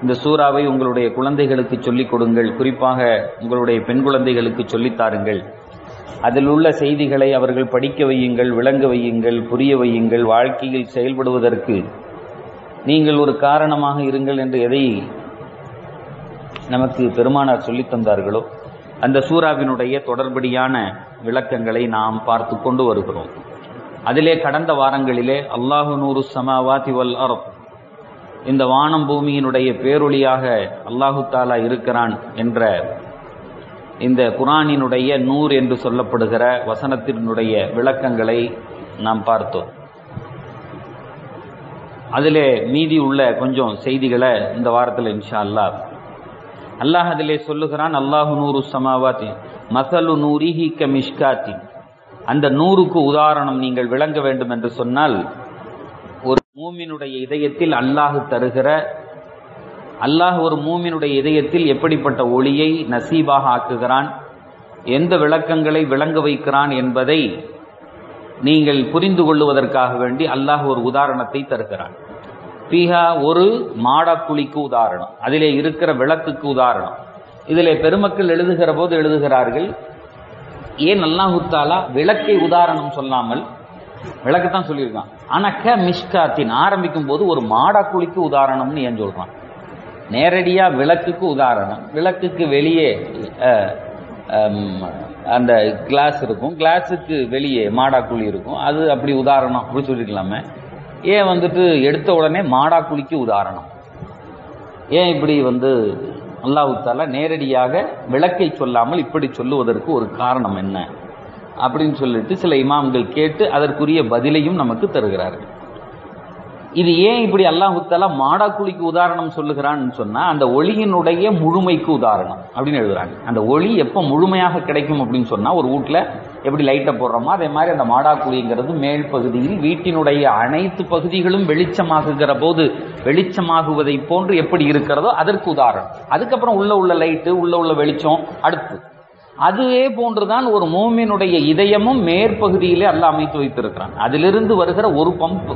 இந்த சூறாவை உங்களுடைய குழந்தைகளுக்கு சொல்லிக் கொடுங்கள் குறிப்பாக உங்களுடைய பெண் குழந்தைகளுக்கு சொல்லித் தாருங்கள் அதில் உள்ள செய்திகளை அவர்கள் படிக்க வையுங்கள் விளங்க வையுங்கள் புரிய வையுங்கள் வாழ்க்கையில் செயல்படுவதற்கு நீங்கள் ஒரு காரணமாக இருங்கள் என்று எதை நமக்கு பெருமானார் சொல்லித் தந்தார்களோ அந்த சூறாவினுடைய தொடர்படியான விளக்கங்களை நாம் பார்த்து கொண்டு வருகிறோம் அதிலே கடந்த வாரங்களிலே அல்லாஹு நூறு சமாவாதி வல் அர்த் இந்த வானம் பூமியினுடைய பேரொளியாக அல்லாஹு தாலா இருக்கிறான் என்ற இந்த குரானினுடைய நூர் என்று சொல்லப்படுகிற வசனத்தினுடைய விளக்கங்களை நாம் பார்த்தோம் அதிலே மீதி உள்ள கொஞ்சம் செய்திகளை இந்த வாரத்தில் இன்ஷா அல்லா அல்லாஹ் அதிலே சொல்லுகிறான் அல்லாஹு நூறு சமாவாத்தி மசலு நூரிஹி க மிஷ்காத்தி அந்த நூறுக்கு உதாரணம் நீங்கள் விளங்க வேண்டும் என்று சொன்னால் ஒரு மூமினுடைய இதயத்தில் அல்லாஹ் தருகிற அல்லாஹ் ஒரு மூமினுடைய இதயத்தில் எப்படிப்பட்ட ஒளியை நசீபாக ஆக்குகிறான் எந்த விளக்கங்களை விளங்க வைக்கிறான் என்பதை நீங்கள் புரிந்து கொள்ளுவதற்காக வேண்டி அல்லாஹ் ஒரு உதாரணத்தை தருகிறான் பீஹா ஒரு மாடக்குழிக்கு உதாரணம் அதிலே இருக்கிற விளக்குக்கு உதாரணம் இதிலே பெருமக்கள் எழுதுகிற போது எழுதுகிறார்கள் ஏன் அல்லாஹுத்தாலா விளக்கை உதாரணம் சொல்லாமல் விளக்கத்தான் சொல்லியிருக்கான் ஆனா க மிஷ்காத்தின் ஆரம்பிக்கும் போது ஒரு மாடக்குழிக்கு உதாரணம்னு ஏன் சொல்றான் நேரடியா விளக்குக்கு உதாரணம் விளக்குக்கு வெளியே அந்த கிளாஸ் இருக்கும் கிளாஸுக்கு வெளியே மாடாக்குழி இருக்கும் அது அப்படி உதாரணம் அப்படி சொல்லிக்கலாமே ஏன் வந்துட்டு எடுத்த உடனே மாடாக்குழிக்கு உதாரணம் ஏன் இப்படி வந்து அல்லாஹுத்தால நேரடியாக விளக்கை சொல்லாமல் இப்படி சொல்லுவதற்கு ஒரு காரணம் என்ன அப்படின்னு சொல்லிட்டு சில இமாம்கள் கேட்டு அதற்குரிய பதிலையும் நமக்கு தருகிறார்கள் இது ஏன் இப்படி அல்லாஹுத்தாலா மாடாக்குழிக்கு உதாரணம் சொல்லுகிறான்னு சொன்னா அந்த ஒளியினுடைய முழுமைக்கு உதாரணம் அப்படின்னு எழுதுறாங்க அந்த ஒளி எப்போ முழுமையாக கிடைக்கும் அப்படின்னு சொன்னா ஒரு வீட்டில் எப்படி லைட்டை போடுறோமோ அதே மாதிரி அந்த மாடாக்குழிங்கிறது மேல் பகுதியில் வீட்டினுடைய அனைத்து பகுதிகளும் வெளிச்சமாகுகிற போது வெளிச்சமாகுவதை போன்று எப்படி இருக்கிறதோ அதற்கு உதாரணம் அதுக்கப்புறம் உள்ள உள்ள லைட்டு உள்ள உள்ள வெளிச்சம் அடுத்து அதுவே போன்றுதான் ஒரு மோமினுடைய இதயமும் மேற்பகுதியிலே அல்ல அமைத்து வைத்திருக்கிறான் அதிலிருந்து வருகிற ஒரு பம்ப்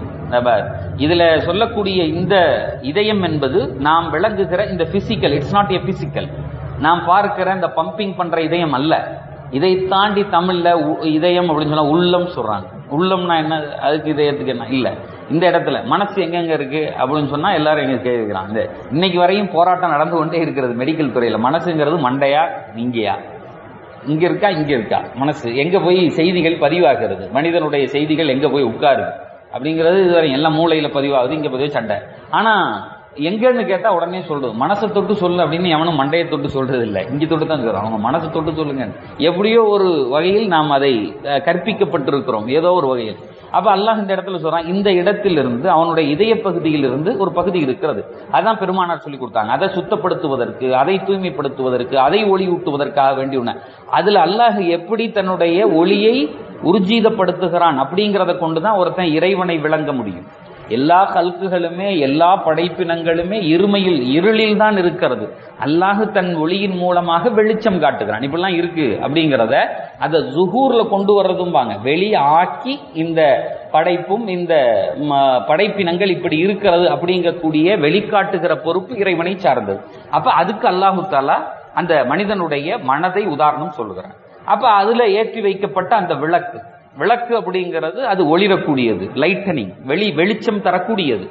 இதுல சொல்லக்கூடிய இந்த இதயம் என்பது நாம் விளங்குகிற இந்த physical it's not a physical நாம் பார்க்கிற இந்த பம்பிங் பண்ற இதயம் அல்ல இதை தாண்டி தமிழ்ல இதயம் அப்படின்னு சொன்னா உள்ளம் சொல்றாங்க உள்ளம்னா என்ன அதுக்கு இதயத்துக்கு என்ன இல்ல இந்த இடத்துல மனசு எங்கெங்க இருக்கு அப்படின்னு சொன்னா எல்லாரும் எங்க கேட்கிறாங்க இந்த இன்னைக்கு வரையும் போராட்டம் நடந்து கொண்டே இருக்கிறது மெடிக்கல் துறையில மனசுங்கிறது மண்டையா இங்கேயா இங்க இருக்கா இங்க இருக்கா மனசு எங்க போய் செய்திகள் பதிவாகிறது மனிதனுடைய செய்திகள் எங்க போய் உட்காருது அப்படிங்கிறது இதுவரை எல்லாம் மூளையில பதிவாகுது இங்க பதிவு சண்டை ஆனா எங்கன்னு கேட்டா உடனே சொல்றது மனசை தொட்டு சொல்லு அப்படின்னு எவனும் மண்டையை தொட்டு சொல்றது இல்லை இங்க தொட்டு தான் சொல்றோம் அவங்க மனசை தொட்டு சொல்லுங்க எப்படியோ ஒரு வகையில் நாம் அதை கற்பிக்கப்பட்டிருக்கிறோம் ஏதோ ஒரு வகையில் அப்ப அல்லாஹ் இந்த இடத்துல சொல்றான் இந்த இடத்திலிருந்து அவனுடைய இதய பகுதியிலிருந்து ஒரு பகுதி இருக்கிறது அதான் பெருமானார் சொல்லி கொடுத்தாங்க அதை சுத்தப்படுத்துவதற்கு அதை தூய்மைப்படுத்துவதற்கு அதை ஒளியூட்டுவதற்காக வேண்டி உள்ள அதுல அல்லாஹ் எப்படி தன்னுடைய ஒளியை உர்ஜீதப்படுத்துகிறான் அப்படிங்கிறத கொண்டுதான் ஒருத்தன் இறைவனை விளங்க முடியும் எல்லா கல்குகளுமே எல்லா படைப்பினங்களுமே இருமையில் இருளில் தான் இருக்கிறது அல்லாஹு தன் ஒளியின் மூலமாக வெளிச்சம் காட்டுகிறான் இப்படிலாம் இருக்கு அப்படிங்கிறத அதை ஜுகூர்ல கொண்டு வர்றதும் வாங்க வெளி ஆக்கி இந்த படைப்பும் இந்த படைப்பினங்கள் இப்படி இருக்கிறது அப்படிங்கக்கூடிய வெளிக்காட்டுகிற பொறுப்பு இறைவனை சார்ந்தது அப்ப அதுக்கு அல்லாஹு தாலா அந்த மனிதனுடைய மனதை உதாரணம் சொல்லுகிறான் அப்ப அதுல ஏற்றி வைக்கப்பட்ட அந்த விளக்கு விளக்கு அப்படிங்கிறது அது ஒளிரக்கூடியது லைட்டனிங் வெளி வெளிச்சம் தரக்கூடியது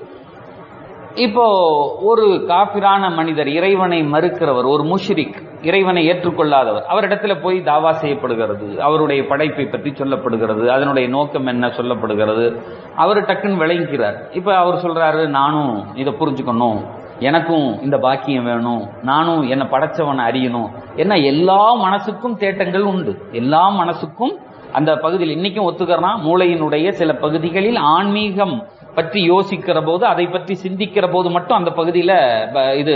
இப்போ ஒரு காபிரான மனிதர் இறைவனை மறுக்கிறவர் ஒரு முஷ்ரிக் இறைவனை ஏற்றுக்கொள்ளாதவர் அவரிடத்துல போய் தாவா செய்யப்படுகிறது அவருடைய படைப்பை பற்றி சொல்லப்படுகிறது அதனுடைய நோக்கம் என்ன சொல்லப்படுகிறது அவர் டக்குன்னு விளங்கிறார் இப்ப அவர் சொல்றாரு நானும் இதை புரிஞ்சுக்கணும் எனக்கும் இந்த பாக்கியம் வேணும் நானும் என்னை படைச்சவனை அறியணும் என்ன எல்லா மனசுக்கும் தேட்டங்கள் உண்டு எல்லா மனசுக்கும் அந்த பகுதியில் இன்னைக்கும் ஒத்துக்கிறனா மூளையினுடைய சில பகுதிகளில் ஆன்மீகம் பற்றி யோசிக்கிற போது அதை பற்றி சிந்திக்கிற போது மட்டும் அந்த பகுதியில இது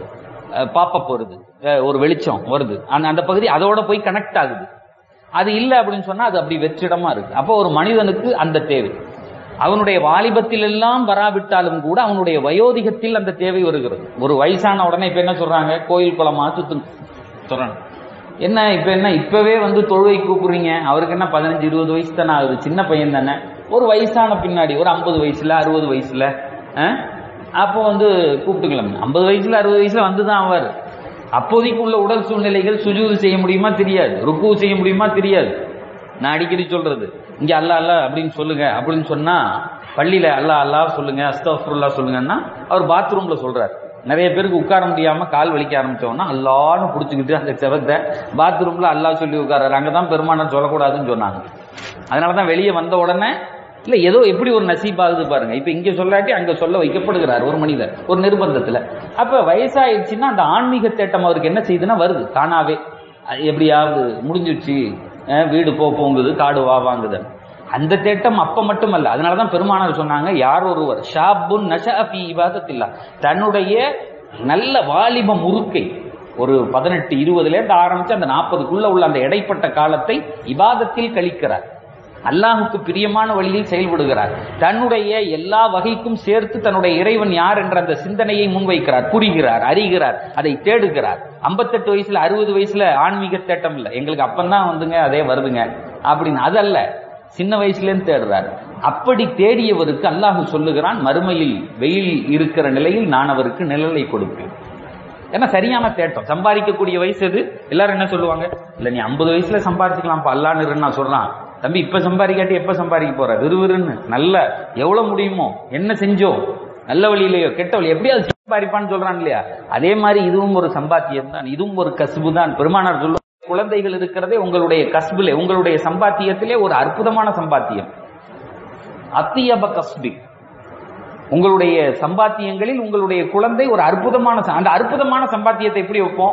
பாப்பப் வருது ஒரு வெளிச்சம் வருது அந்த அந்த பகுதி அதோட போய் கனெக்ட் ஆகுது அது இல்லை அப்படின்னு சொன்னா அது அப்படி வெற்றிடமா இருக்கு அப்போ ஒரு மனிதனுக்கு அந்த தேவை அவனுடைய வாலிபத்தில் எல்லாம் வராவிட்டாலும் கூட அவனுடைய வயோதிகத்தில் அந்த தேவை வருகிறது ஒரு வயசான உடனே இப்ப என்ன சொல்றாங்க கோயில் குளமா சுத்து சொல்றாங்க என்ன இப்ப என்ன இப்பவே வந்து தொழுவை கூப்பிடுறீங்க அவருக்கு என்ன பதினஞ்சு இருபது வயசு தானே ஆகுது சின்ன பையன் தானே ஒரு வயசான பின்னாடி ஒரு ஐம்பது வயசுல அறுபது வயசுல அப்போ வந்து கூப்பிட்டுக்கலாம் ஐம்பது வயசுல அறுபது வயசுல வந்துதான் அவர் அப்போதைக்கு உள்ள உடல் சூழ்நிலைகள் சுஜூது செய்ய முடியுமா தெரியாது ருக்கு செய்ய முடியுமா தெரியாது நான் அடிக்கடி சொல்றது இங்க அல்லா அல்லா அப்படின்னு சொல்லுங்க அப்படின்னு சொன்னா பள்ளியில அல்லா அல்லா சொல்லுங்க அஸ்தஃபுல்லா சொல்லுங்கன்னா அவர் பாத்ரூம்ல சொல்றாரு நிறைய பேருக்கு உட்கார முடியாம கால் வலிக்க ஆரம்பிச்சோம்னா அல்லான்னு புடிச்சுக்கிட்டு அந்த செவத்தை பாத்ரூம்ல அல்லா சொல்லி உட்கார்றாரு அங்கதான் பெருமானம் சொல்லக்கூடாதுன்னு சொன்னாங்க அதனாலதான் வெளியே வந்த உடனே இல்ல ஏதோ எப்படி ஒரு நசீபாகுது பாருங்க இப்ப இங்க சொல்லாட்டி அங்க சொல்ல வைக்கப்படுகிறார் ஒரு மனிதர் ஒரு நிர்பந்தத்துல அப்ப வயசாயிடுச்சுன்னா அந்த ஆன்மீக தேட்டம் அவருக்கு என்ன செய்யுதுன்னா வருது தானாவே அது எப்படியாவது முடிஞ்சிடுச்சு அஹ் வீடு போ போங்குது காடு வா வாங்குது அந்த தேட்டம் அப்ப மட்டுமல்ல அதனாலதான் பெருமானார் சொன்னாங்க யார் ஒருவர் ஷாபுன் நஷாஃபி இபாதத்தில்லா தன்னுடைய நல்ல வாலிப முறுக்கை ஒரு பதினெட்டு இருபதுல இருந்து ஆரம்பிச்சு அந்த நாற்பதுக்குள்ள உள்ள அந்த இடைப்பட்ட காலத்தை இபாதத்தில் கழிக்கிறார் அல்லாஹுக்கு பிரியமான வழியில் செயல்படுகிறார் தன்னுடைய எல்லா வகைக்கும் சேர்த்து தன்னுடைய இறைவன் யார் என்ற அந்த சிந்தனையை முன்வைக்கிறார் புரிகிறார் அறிகிறார் அதை தேடுகிறார் ஐம்பத்தெட்டு வயசுல அறுபது வயசுல ஆன்மீக தேட்டம் இல்லை எங்களுக்கு அப்பந்தான் வந்துங்க அதே வருதுங்க அப்படின்னு அதல்ல சின்ன வயசுலேருந்து தேடுறார் அப்படி தேடியவருக்கு அல்லாஹ் சொல்லுகிறான் மறுமையில் வெயில் இருக்கிற நிலையில் நான் அவருக்கு நிழலை கொடுப்பேன் ஏன்னா சரியான தேட்டம் சம்பாதிக்கக்கூடிய வயசு அது எல்லாரும் என்ன சொல்லுவாங்க இல்ல நீ ஐம்பது வயசுல சம்பாதிச்சுக்கலாம்ப்பா அல்லான்னு நான் சொல்றான் தம்பி இப்ப சம்பாதிக்காட்டி எப்ப சம்பாதிக்க போற விறுவிறுன்னு நல்ல எவ்வளவு முடியுமோ என்ன செஞ்சோ நல்ல வழியிலையோ கெட்ட வழி எப்படியாவது சம்பாதிப்பான்னு சொல்றான் இல்லையா அதே மாதிரி இதுவும் ஒரு சம்பாத்தியம் தான் இதுவும் ஒரு கசுபு தான் பெருமானார் சொல்லுவாங்க குழந்தைகள் இருக்கிறதே உங்களுடைய கஸ்பிலே உங்களுடைய சம்பாத்தியத்திலே ஒரு அற்புதமான சம்பாத்தியம் அத்தியப கஸ்பி உங்களுடைய சம்பாத்தியங்களில் உங்களுடைய குழந்தை ஒரு அற்புதமான ச- அந்த அற்புதமான சம்பாத்தியத்தை எப்படி வைப்போம்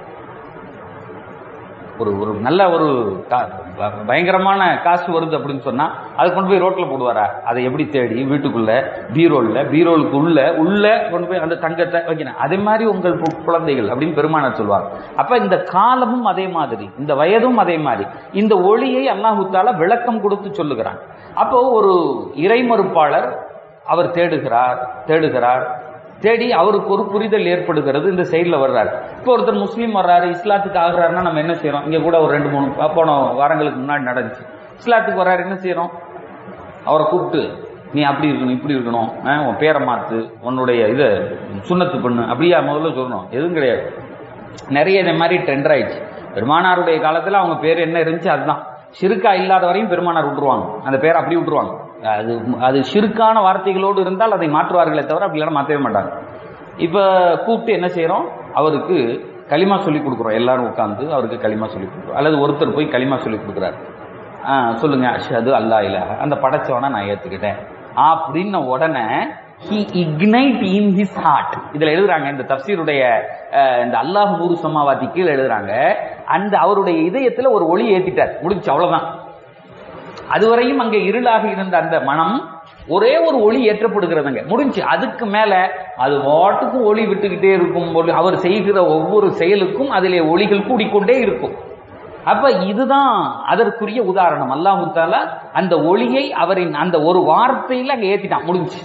ஒரு ஒரு நல்ல ஒரு கா- ப- பயங்கரமான காசு வருது அப்படின்னு சொன்னா அதை கொண்டு போய் ரோட்ல போடுவாரா அதை எப்படி தேடி வீட்டுக்குள்ள பீரோல்ல பீரோலுக்கு உள்ள உள்ள கொண்டு போய் அந்த தங்கத்தை வைக்கணும் அதே மாதிரி உங்கள் கு- குழந்தைகள் அப்படின்னு பெருமானார் சொல்வார் அப்ப இந்த காலமும் அதே மாதிரி இந்த வயதும் அதே மாதிரி இந்த ஒளியை அல்லாஹு தாலா விளக்கம் கொடுத்து சொல்லுகிறான் அப்போ ஒரு இறைமறுப்பாளர் அவர் தேடுகிறார் தேடுகிறார் தேடி அவருக்கு ஒரு புரிதல் ஏற்படுகிறது இந்த சைடில் வர்றாரு இப்போ ஒருத்தர் முஸ்லீம் வர்றாரு இஸ்லாத்துக்கு ஆகுறாருன்னா நம்ம என்ன செய்றோம் இங்க கூட ஒரு ரெண்டு மூணு ப- போன வாரங்களுக்கு முன்னாடி நடந்துச்சு இஸ்லாத்துக்கு வர்றாரு என்ன செய்றோம் அவரை கூப்பிட்டு நீ அப்படி இருக்கணும் இப்படி இருக்கணும் ஆ, உன் பேரை மாத்து உன்னுடைய இதை சுண்ணத்து பண்ணு அப்படியா முதல்ல சொல்லணும் எதுவும் கிடையாது நிறைய இந்த மாதிரி ட்ரெண்ட் ஆயிடுச்சு பெருமானாருடைய காலத்துல அவங்க பேர் என்ன இருந்துச்சு அதுதான் ஷிருக்கா இல்லாத வரையும் பெருமானார் விட்டுருவாங்க அந்த பேரை அப்படி விட்டுருவாங்க அது அது ஷிருக்கான வார்த்தைகளோடு இருந்தால் அதை மாற்றுவார்களே தவிர அப்படி இல்லைன்னா மாற்றவே மாட்டாங்க இப்போ கூப்பிட்டு என்ன செய்றோம் அவருக்கு களிமா சொல்லி கொடுக்குறோம் எல்லாரும் உட்காந்து அவருக்கு களிமா சொல்லி கொடுக்குறோம் அல்லது ஒருத்தர் போய் களிமா சொல்லி கொடுக்குறாரு ஆ, சொல்லுங்க அஷ்ஹது அல்லா இலாஹ அந்த படைச்சவனை நான் ஏத்துக்கிட்டேன் அப்படின்ன உடனே he ignite in his heart இதுல எழுதுறாங்க இந்த தப்சீருடைய அஹ், இந்த அல்லாஹ் நூறு சமாவாத்தி கீழே எழுதுறாங்க அந்த அவருடைய இதயத்துல ஒரு ஒளி ஏத்திட்டார் முடிஞ்சு அவ்வளவுதான் அதுவரையும் அங்கே இருளாக இருந்த அந்த மனம் ஒரே ஒரு ஒளி ஏற்றப்படுகிறதுங்க முடிஞ்சு அதுக்கு மேல அது வாட்டுக்கும் ஒளி விட்டுக்கிட்டே இருக்கும் போது அவர் செய்கிற ஒவ்வொரு செயலுக்கும் அதிலே ஒளிகள் கூடிக்கொண்டே இருக்கும் அப்ப இதுதான் அதற்குரிய உதாரணம் அல்லாஹு தாலா அந்த ஒளியை அவரின் அந்த ஒரு வார்த்தையில அங்க ஏத்திட்டான் முடிஞ்சு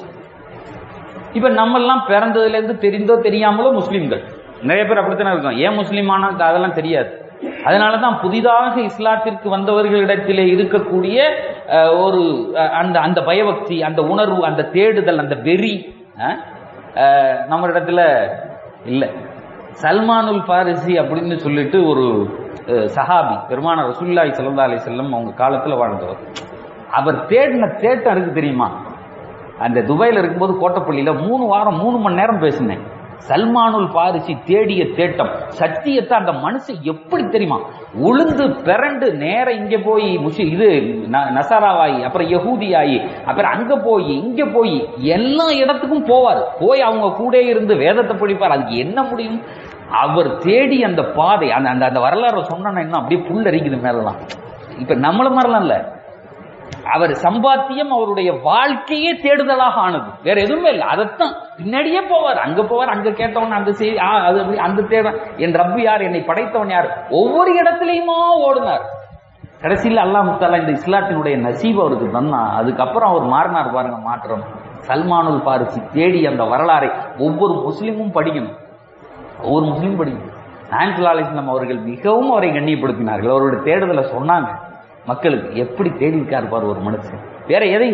இப்ப நம்ம எல்லாம் பிறந்ததுல இருந்து தெரிந்தோ தெரியாமலோ முஸ்லிம்கள் நிறைய பேர் அப்படித்தானே இருக்கோம் ஏன் முஸ்லீமான அதெல்லாம் தெரியாது அதனாலதான் புதிதாக இஸ்லாத்திற்கு வந்தவர்களிடத்திலே இருக்கக்கூடிய அஹ், ஒரு அஹ், அந்த அந்த பயபக்தி அந்த உணர்வு அந்த தேடுதல் அந்த வெறி அஹ், அஹ், நம்ம இடத்துல இல்லை சல்மானுல் பாரிசி அப்படின்னு சொல்லிட்டு ஒரு அஹ், சஹாபி பெருமான ரசூல்லாய் சல்லா அலி செல்லம் அவங்க காலத்துல வாழ்ந்தவர் அவர் தேடின தேட்டம் இருக்கு தெரியுமா அந்த துபாயில இருக்கும்போது கோட்டப்பள்ளியில மூணு வாரம் மூணு மணி நேரம் பேசினேன் சல்மானுல் பாரிசி தேடிய தேட்டம் சத்தியத்தை அந்த மனுஷன் எப்படி தெரியுமா உளுந்து பிறண்டு நேர இங்க போய் முஷி இது ந- நசாராவாயி அப்புறம் யகூதி ஆகி அப்புறம் அங்க போய் இங்க போய் எல்லா இடத்துக்கும் போவார் போய் அவங்க கூட இருந்து வேதத்தை படிப்பார் அதுக்கு என்ன முடியும் அவர் தேடி அந்த பாதை அந்த அந்த அந்த வரலாறு சொன்னா என்ன அப்படியே புல்லரிக்குது மேலலாம் இப்ப நம்மள மாதிரிலாம் இல்ல அவர் சம்பாத்தியம் அவருடைய வாழ்க்கையே தேடுதலாக ஆனது வேற எதுவுமே இல்லை அதைத்தான் பின்னாடியே போவார் அங்க போவார் அங்க கேட்டவன் அந்த செய்தி ஆ, அது அப்படி, அந்த தேட என் ரப்பு யார் என்னை படைத்தவன் யார் ஒவ்வொரு இடத்துலயுமா ஓடுனார் கடைசியில் அல்லாஹ் முத்தாலா இந்த இஸ்லாத்தினுடைய நசீப் அவருக்கு தந்தா அதுக்கப்புறம் அவர் மாறினார் பாருங்க மாற்றம் சல்மானுல் பாரிசி தேடி அந்த வரலாறை ஒவ்வொரு முஸ்லிமும் படிக்கணும் ஒவ்வொரு முஸ்லீம் படிக்கணும் நாயன்சுல்லா அலிஸ்லாம் அவர்கள் மிகவும் அவரை கண்ணியப்படுத்தினார்கள் அவருடைய தேடுதலை சொன்னாங்க மக்களுக்கு எப்படி தேடி இருக்காரு பாரு ஒரு மனுஷன் வேற எதையும்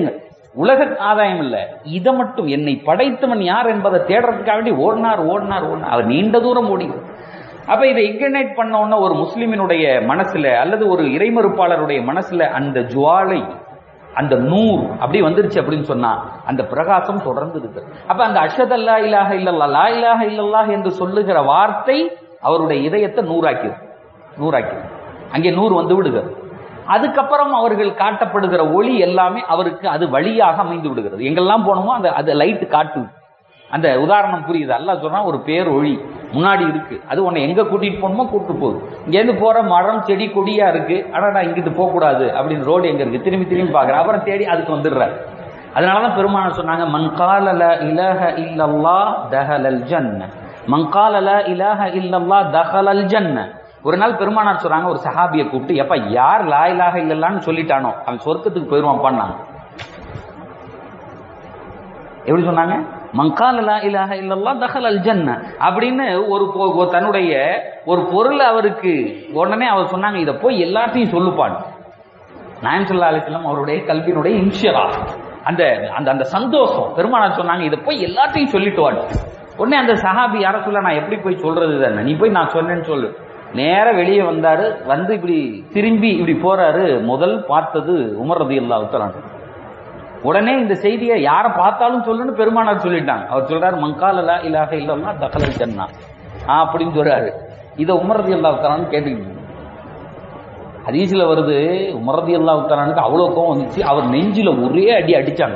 உலக ஆதாயம் இல்ல இதை மட்டும் என்னை படைத்தவன் யார் என்பதை தேடுறதுக்காக வேண்டி ஓடினார் ஓடினார் ஓடினார் அவர் நீண்ட தூரம் ஓடி அப்ப இதை இக்னேட் பண்ண உடனே ஒரு முஸ்லிமினுடைய மனசுல அல்லது ஒரு இறைமறுப்பாளருடைய மனசுல அந்த ஜுவாலை அந்த நூர் அப்படி வந்துருச்சு அப்படின்னு சொன்னா அந்த பிரகாசம் தொடர்ந்து இருக்கு அப்ப அந்த அஷத் அல்லா இலாஹ இல்லல்லா லா இலாஹ இல்லல்லாஹ் என்று சொல்லுகிற வார்த்தை அவருடைய இதயத்தை நூறாக்கிது நூறாக்கிது அங்கே நூறு வந்து விடுகிறது அதுக்கப்புறம் அவர்கள் காட்டப்படுகிற ஒளி எல்லாமே அவருக்கு அது வழியாக அமைந்து விடுகிறது எங்கெல்லாம் போனோமோ அந்த அது லைட் காட்டு அந்த உதாரணம் புரியுது அல்லாஹ் சொன்னா ஒரு பேர் ஒளி முன்னாடி இருக்கு அது உன்னை எங்க கூட்டிட்டு போகணுமோ கூட்டு போகுது இங்கேருந்து போற மரம் செடி கொடியா இருக்கு ஆனா நான் இங்கிட்டு போக கூடாது அப்படின்னு ரோடு எங்க இருக்கு திரும்பி திரும்பி பாக்குறேன் அப்புறம் தேடி அதுக்கு வந்துடுறாரு அதனாலதான் பெருமான சொன்னாங்க மன்காலல இலஹ இல்லல்லா தஹலல் ஜன்ன மன்காலல இலஹ இல்லல்லா தஹலல் ஜன்ன ஒரு நாள் பெருமானார் சொல்றாங்க ஒரு சஹாபியை கூப்பிட்டு எப்ப யார் லா இலாஹ இல்லல்லான்னு சொல்லிட்டானோ அவன் சொர்க்கத்துக்கு போயிருவான் பண்ணாங்க எப்படி சொன்னாங்க மங்கால லா இலாஹ இல்லல்லா தஹல் அல் ஜன்ன அப்படின்னு ஒரு பொ- ஒரு தன்னுடைய ஒரு பொருள் அவருக்கு உடனே அவர் சொன்னாங்க இதை போய் எல்லாத்தையும் சொல்லுப்பான் நாயம் சொல்லா அலிஸ்லாம் அவருடைய கல்வியினுடைய இன்ஷியரா அந்த அந்த அந்த சந்தோஷம் பெருமானார் சொன்னாங்க இதை போய் எல்லாத்தையும் சொல்லிட்டு வாடு உடனே அந்த சஹாபி யார சொல்ல நான் எப்படி போய் சொல்றது தானே நீ போய் நான் சொன்னேன்னு சொல்லு நேரா வெளியே வந்தாரு வந்து இப்படி திரும்பி இப்படி போறாரு முதல் பார்த்தது உமர் ரதி அல்லா உத்தரான் உடனே இந்த செய்தியை யாரை பார்த்தாலும் சொல்லுன்னு பெருமானார் சொல்லிட்டாங்க அவர் சொல்றாரு மங்காலலா இலாக இல்லம்னா தகலல் ஜன்னா ஆ அப்படின்னு சொல்றாரு இதை உமரதி அல்லா உத்தரான்னு கேட்டுக்கிட்டு ஹதீஸ்ல வருது உமரதி அல்லா உத்தரானுக்கு அவ்வளவு கோவம் வந்துச்சு அவர் நெஞ்சில ஒரே அடி அடிச்சாங்க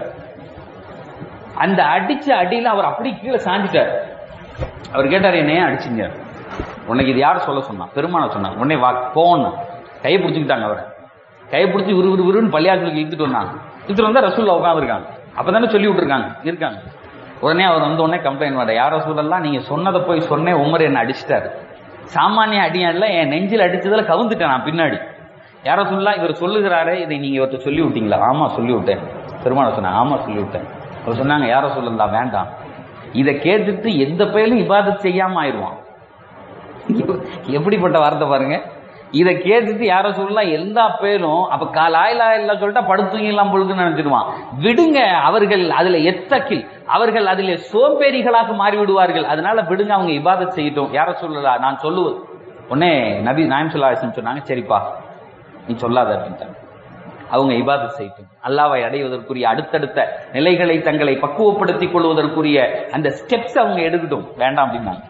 அந்த அடிச்ச அடியில அவர் அப்படி கீழே சாஞ்சிட்டார் அவர் கேட்டார் என்ன ஏன் அடிச்சீங்க உனக்கு இது யார் சொல்ல சொன்னா பெருமான சொன்னாங்க உடனே வா போன்னு கையை பிடிச்சிக்கிட்டாங்க அவரை கையை பிடிச்சி விறு விறு விறுன்னு பள்ளியாசலுக்கு இழுத்துட்டு வந்தாங்க இழுத்துட்டு வந்தா ரசூல்ல உட்காந்துருக்காங்க அப்பதானே சொல்லி விட்டுருக்காங்க இருக்காங்க உடனே அவர் வந்த உடனே கம்ப்ளைண்ட் பண்ண யார் ரசூலெல்லாம் நீங்க சொன்னதை போய் சொன்னேன் உமர் என்ன அடிச்சிட்டாரு சாமானிய அடியான்ல என் நெஞ்சில் அடிச்சதுல கவுந்துட்டேன் நான் பின்னாடி யார சொல்லலாம் இவர் சொல்லுகிறாரே இதை நீங்க இவர்கிட்ட சொல்லி விட்டீங்களா ஆமா சொல்லி விட்டேன் பெருமாளை சொன்னாங்க ஆமா சொல்லி விட்டேன் அவர் சொன்னாங்க யார சொல்லலாம் வேண்டாம் இதை கேட்டுட்டு எந்த பயலும் இபாதத் செய்யாம ஆயிடுவான் எப்படிப்பட்ட வார்த்தை பாருங்க இதை கேட்டுட்டு யார சொல்லலாம் எல்லா பேரும் அப்ப காலாயிலா இல்ல சொல்லிட்டா படுத்துங்கலாம் பொழுதுன்னு நினைச்சிடுவான் விடுங்க அவர்கள் அதுல எத்தக்கில் அவர்கள் அதிலே சோம்பேறிகளாக மாறி விடுவார்கள் அதனால விடுங்க அவங்க இபாதத் செய்யட்டும் யார சொல்லலா நான் சொல்லுவது உடனே நபி நாயம் சொல்லாசன் சொன்னாங்க சரிப்பா நீ சொல்லாத அப்படின்ட்டாங்க அவங்க இபாதத் செய்யட்டும் அல்லாவை அடைவதற்குரிய அடுத்தடுத்த நிலைகளை தங்களை பக்குவப்படுத்திக் கொள்வதற்குரிய அந்த ஸ்டெப்ஸ் அவங்க எடுக்கட்டும் வேண்டாம் அப்படின்னாங்க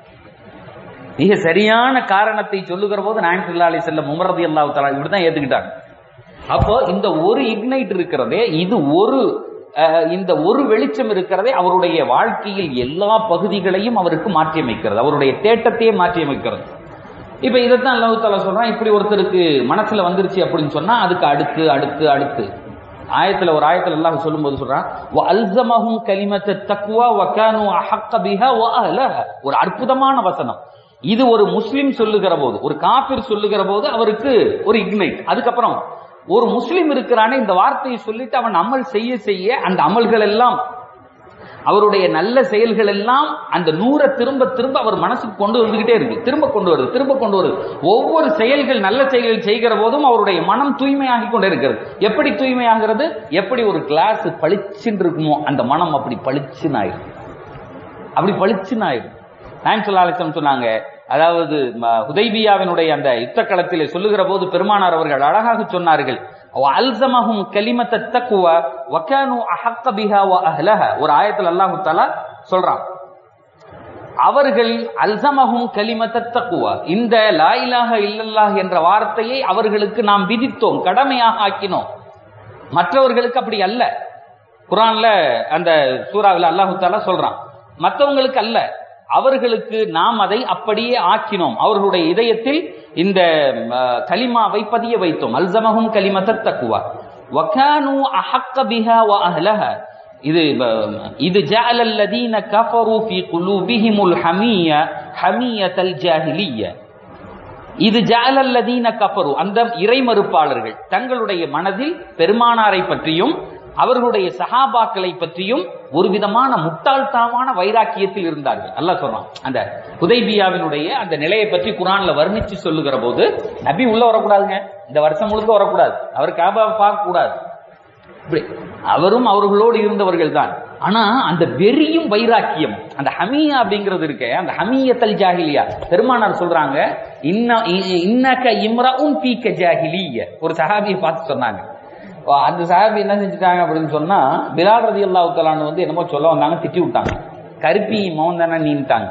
மிக சரியான காரணத்தை சொல்லுகிற போது நாயம் சொல்லா அலி செல்லம் உமரதி அல்லாஹ் தலா இப்படிதான் ஏத்துக்கிட்டாங்க அப்போ இந்த ஒரு இக்னைட் இருக்கிறதே இது ஒரு அஹ், இந்த ஒரு வெளிச்சம் இருக்கிறதே அவருடைய வாழ்க்கையில் எல்லா பகுதிகளையும் அவருக்கு மாற்றியமைக்கிறது அவருடைய தேட்டத்தையே மாற்றியமைக்கிறது இப்ப இதைத்தான் அல்லாஹ் தாலா சொல்றான் இப்படி ஒருத்தருக்கு மனசுல வந்துருச்சு அப்படின்னு சொன்னா அதுக்கு அடுத்து அடுத்து அடுத்து ஆயத்துல ஒரு ஆயத்துல அல்லாஹ் சொல்லும்போது சொல்றான் "வ அல்ஸமஹும் கலிமத்த தக்வா வ கானூ அஹக்க பிஹா வ அஹ்லஹா." ஒரு அற்புதமான வசனம் இது ஒரு முஸ்லிம் சொல்லுகிற போது ஒரு காபிர் சொல்லுகிற போது அவருக்கு ஒரு இக்னைட் அதுக்கப்புறம் ஒரு முஸ்லிம் இருக்கிறானே இந்த வார்த்தையை சொல்லிட்டு அவன் அமல் செய்ய செய்ய அந்த அமல்கள் எல்லாம் அவருடைய நல்ல செயல்கள் எல்லாம் அந்த நூறை திரும்ப திரும்ப அவர் மனசுக்கு கொண்டு வந்துகிட்டே இருக்கு திரும்ப கொண்டு வருது திரும்ப கொண்டு வருது ஒவ்வொரு செயல்கள் நல்ல செயல்கள் செய்கிற போதும் அவருடைய மனம் தூய்மையாகி கொண்டே இருக்கிறது எப்படி தூய்மையாகிறது எப்படி ஒரு கிளாஸ் பளிச்சுன்னு இருக்குமோ அந்த மனம் அப்படி பளிச்சுன்னு ஆயிரும் அப்படி பளிச்சுன்னு ஆயிரும் நாயம் சொல்லாலிசம் சொன்னாங்க அதாவது ம- ஹுதைபியாவினுடைய அந்த யுத்த களத்திலே சொல்லுகிற போது பெருமானார் அவர்கள் அழகாக சொன்னார்கள் அல்சமஹும் கலிமத்த தக்குவா வக்கானு அஹக்க பிஹா வ அஹ்லஹா ஒரு ஆயத்தில் அல்லாஹு தஆலா சொல்றான் அவர்கள் அல்சமஹும் கலிமத்த தக்குவா இந்த லா இலாஹ இல்லல்லாஹ் என்ற வார்த்தையை அவர்களுக்கு நாம் விதித்தோம் கடமையாக ஆக்கினோம் மற்றவர்களுக்கு அப்படி அல்ல குரான்ல அந்த சூறாவில் அல்லாஹு தாலா சொல்றான் மற்றவங்களுக்கு அல்ல அவர்களுக்கு நாம் அதை அப்படியே ஆக்கினோம் அவர்களுடைய இதயத்தில் இந்த அஹ், கலிமாவை பதிய வைத்தோம் அல்சமஹும் கலிமத்த தக்குவா வகானு அஹக்க பிஹா வ அஹ்லஹா இது ப- இது ஜஅல அல்லதீன கஃபரு ஃபீ குலூபிஹிமுல் ஹமிய ஹமியத்தல் ஜாஹிலிய்ய இது ஜாலல்லதீன கஃபரு அந்த இறை மறுப்பாளர்கள் தங்களுடைய மனதில் பெருமானாரை பற்றியும் அவர்களுடைய சஹாபாக்களை பற்றியும் ஒரு விதமான முட்டாள்தனமான வைராக்கியத்தில் இருந்தார்கள் அல்லாஹ் சொல்றான் அந்த ஹுதைபியாவினுடைய அந்த நிலையை பற்றி குரான்ல வர்ணிச்சு சொல்லுகிற போது நபி உள்ள வரக்கூடாதுங்க இந்த வருஷம் முழுக்க வரக்கூடாது அவர் காபாவை பார்க்க கூடாது இப்படி அவரும் அவர்களோடு இருந்தவர்கள் தான் ஆனா அந்த வெறியும் வைராக்கியம் அந்த ஹமியா அப்படிங்கிறது இருக்க அந்த ஹமியத்தல் ஜாகிலியா பெருமானார் சொல்றாங்க இன்ன இ- இன்னக இம்ரஉன் பீக்க ஜாகிலிய ஒரு சஹாபியை பார்த்து சொன்னாங்க ஓ, அந்த சஹாபி என்ன செஞ்சுட்டாங்க அப்படின்னு சொன்னா பிலால் ரதி அல்லாஹ் வந்து என்னமோ சொல்ல வந்தாங்க திட்டி விட்டாங்க கருப்பி மௌன் தானே நீன்ட்டாங்க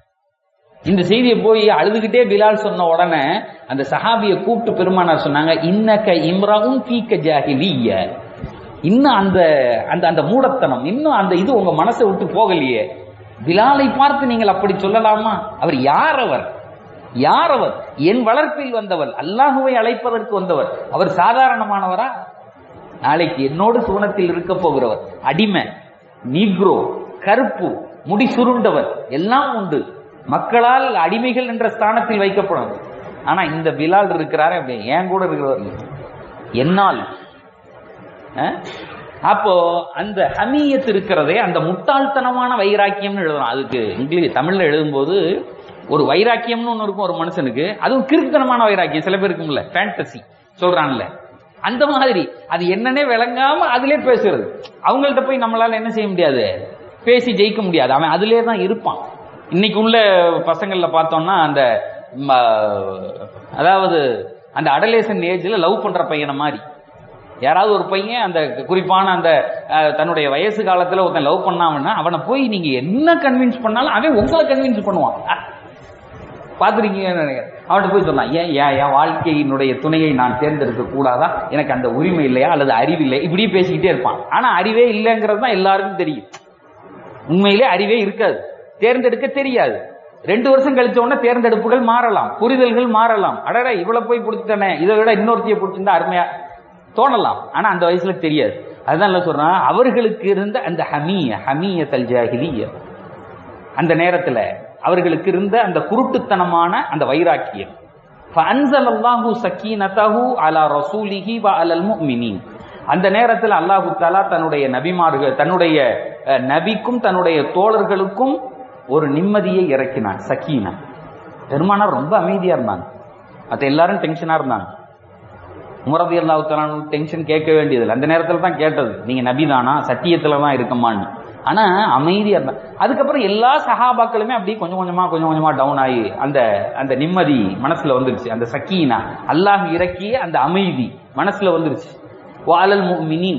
இந்த செய்தியை போய் அழுதுகிட்டே பிலால் சொன்ன உடனே அந்த சஹாபியை கூப்பிட்டு பெருமானார் சொன்னாங்க இன்னக்க இம்ரவும் பீக்க ஜாகிலிய இன்னும் அந்த அந்த அந்த மூடத்தனம் இன்னும் அந்த இது உங்க மனசை விட்டு போகலையே பிலாலை பார்த்து நீங்கள் அப்படி சொல்லலாமா அவர் யார் அவர் யார் அவர் என் வளர்ப்பில் வந்தவர் அல்லாஹுவை அழைப்பதற்கு வந்தவர் அவர் சாதாரணமானவரா நாளைக்கு என்னோடு சுவனத்தில் இருக்க போகிறவர் அடிமை நீக்ரோ கருப்பு முடி சுருண்டவர் எல்லாம் உண்டு மக்களால் அடிமைகள் என்ற ஸ்தானத்தில் வைக்கப்படும் ஆனா இந்த பிலால் இருக்கிறாரே அப்படி ஏன் கூட இருக்கிறவர் இல்லை. என்னால் அஹ்? அப்போ அந்த ஹமியத் இருக்கிறதே அந்த முட்டாள்தனமான வைராக்கியம்னு எழுதலாம் அதுக்கு இங்கிலீஷ் தமிழ்ல எழுதும்போது ஒரு வைராக்கியம்னு ஒன்று இருக்கும் ஒரு மனுஷனுக்கு அதுவும் கிறுக்குத்தனமான வைராக்கியம் சில பேருக்கும்ல ஃபேண்டசி சொல்றான்ல அந்த மாதிரி அது என்னன்னே விளங்காம அதிலே பேசுறது அவங்கள்ட்ட போய் நம்மளால என்ன செய்ய முடியாது பேசி ஜெயிக்க முடியாது அவன் அதிலே தான் இருப்பான் இன்னைக்கு உள்ள பசங்கள்ல பார்த்தோம்னா அந்த ம, அதாவது அந்த அடலேசன் ஏஜ்ல லவ் பண்ற பையனை மாதிரி யாராவது ஒரு பையன் அந்த குறிப்பான அந்த அஹ், தன்னுடைய வயசு காலத்துல ஒருத்தன் லவ் பண்ணாமன்னா அவனை போய் நீங்க என்ன கன்வின்ஸ் பண்ணாலும் அவன் உங்களை கன்வின்ஸ் பண்ணுவான் அஹ், பார்த்திருக்கீங்கன்னு நினைக்கிறேன் அவன்கிட்ட போய் சொன்னான் ஏன் ஏன் என் வாழ்க்கையினுடைய துணையை நான் தேர்ந்தெடுக்க கூடாதா எனக்கு அந்த உரிமை இல்லையா அல்லது அறிவு இல்லை இப்படியே பேசிக்கிட்டே இருப்பான் ஆனா அறிவே இல்லைங்கிறது தான் எல்லாருக்கும் தெரியும் உண்மையிலே அறிவே இருக்காது தேர்ந்தெடுக்க தெரியாது ரெண்டு வருஷம் கழிச்ச உடனே தேர்ந்தெடுப்புகள் மாறலாம் புரிதல்கள் மாறலாம் அடடா இவ்வளவு போய் பிடிச்சிட்டானே இதை விட இன்னொருத்தியை பிடிச்சிருந்தா அருமையா தோணலாம் ஆனா அந்த வயசுல தெரியாது அதுதான் இல்ல சொல்றான் அவர்களுக்கு இருந்த அந்த ஹமிய ஹமிய தல் ஜாஹிலிய அந்த நேரத்துல அவர்களுக்கு இருந்த அந்த குருட்டுத்தனமான அந்த வைராக்கியம் فأنزل الله سكينته على رسوله وعلى المؤمنين அந்த நேரத்தில் அல்லாஹு தாலா தன்னுடைய நபிமார்கள் தன்னுடைய அஹ், நபிக்கும் தன்னுடைய தோழர்களுக்கும் ஒரு நிம்மதியை இறக்கினான் சக்கீனா பெருமானார் ரொம்ப அமைதியா இருந்தாங்க மற்ற எல்லாரும் டென்ஷனா இருந்தாங்க உமரதி அல்லாஹு டென்ஷன் கேட்க வேண்டியதில்லை அந்த நேரத்தில் தான் கேட்டது நீங்க நபி தானா சத்தியத்துல தான் இருக்கமான்னு ஆனா அமைதியா இருந்தா அதுக்கப்புறம் எல்லா சஹாபாக்களுமே அப்படியே கொஞ்சம் கொஞ்சமா கொஞ்சம் கொஞ்சமா டவுன் ஆகி அந்த அந்த நிம்மதி மனசுல வந்துருச்சு அந்த சக்கீனா அல்லாஹ் இறக்கிய அந்த அமைதி மனசுல வந்துருச்சு வாலல் முஃமினீன்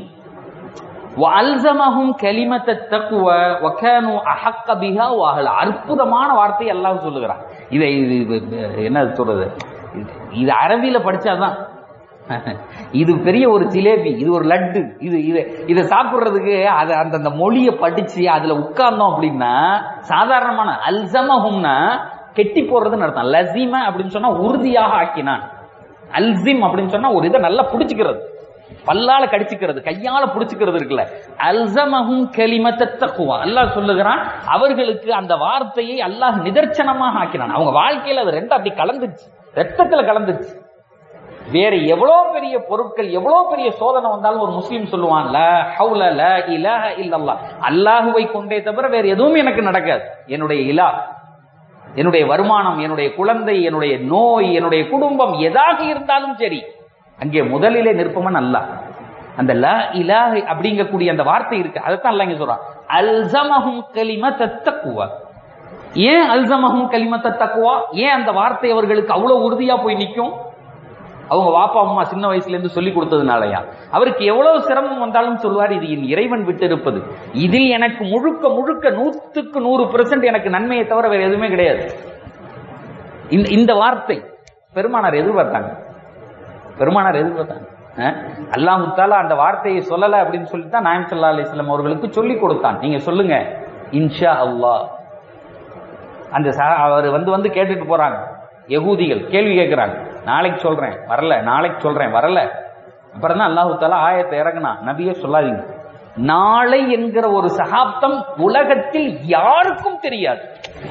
வல்சமஹும் கலிமத்த தக்குவ வக்கானு அஹக்க பிஹா வாஹல் அற்புதமான வார்த்தை அல்லாஹ் சொல்லுகிறான் இதை இது இது என்ன சொல்றது இது- இது அரபியில படிச்சாதான் இது பெரிய ஒரு ஜிலேபி இது ஒரு லட்டு இது இது இதை சாப்பிடுறதுக்கு அது அந்த அந்த மொழியை படிச்சு அதுல உட்கார்ந்தோம் அப்படின்னா சாதாரணமான அல்சமஹும்னா கெட்டி போடுறதுன்னு அர்த்தம் லசீம அப்படின்னு சொன்னா உறுதியாக ஆக்கினான் அல்சிம் அப்படின்னு சொன்னா ஒரு இதை நல்லா பிடிச்சுக்கிறது பல்லால கடிச்சுக்கிறது கையால புடிச்சுக்கிறது இருக்குல்ல அல்சமஹும் கலிமத்த தக்குவா அல்லாஹ் சொல்லுகிறான் அவர்களுக்கு அந்த வார்த்தையை அல்லாஹ் நிதர்சனமாக ஆக்கினான் அவங்க வாழ்க்கையில அது ரெண்டும் அப்படி கலந்துச்சு ரத்தத்துல கலந்துச்சு வேற எவ்வளவு பெரிய பொருட்கள் எவ்வளவு பெரிய சோதனை வந்தாலும் ஒரு முஸ்லீம் சொல்லுவான் லா ஹவுல லா இலாஹ இல்லல்லாஹ் அல்லாஹுவை கொண்டே தவிர வேற எதுவும் எனக்கு நடக்காது என்னுடைய இலா என்னுடைய வருமானம் என்னுடைய குழந்தை என்னுடைய நோய் என்னுடைய குடும்பம் எதாக இருந்தாலும் சரி அங்கே முதலிலே நிற்பவன் அல்லாஹ் அந்த லா இலாஹ அப்படிங்கக்கூடிய அந்த வார்த்தை இருக்கு அதைத்தான் அல்லாஹ் இங்க சொல்றான் அல்சமஹும் கலிமத்த தக்குவா ஏன் அல்சமஹும் கலிமத்த தக்குவா ஏன் அந்த வார்த்தை அவர்களுக்கு அவ்வளவு உறுதியா போய் நிற்கும் அவங்க வாப்பா அம்மா சின்ன வயசுல இருந்து சொல்லி கொடுத்ததுனாலயா அவருக்கு எவ்வளவு சிரமம் வந்தாலும் சொல்வார் இது என் இறைவன் விட்டு இருப்பது இதில் எனக்கு முழுக்க முழுக்க நூத்துக்கு நூறு பெர்சன்ட் எனக்கு நன்மையை தவிர வேற எதுவுமே கிடையாது இந்த இந்த வார்த்தை பெருமானார் எதிர்பார்த்தாங்க பெருமானார் எதிர்பார்த்தாங்க அஹ்? அல்லாஹு தாலா அந்த வார்த்தையை சொல்லல அப்படின்னு சொல்லிட்டு தான் நாயம் சல்லா அலிஸ்லாம் அவர்களுக்கு சொல்லி கொடுத்தான் நீங்க சொல்லுங்க இன்ஷா அல்லாஹ் அந்த ச- அவர் வந்து வந்து கேட்டுட்டு போறாங்க யகூதிகள் கேள்வி கேட்கிறாங்க நாளைக்கு சொல்றேன் வரல நாளைக்கு சொல்றேன் வரல அப்புறம் தான் அல்லாஹு தாலா ஆயத்தை இறங்குனா நபியே சொல்லாதீங்க நாளை என்கிற ஒரு சகாப்தம் உலகத்தில் யாருக்கும் தெரியாது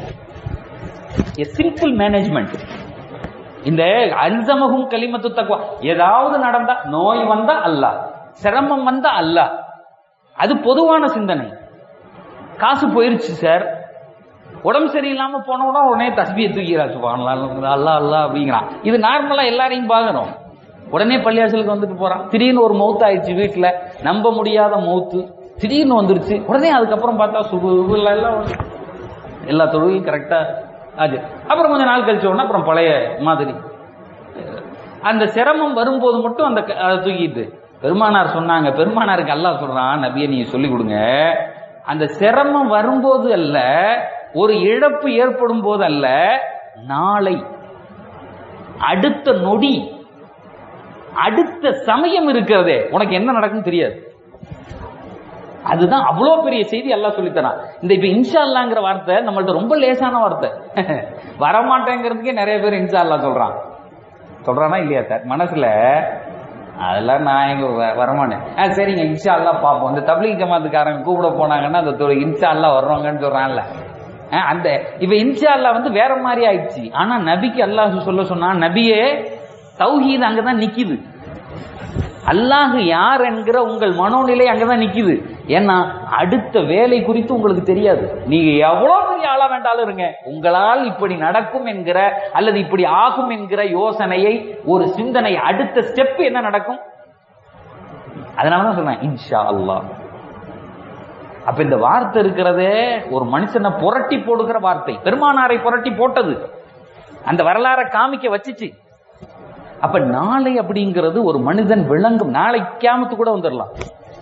சிம்பிள் மேனேஜ்மெண்ட் இந்த அல்சமகும் கலிமத்து தக்குவா ஏதாவது நடந்தா நோய் வந்தா அல்லாஹ் சிரமம் வந்தா அல்லாஹ் அது பொதுவான சிந்தனை காசு போயிருச்சு சார் உடம்பு சரியில்லாம போன உடனே உடனே தஸ்பியை தூக்கிறா சுபான் அல்லா அல்லா அப்படிங்கிறான் இது நார்மலா எல்லாரையும் பார்க்கிறோம் உடனே பள்ளியாசலுக்கு வந்துட்டு போறான் திடீர்னு ஒரு மௌத்து ஆயிடுச்சு வீட்டுல நம்ப முடியாத மௌத்து திடீர்னு வந்துருச்சு உடனே அதுக்கப்புறம் பார்த்தா சுகு எல்லாம் வந்து எல்லா தொழுகையும் கரெக்டா ஆச்சு அப்புறம் கொஞ்ச நாள் கழிச்ச உடனே அப்புறம் பழைய மாதிரி அந்த சிரமம் வரும்போது மட்டும் அந்த க- அதை தூக்கிட்டு பெருமானார் சொன்னாங்க பெருமானாருக்கு அல்லாஹ் சொல்றான் நபியை நீங்க சொல்லி கொடுங்க அந்த சிரமம் வரும்போது அல்ல ஒரு இழப்பு ஏற்படும் போது அல்ல நாளை அடுத்த நொடி அடுத்த சமயம் இருக்கிறதே உனக்கு என்ன நடக்குன்னு தெரியாது அதுதான் அவ்வளவு பெரிய செய்தி எல்லாம் சொல்லித்தரான் இந்த இப்ப இன்ஷா அல்லாங்கிற வார்த்தை நம்மள்ட்ட ரொம்ப லேசான வார்த்தை வரமாட்டேங்கிறதுக்கே நிறைய பேர் இன்ஷா அல்லா சொல்றான் சொல்றானா இல்லையா சார் மனசுல அதெல்லாம் நான் எங்க வ- வரமாட்டேன் ஆ சரிங்க இன்ஷா அல்லா பார்ப்போம் இந்த தப்லீக் ஜமாத்துக்காரங்க கூப்பிட போனாங்கன்னா அந்த தொழில் இன்ஷா அல்லா வர்றவங்கன்னு சொல்றான்ல ஆ, அந்த இப்ப இன்ஷா அல்லா வந்து வேற மாதிரி ஆயிடுச்சு ஆனா நபிக்கு அல்லாஹ் சொல்ல சொன்னா நபியே தௌஹீத் அங்கதான் நிக்குது அல்லாஹ் யார் என்கிற உங்கள் மனோநிலை அங்கதான் நிக்குது ஏன்னா அடுத்த வேலை குறித்து உங்களுக்கு தெரியாது நீங்க எவ்வளவு பெரிய ஆளா வேண்டாலும் இருங்க உங்களால் இப்படி நடக்கும் என்கிற அல்லது இப்படி ஆகும் என்கிற யோசனையை ஒரு சிந்தனை அடுத்த ஸ்டெப் என்ன நடக்கும் அதனாலதான் சொல்றேன் இன்ஷா அல்லாஹ் அப்ப இந்த வார்த்தை இருக்கிறதே ஒரு மனுஷனை புரட்டி போடுகிற வார்த்தை பெருமானாரை புரட்டி போட்டது அந்த வரலாறை காமிக்க வச்சுச்சு அப்ப நாளை அப்படிங்கிறது ஒரு மனிதன் விளங்கும் நாளை கியாமத்து கூட வந்துடலாம்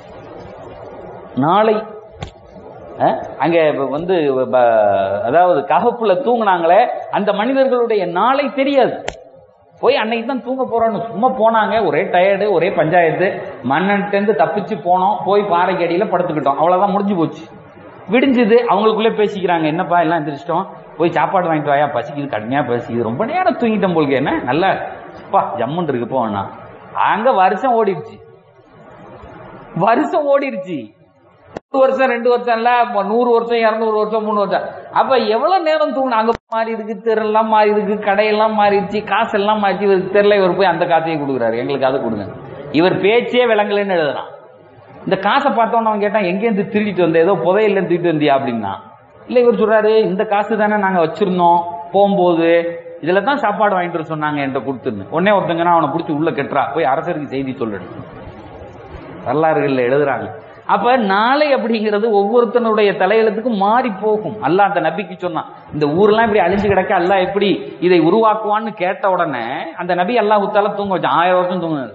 நாளை அஹ், அங்க வந்து ப- அதாவது ககப்புல தூங்குனாங்களே அந்த மனிதர்களுடைய நாளை தெரியாது போய் அன்னைக்கு தான் தூங்க போறோம்னு சும்மா போனாங்க ஒரே டயர்டு ஒரே பஞ்சாயத்து மன்னன்ட்டேருந்து தப்பிச்சு போனோம் போய் பாறைக்கு அடியில படுத்துக்கிட்டோம் அவ்வளவுதான் முடிஞ்சு போச்சு விடிஞ்சது அவங்களுக்குள்ளே பேசிக்கிறாங்க என்னப்பா எல்லாம் எந்திரிச்சிட்டோம் போய் சாப்பாடு வாங்கிட்டு வாயா பசிக்குது கடுமையா பசிக்குது ரொம்ப நேரம் தூங்கிட்டோம் போலுக்கு என்ன நல்லா பா ஜம்முன் இருக்கு போனா அங்க வருஷம் ஓடிடுச்சு வருஷம் ஓடிடுச்சு ஒரு வருஷம் ரெண்டு வருஷம் இல்ல அப்ப நூறு வருஷம் இருநூறு வருஷம் மூணு வருஷம் அப்ப எவ்வளவு நேரம் தூங்கணும் அங்க மாறி இருக்கு தெருலாம் மாறி இருக்கு கடையெல்லாம் மாறிடுச்சு காசெல்லாம் மாறிச்சு இவருக்கு தெரியல இவர் போய் அந்த காசையே கொடுக்குறாரு எங்களுக்கு அதை கொடுங்க இவர் பேச்சே விளங்கலன்னு எழுதுறான் இந்த காசை பார்த்தோன்னு அவன் கேட்டான் எங்கேருந்து திருடிட்டு வந்த ஏதோ புதையில திருடிட்டு வந்தியா அப்படின்னா இல்ல இவர் சொல்றாரு இந்த காசு தானே நாங்க வச்சிருந்தோம் போகும்போது இதுல தான் சாப்பாடு வாங்கிட்டு வர சொன்னாங்க என்கிட்ட கொடுத்துன்னு உடனே ஒருத்தங்கன்னா அவனை பிடிச்சி உள்ள கெட்டுறா போய் அரசருக்கு செய்தி சொல்லு வரலாறுகள்ல எழுதுறாங்க அப்ப நாளை அப்படிங்கிறது ஒவ்வொருத்தனுடைய தலையெழுத்துக்கும் மாறி போகும் அல்லாஹ் அந்த நபிக்கு சொன்னான் இந்த ஊர்லாம் இப்படி அழிஞ்சு கிடக்க அல்லாஹ் எப்படி இதை உருவாக்குவான்னு கேட்ட உடனே அந்த நபி அல்லாஹ் உத்தால தூங்க வச்சான் ஆயிரம் வருஷம் தூங்கினாரு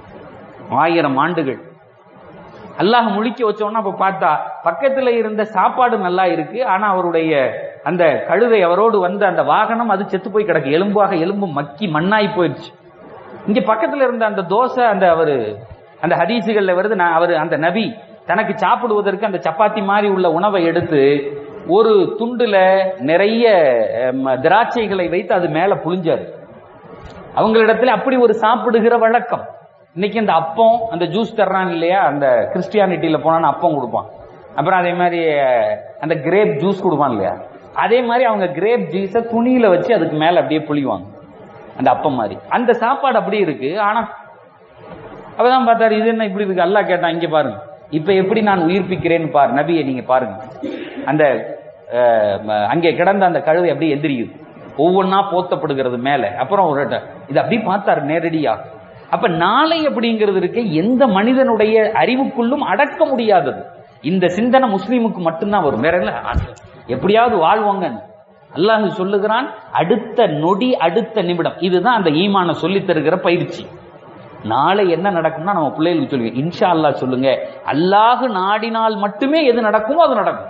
ஆயிரம் ஆண்டுகள் அல்லாஹ் முழிக்க வச்ச உடனே அப்ப பார்த்தா பக்கத்துல இருந்த சாப்பாடு நல்லா இருக்கு ஆனா அவருடைய அந்த கழுதை அவரோடு வந்த அந்த வாகனம் அது செத்து போய் கிடக்கு எலும்பாக எலும்பு மக்கி மண்ணாய் போயிடுச்சு இங்க பக்கத்துல இருந்த அந்த தோசை அந்த அவரு அந்த ஹதீசுகள்ல வருது நான் அவர் அந்த நபி தனக்கு சாப்பிடுவதற்கு அந்த சப்பாத்தி மாதிரி உள்ள உணவை எடுத்து ஒரு துண்டுல நிறைய அம், திராட்சைகளை வைத்து அது மேல புழிஞ்சாரு அவங்களிடத்துல அப்படி ஒரு சாப்பிடுகிற வழக்கம் இன்னைக்கு அந்த அப்பம் அந்த ஜூஸ் தர்றான் இல்லையா அந்த கிறிஸ்டியானிட்டியில போனா அப்பம் கொடுப்பான் அப்புறம் அதே மாதிரி அஹ், அந்த கிரேப் ஜூஸ் கொடுப்பான் இல்லையா அதே மாதிரி அவங்க கிரேப் ஜூஸ துணியில வச்சு அதுக்கு மேல அப்படியே புளிவாங்க அந்த அப்பம் மாதிரி அந்த சாப்பாடு அப்படியே இருக்கு ஆனா அப்பதான் பார்த்தாரு இது என்ன இப்படி இருக்கு அல்லாஹ் கேட்டான் இங்க பாருங்க இப்ப எப்படி நான் உயிர்ப்பிக்கிறேன்னு பாரு நபியை நீங்க பாருங்க அந்த அஹ், ம- அங்கே கிடந்த அந்த கழுதை அப்படியே எந்திரிக்குது ஒவ்வொன்னா போத்தப்படுகிறது மேல அப்புறம் ஒரு ட- இது அப்படியே பார்த்தாரு நேரடியா அப்ப நாளை அப்படிங்கிறது இருக்கு எந்த மனிதனுடைய அறிவுக்குள்ளும் அடக்க முடியாதது இந்த சிந்தனை முஸ்லீமுக்கு மட்டும்தான் வரும் வேற இல்ல எப்படியாவது வாழ்வாங்க அல்லாஹ் சொல்லுகிறான் அடுத்த நொடி அடுத்த நிமிடம் இதுதான் அந்த ஈமான சொல்லித் தருகிற பயிற்சி நாளை என்ன நடக்கும்னா நம்ம பிள்ளைகளுக்கு சொல்லுங்க இன்ஷா அல்லாஹ் சொல்லுங்க அல்லாஹ் நாடினால் மட்டுமே எது நடக்குமோ அது நடக்கும்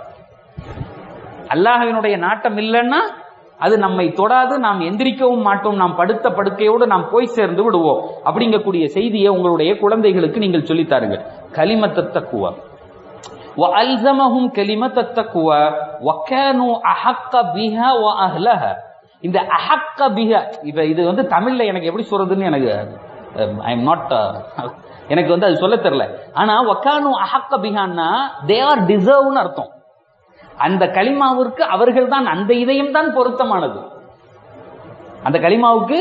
அல்லாஹ்வினுடைய நாட்டம் இல்லைன்னா அது நம்மை தொடாது நாம் எந்திரிக்கவும் மாட்டோம் நாம் படுத்த படுக்கையோடு நாம் போய் சேர்ந்து விடுவோம் அப்படிங்கக்கூடிய செய்தியை உங்களுடைய குழந்தைகளுக்கு நீங்கள் சொல்லித் தாருங்கள் கலிமத்த தக்குவா وألزمهم كلمة التقوى وكانوا أحق بها وأهلها இந்த அஹக்க பிஹ இப்ப இது வந்து தமிழ்ல எனக்கு எப்படி சொல்றதுன்னு எனக்கு ஐ எம் நாட் எனக்கு வந்து அது சொல்ல தெரியல ஆனா வக்கானு அஹக்க பிஹான்னா தே ஆர் டிசர்வ்னு அர்த்தம் அந்த கலிமாவிற்கு அவர்கள் தான் அந்த இதயம் தான் பொருத்தமானது அந்த கலிமாவுக்கு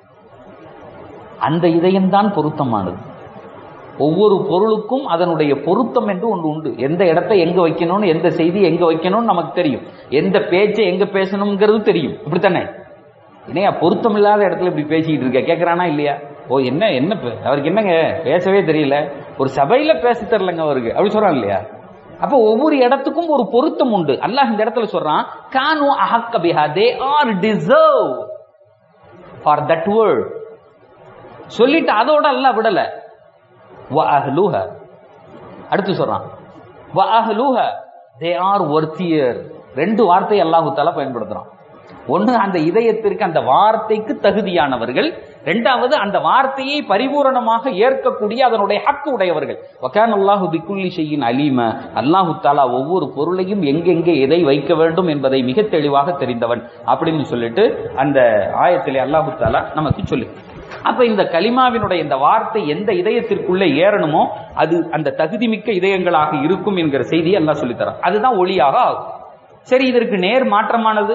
அந்த இதயம் தான் பொருத்தமானது ஒவ்வொரு பொருளுக்கும் அதனுடைய பொருத்தம் என்று ஒன்று உண்டு எந்த இடத்தை எங்க வைக்கணும்னு எந்த செய்தி எங்க வைக்கணும்னு நமக்கு தெரியும் எந்த பேச்சை எங்க பேசணுங்கிறது தெரியும் இப்படித்தானே இல்லையா பொருத்தம் இல்லாத இடத்துல இப்படி பேசிக்கிட்டு இருக்க கேட்கறானா இல்லையா ஓ என்ன என்ன பே- அவருக்கு என்னங்க பேசவே தெரியல ஒரு சபையில பேச தெரியலங்க அவருக்கு அப்படி சொல்றான் இல்லையா அப்ப ஒவ்வொரு இடத்துக்கும் ஒரு பொருத்தம் உண்டு அல்லாஹ் இந்த இடத்துல சொல்றான் கானு அஹக்க பிஹா they are deserve for that word சொல்லிட்டு அதோட அல்லாஹ் விடல வ அஹ்லுஹ அடுத்து சொல்றான் வ அஹ்லுஹ தே ஆர் ஒர்த்தியர் ரெண்டு வார்த்தை அல்லாஹு தாலா பயன்படுத்துறான் ஒண்ணு அந்த இதயத்திற்கு அந்த வார்த்தைக்கு தகுதியானவர்கள் ரெண்டாவது அந்த வார்த்தையை பரிபூரணமாக ஏற்கக்கூடிய அதனுடைய ஹக்கு உடையவர்கள் வக்கான் அல்லாஹு பிக்குல்லி செய்யின் அலீம அல்லாஹு தாலா ஒவ்வொரு பொருளையும் எங்கெங்கே எதை வைக்க வேண்டும் என்பதை மிக தெளிவாக தெரிந்தவன் அப்படின்னு சொல்லிட்டு அந்த ஆயத்திலே அல்லாஹு தாலா நமக்கு சொல்லு அப்ப இந்த கலிமாவினுடைய இந்த வார்த்தை எந்த இதயத்திற்குள்ளே ஏறணுமோ அது அந்த தகுதிமிக்க இதயங்களாக இருக்கும் என்கிற செய்தியை அல்லாஹ் சொல்லித்தரான் அதுதான் ஒளியாக ஆகும் சரி இதற்கு நேர் மாற்றமானது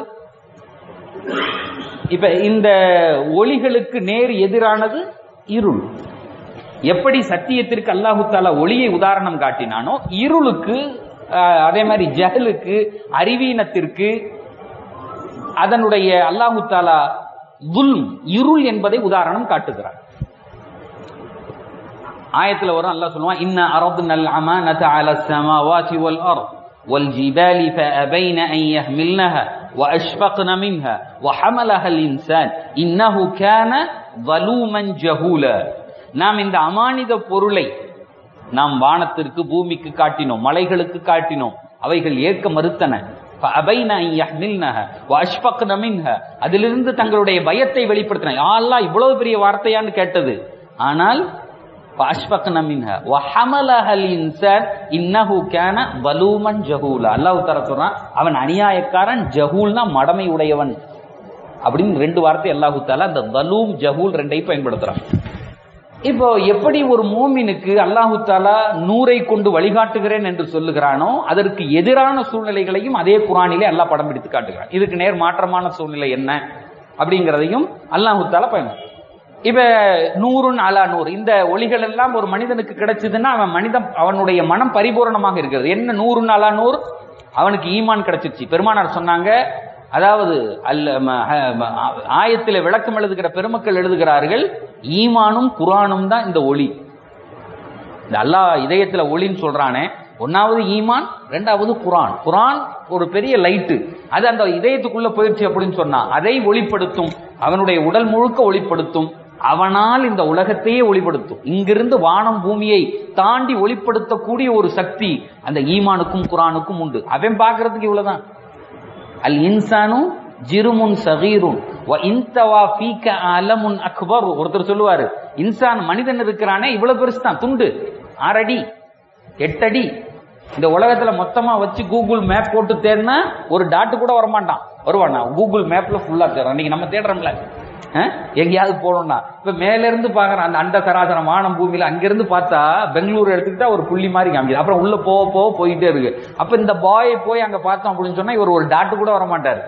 இப்ப இந்த ஒளிகளுக்கு நேர் எதிரானது இருள் எப்படி சத்தியத்திற்கு அல்லாஹு தாலா ஒளியை உதாரணம் காட்டினானோ இருளுக்கு ஆஹ், அதே மாதிரி ஜஹலுக்கு அறிவீனத்திற்கு அதனுடைய அல்லாஹு தாலா துல்ம் இருள் என்பதை உதாரணம் காட்டுகிறார் ஆயத்துல வரும் அல்லாஹ் சொல்லுவான் இன்ன அரதுனல் அமானத அல السماوات والارض والجبال فابين ان يحملنها واشفقن منها وحملها الانسان انه كان ظلوما جهولا நாம் இந்த அமானித பொருளை நாம் வானத்திற்கு பூமிக்கு காட்டினோம் மலைகளுக்கு காட்டினோம் அவைகள் ஏற்க மறுத்தன فأبين أن يحملنها وأشفقن منها அதிலிருந்து தங்களுடைய பயத்தை வெளிப்படுத்தின யா அல்லாஹ் இவ்வளவு பெரிய வார்த்தையான்னு கேட்டது ஆனால் فأشفقن منها وحملها الإنسان إنه كان ظلوما جهولا அல்லாஹ் தஆலா சொல்றான் அவன் அநியாயக்காரன் ஜஹூல்னா மடமை உடையவன் அப்படின்னு ரெண்டு வார்த்தை அல்லாஹு தாலா அந்த தலூம் ஜஹூல் ரெண்டையும் பயன்படுத்துறான் இப்போ எப்படி ஒரு மூமினுக்கு அல்லாஹு தாலா நூரை கொண்டு வழிகாட்டுகிறேன் என்று சொல்லுகிறானோ அதற்கு எதிரான சூழ்நிலைகளையும் அதே குரானிலே அல்லாஹ் படம் பிடித்து காட்டுகிறான் இதுக்கு நேர் மாற்றமான சூழ்நிலை என்ன அப்படிங்கிறதையும் அல்லாஹு தாலா பயன் இப்ப நூறுன் அலா நூறு இந்த ஒளிகள் எல்லாம் ஒரு மனிதனுக்கு கிடைச்சதுன்னா அவன் மனிதன் அவனுடைய மனம் பரிபூரணமாக இருக்கிறது என்ன நூறுன் அலா நூறு அவனுக்கு ஈமான் கிடைச்சிருச்சு பெருமானார் சொன்னாங்க அதாவது அல்ல ம- ஹ- ம- ஆயத்திலே விளக்கம் எழுதுகிற பெருமக்கள் எழுதுகிறார்கள் ஈமானும் குரானும் தான் இந்த ஒளி இந்த அல்லாஹ் இதயத்துல ஒளின்னு சொல்றானே ஒன்னாவது ஈமான் ரெண்டாவது குரான் குரான் ஒரு பெரிய லைட்டு அது அந்த இதயத்துக்குள்ள போயிடுச்சு அப்படின்னு சொன்னா அதை ஒளிப்படுத்தும் அவனுடைய உடல் முழுக்க ஒளிப்படுத்தும் அவனால் இந்த உலகத்தையே ஒளிப்படுத்தும் இங்கிருந்து வானம் பூமியை தாண்டி ஒளிப்படுத்தக்கூடிய ஒரு சக்தி அந்த ஈமானுக்கும் குரானுக்கும் உண்டு அவன் பார்க்கறதுக்கு இவ்வளவுதான் அல் இன்சானு ஜிருமுன் சகீருன் வ இன்தவா ஃபீக அலமுன் அக்பர் ஒருத்தர் சொல்லுவாரு இன்சான் மனிதன் இருக்கிறானே இவ்வளவு பெருசு தான் துண்டு ஆறடி எட்டடி இந்த உலகத்துல மொத்தமா வச்சு கூகுள் மேப் போட்டு தேடினா ஒரு டாட்டு கூட வரமாட்டான் வருவானா கூகுள் மேப்ல ஃபுல்லா தேடுறான் இன்னைக்கு நம்ம தேடுறோம்ல அஹ், எங்கேயாவது போகணும்னா இப்ப மேல இருந்து பாக்குறான் அந்த அண்ட சராசரம் வானம் பூமியில அங்கிருந்து பார்த்தா பெங்களூர் எடுத்துக்கிட்டா ஒரு புள்ளி மாதிரி காமிக்குது அப்புறம் உள்ள போக போக போயிட்டே இருக்கு அப்ப இந்த பாய் போய் அங்க பார்த்தோம் அப்படின்னு சொன்னா இவர் ஒரு டாட்டு கூட வர மாட்டாரு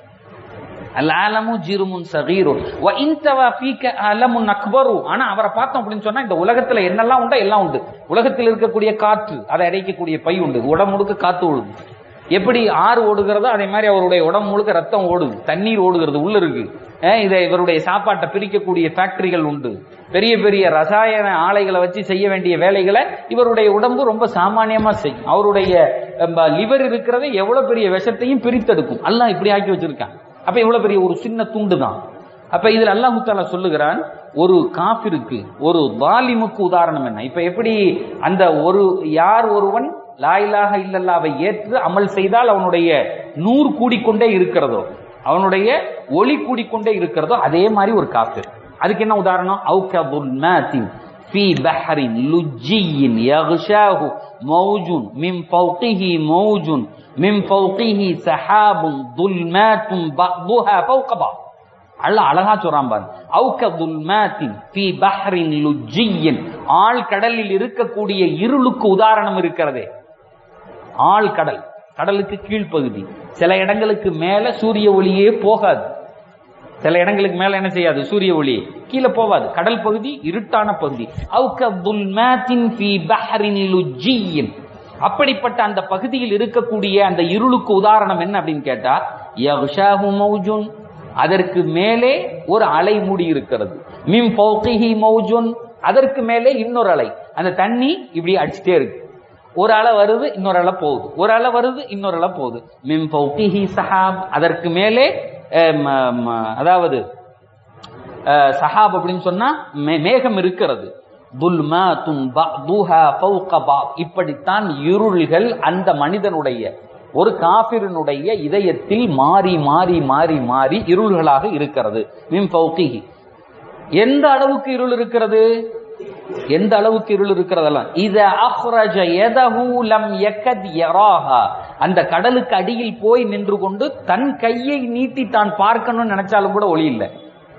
அலாலமு ஜிருமுன் சகீரும் வ இன்தவா ஃபீக அலமுன் அக்பரு ஆனா அவரை பார்த்தோம் அப்படின்னு சொன்னா இந்த உலகத்துல என்னெல்லாம் உண்டோ எல்லாம் உண்டு உலகத்தில் இருக்கக்கூடிய காற்று அதை அடைக்கக்கூடிய பை உண்டு உடம்பு முழுக்க காத்து ஓடுது எப்படி ஆறு ஓடுகிறதோ அதே மாதிரி அவருடைய உடம்பு முழுக்க ரத்தம் ஓடுது தண்ணீர் ஓடுகிறது உள்ள இருக்கு அஹ் இதை இவருடைய சாப்பாட்டை பிரிக்கக்கூடிய ஃபேக்டரிகள் உண்டு பெரிய பெரிய ரசாயன ஆலைகளை வச்சு செய்ய வேண்டிய வேலைகளை இவருடைய உடம்பு ரொம்ப சாமானியமா செய்யும் அவருடைய லிவர் இருக்கிறது எவ்வளவு பெரிய விஷத்தையும் பிரித்தெடுக்கும் அல்லாஹ் இப்படி ஆக்கி வச்சிருக்கான் அப்ப இவ்வளவு பெரிய ஒரு சின்ன துண்டு தான் அப்ப இதுல அல்லாஹு தாலா சொல்லுகிறான் ஒரு காபிருக்கு ஒரு வாலிமுக்கு உதாரணம் என்ன இப்ப எப்படி அந்த ஒரு யார் ஒருவன் லாயிலாக இல்லல்லாவை ஏற்று அமல் செய்தால் அவனுடைய நூறு கூடிக்கொண்டே இருக்கிறதோ அவனுடைய ஒளி கூடிக்கொண்டே இருக்கிறதோ அதே மாதிரி ஒரு காபிர் அதுக்கு என்ன உதாரணம் அவுகபுன்னாத்தின் في بحر لجي يغشاه موج من فوقه موج من فوقه سحاب ظلمات بعضها فوق بعض அல்ல அழகா சொல்றான் பாரு அவுக துல்மாத்தின் ஃபி பஹ்ரின் லுஜ்ஜியின் ஆழ் கடலில் இருக்கக்கூடிய இருளுக்கு உதாரணம் இருக்கிறதே ஆழ் கடல் கடலுக்கு கீழ்ப்பகுதி சில இடங்களுக்கு மேல சூரிய ஒளியே போகாது சில இடங்களுக்கு மேல என்ன செய்யாது சூரிய ஒளி கீழே போவாது கடல் பகுதி இருட்டான பகுதி அவுக துல்மாத்தின் ஃபி பஹ்ரின் லுஜ்ஜியின் அப்படிப்பட்ட அந்த பகுதியில் இருக்கக்கூடிய அந்த இருளுக்கு உதாரணம் என்ன அப்படின்னு கேட்டா யக்ஷாஹு மௌஜுன் அதற்கு மேலே ஒரு அலை மூடி இருக்கிறது மிம் ஃபௌகிஹி மௌஜுன் அதற்கு மேலே இன்னொரு அலை அந்த தண்ணி இப்படி அடிச்சுட்டே இருக்கு ஒரு அலை வருது இன்னொரு அலை போகுது ஒரு அலை வருது இன்னொரு அலை போகுது மிம் ஃபௌகிஹி சஹாப் அதற்கு மேலே அஹ், ம- ம- அதாவது அஹ், சஹாப் அப்படின்னு சொன்னா மே- மேகம் இருக்கிறது துல்மாத்துன் பஅதுஹா ஃபௌக பஅத். இப்படித்தான் இருள்கள் அந்த மனிதனுடைய ஒரு காபிரினுடைய இதயத்தில் மாறி மாறி மாறி மாறி இருள்களாக இருக்கிறது மின் ஃபௌகிஹி எந்த அளவுக்கு இருள் இருக்கிறது எந்த அளவுக்கு இருள் இருக்கிறதெல்லாம் இத அஹ்ரஜ யதஹு லம் யக்கத் யராஹா அந்த கடலுக்கு அடியில் போய் நின்று கொண்டு தன் கையை நீட்டி தான் பார்க்கணும்னு நினைச்சாலும் கூட ஒளி இல்லை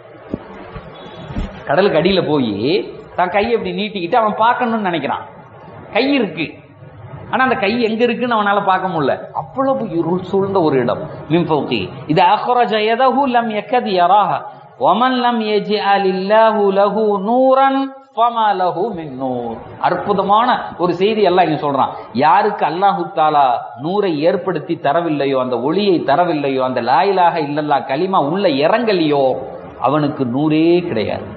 கடலுக்கு அடியில போய் தான் கையை இப்படி நீட்டிக்கிட்டு அவன் பார்க்கணும்னு நினைக்கிறான் கை இருக்கு ஆனா அந்த கை எங்க இருக்குன்னு அவனால பார்க்க முடியல அவ்வளவு இருள் சூழ்ந்த ஒரு இடம் மின்பௌகி இது அஹ்ரஜ யதஹு லம் யக்கத் யராஹா வமன் லம் யஜ்அல் இல்லாஹு லஹு நூரன் ஃபமா லஹு மின் நூர் அற்புதமான ஒரு செய்தி எல்லாம் இங்க சொல்றான் யாருக்கு அல்லாஹு தாலா நூரை ஏற்படுத்தி தரவில்லையோ அந்த ஒளியை தரவில்லையோ அந்த லாயிலாக இல்லல்லா கலிமா உள்ள இறங்கலையோ அவனுக்கு நூறே கிடையாது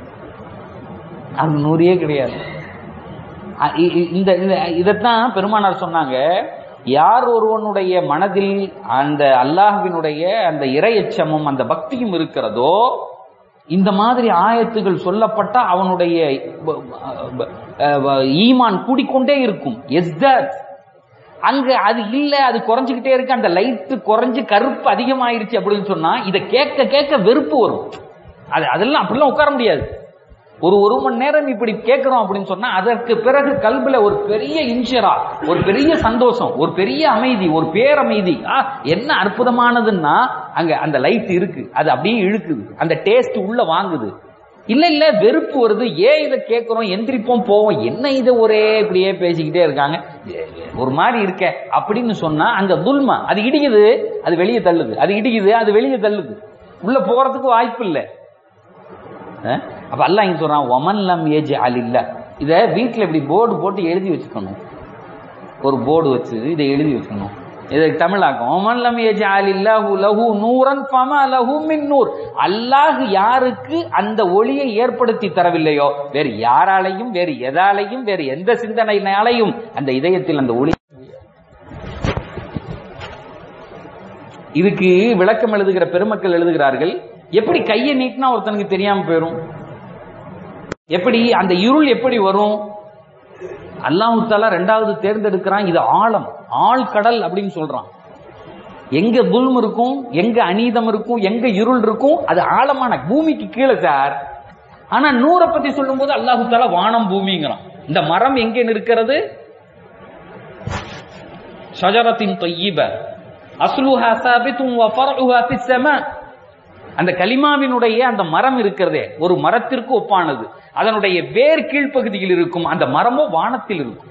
அவனுக்கு நூறே கிடையாது அ- இ- இ- இந்த இந்த- இதைத்தான் பெருமானார் சொன்னாங்க யார் ஒருவனுடைய மனதில் அந்த அல்லாஹ்வினுடைய அந்த இரையச்சமும் அந்த பக்தியும் இருக்கிறதோ இந்த மாதிரி ஆயத்துகள் சொல்லப்பட்ட அவனுடைய ப- ப- அஹ் ஈமான் கூடிக்கொண்டே இருக்கும் எஸ்தத் அங்க அது இல்ல அது குறைஞ்சுக்கிட்டே இருக்கு அந்த லைட் குறைஞ்சு கருப்பு அதிகமாயிருச்சு அப்படின்னு சொன்னா இதை கேட்க கேட்க வெறுப்பு வரும் அது அதெல்லாம் அப்படிலாம் உட்கார முடியாது ஒரு ஒரு மணி நேரம் இப்படி கேட்கிறோம் அப்படின்னு சொன்னா அதற்கு பிறகு கல்வில ஒரு பெரிய இன்ஷரா ஒரு பெரிய சந்தோஷம் ஒரு பெரிய அமைதி ஒரு பேரமைதி ஆ, என்ன அற்புதமானதுன்னா அங்க அந்த லைட் இருக்கு அது அப்படியே இழுக்குது அந்த டேஸ்ட் உள்ள வாங்குது இல்ல இல்ல வெறுப்பு வருது ஏன் இதை கேட்கிறோம் எந்திரிப்போம் போவோம் என்ன இதை ஒரே இப்படியே பேசிக்கிட்டே இருக்காங்க ஏ, ஏ, ஒரு மாதிரி இருக்க அப்படின்னு சொன்னா அங்க துல்மா அது இடிக்குது அது வெளியே தள்ளுது அது இடிக்குது அது வெளியே தள்ளுது உள்ள போறதுக்கு வாய்ப்பு இல்லை அஹ்? அப்ப அல்லாஹ் இங்க சொல்றான் ஒமன் லம் ஏஜ் அலில்ல இத வீட்டுல இப்படி போர்டு போட்டு எழுதி வச்சுக்கணும் ஒரு போர்டு வச்சு இதை எழுதி வச்சுக்கணும் இதை தமிழாக்கம் ஒமன் லம் ஏஜ் அலில்லாஹு லஹு நூரன் ஃபமா லஹு மின் நூர் அல்லாஹ் யாருக்கு அந்த ஒளியை ஏற்படுத்தி தரவில்லையோ வேறு யாராலையும் வேறு எதாலையும் வேறு எந்த சிந்தனையினாலையும் அந்த இதயத்தில் அந்த ஒளி இதுக்கு விளக்கம் எழுதுகிற பெருமக்கள் எழுதுகிறார்கள் எப்படி கையை நீட்டினா ஒருத்தனுக்கு தெரியாம போயிரும் எப்படி அந்த இருள் எப்படி வரும் அல்லாஹு தாலா ரெண்டாவது தேர்ந்தெடுக்கிறான் இது ஆழம் ஆழ்கடல் அப்படின்னு சொல்றான் எங்க துல்ம் இருக்கும் எங்க அநீதம் இருக்கும் எங்க இருள் இருக்கும் அது ஆழமான பூமிக்கு கீழே சார் ஆனா நூரை பத்தி சொல்லும்போது அல்லாஹு தாலா வானம் பூமிங்கிறான் இந்த மரம் எங்க இருக்கிறது ஷஜரத்தின் தொய்யிப அஸ்லுஹா சாபித்தும் வ ஃபர்உஹா ஃபிஸ் ஸமா அந்த கலிமாவினுடைய அந்த மரம் இருக்கிறதே ஒரு மரத்திற்கு ஒப்பானது அதனுடைய வேர் கீழ்ப்பகுதியில் இருக்கும் அந்த மரமோ வானத்தில் இருக்கும்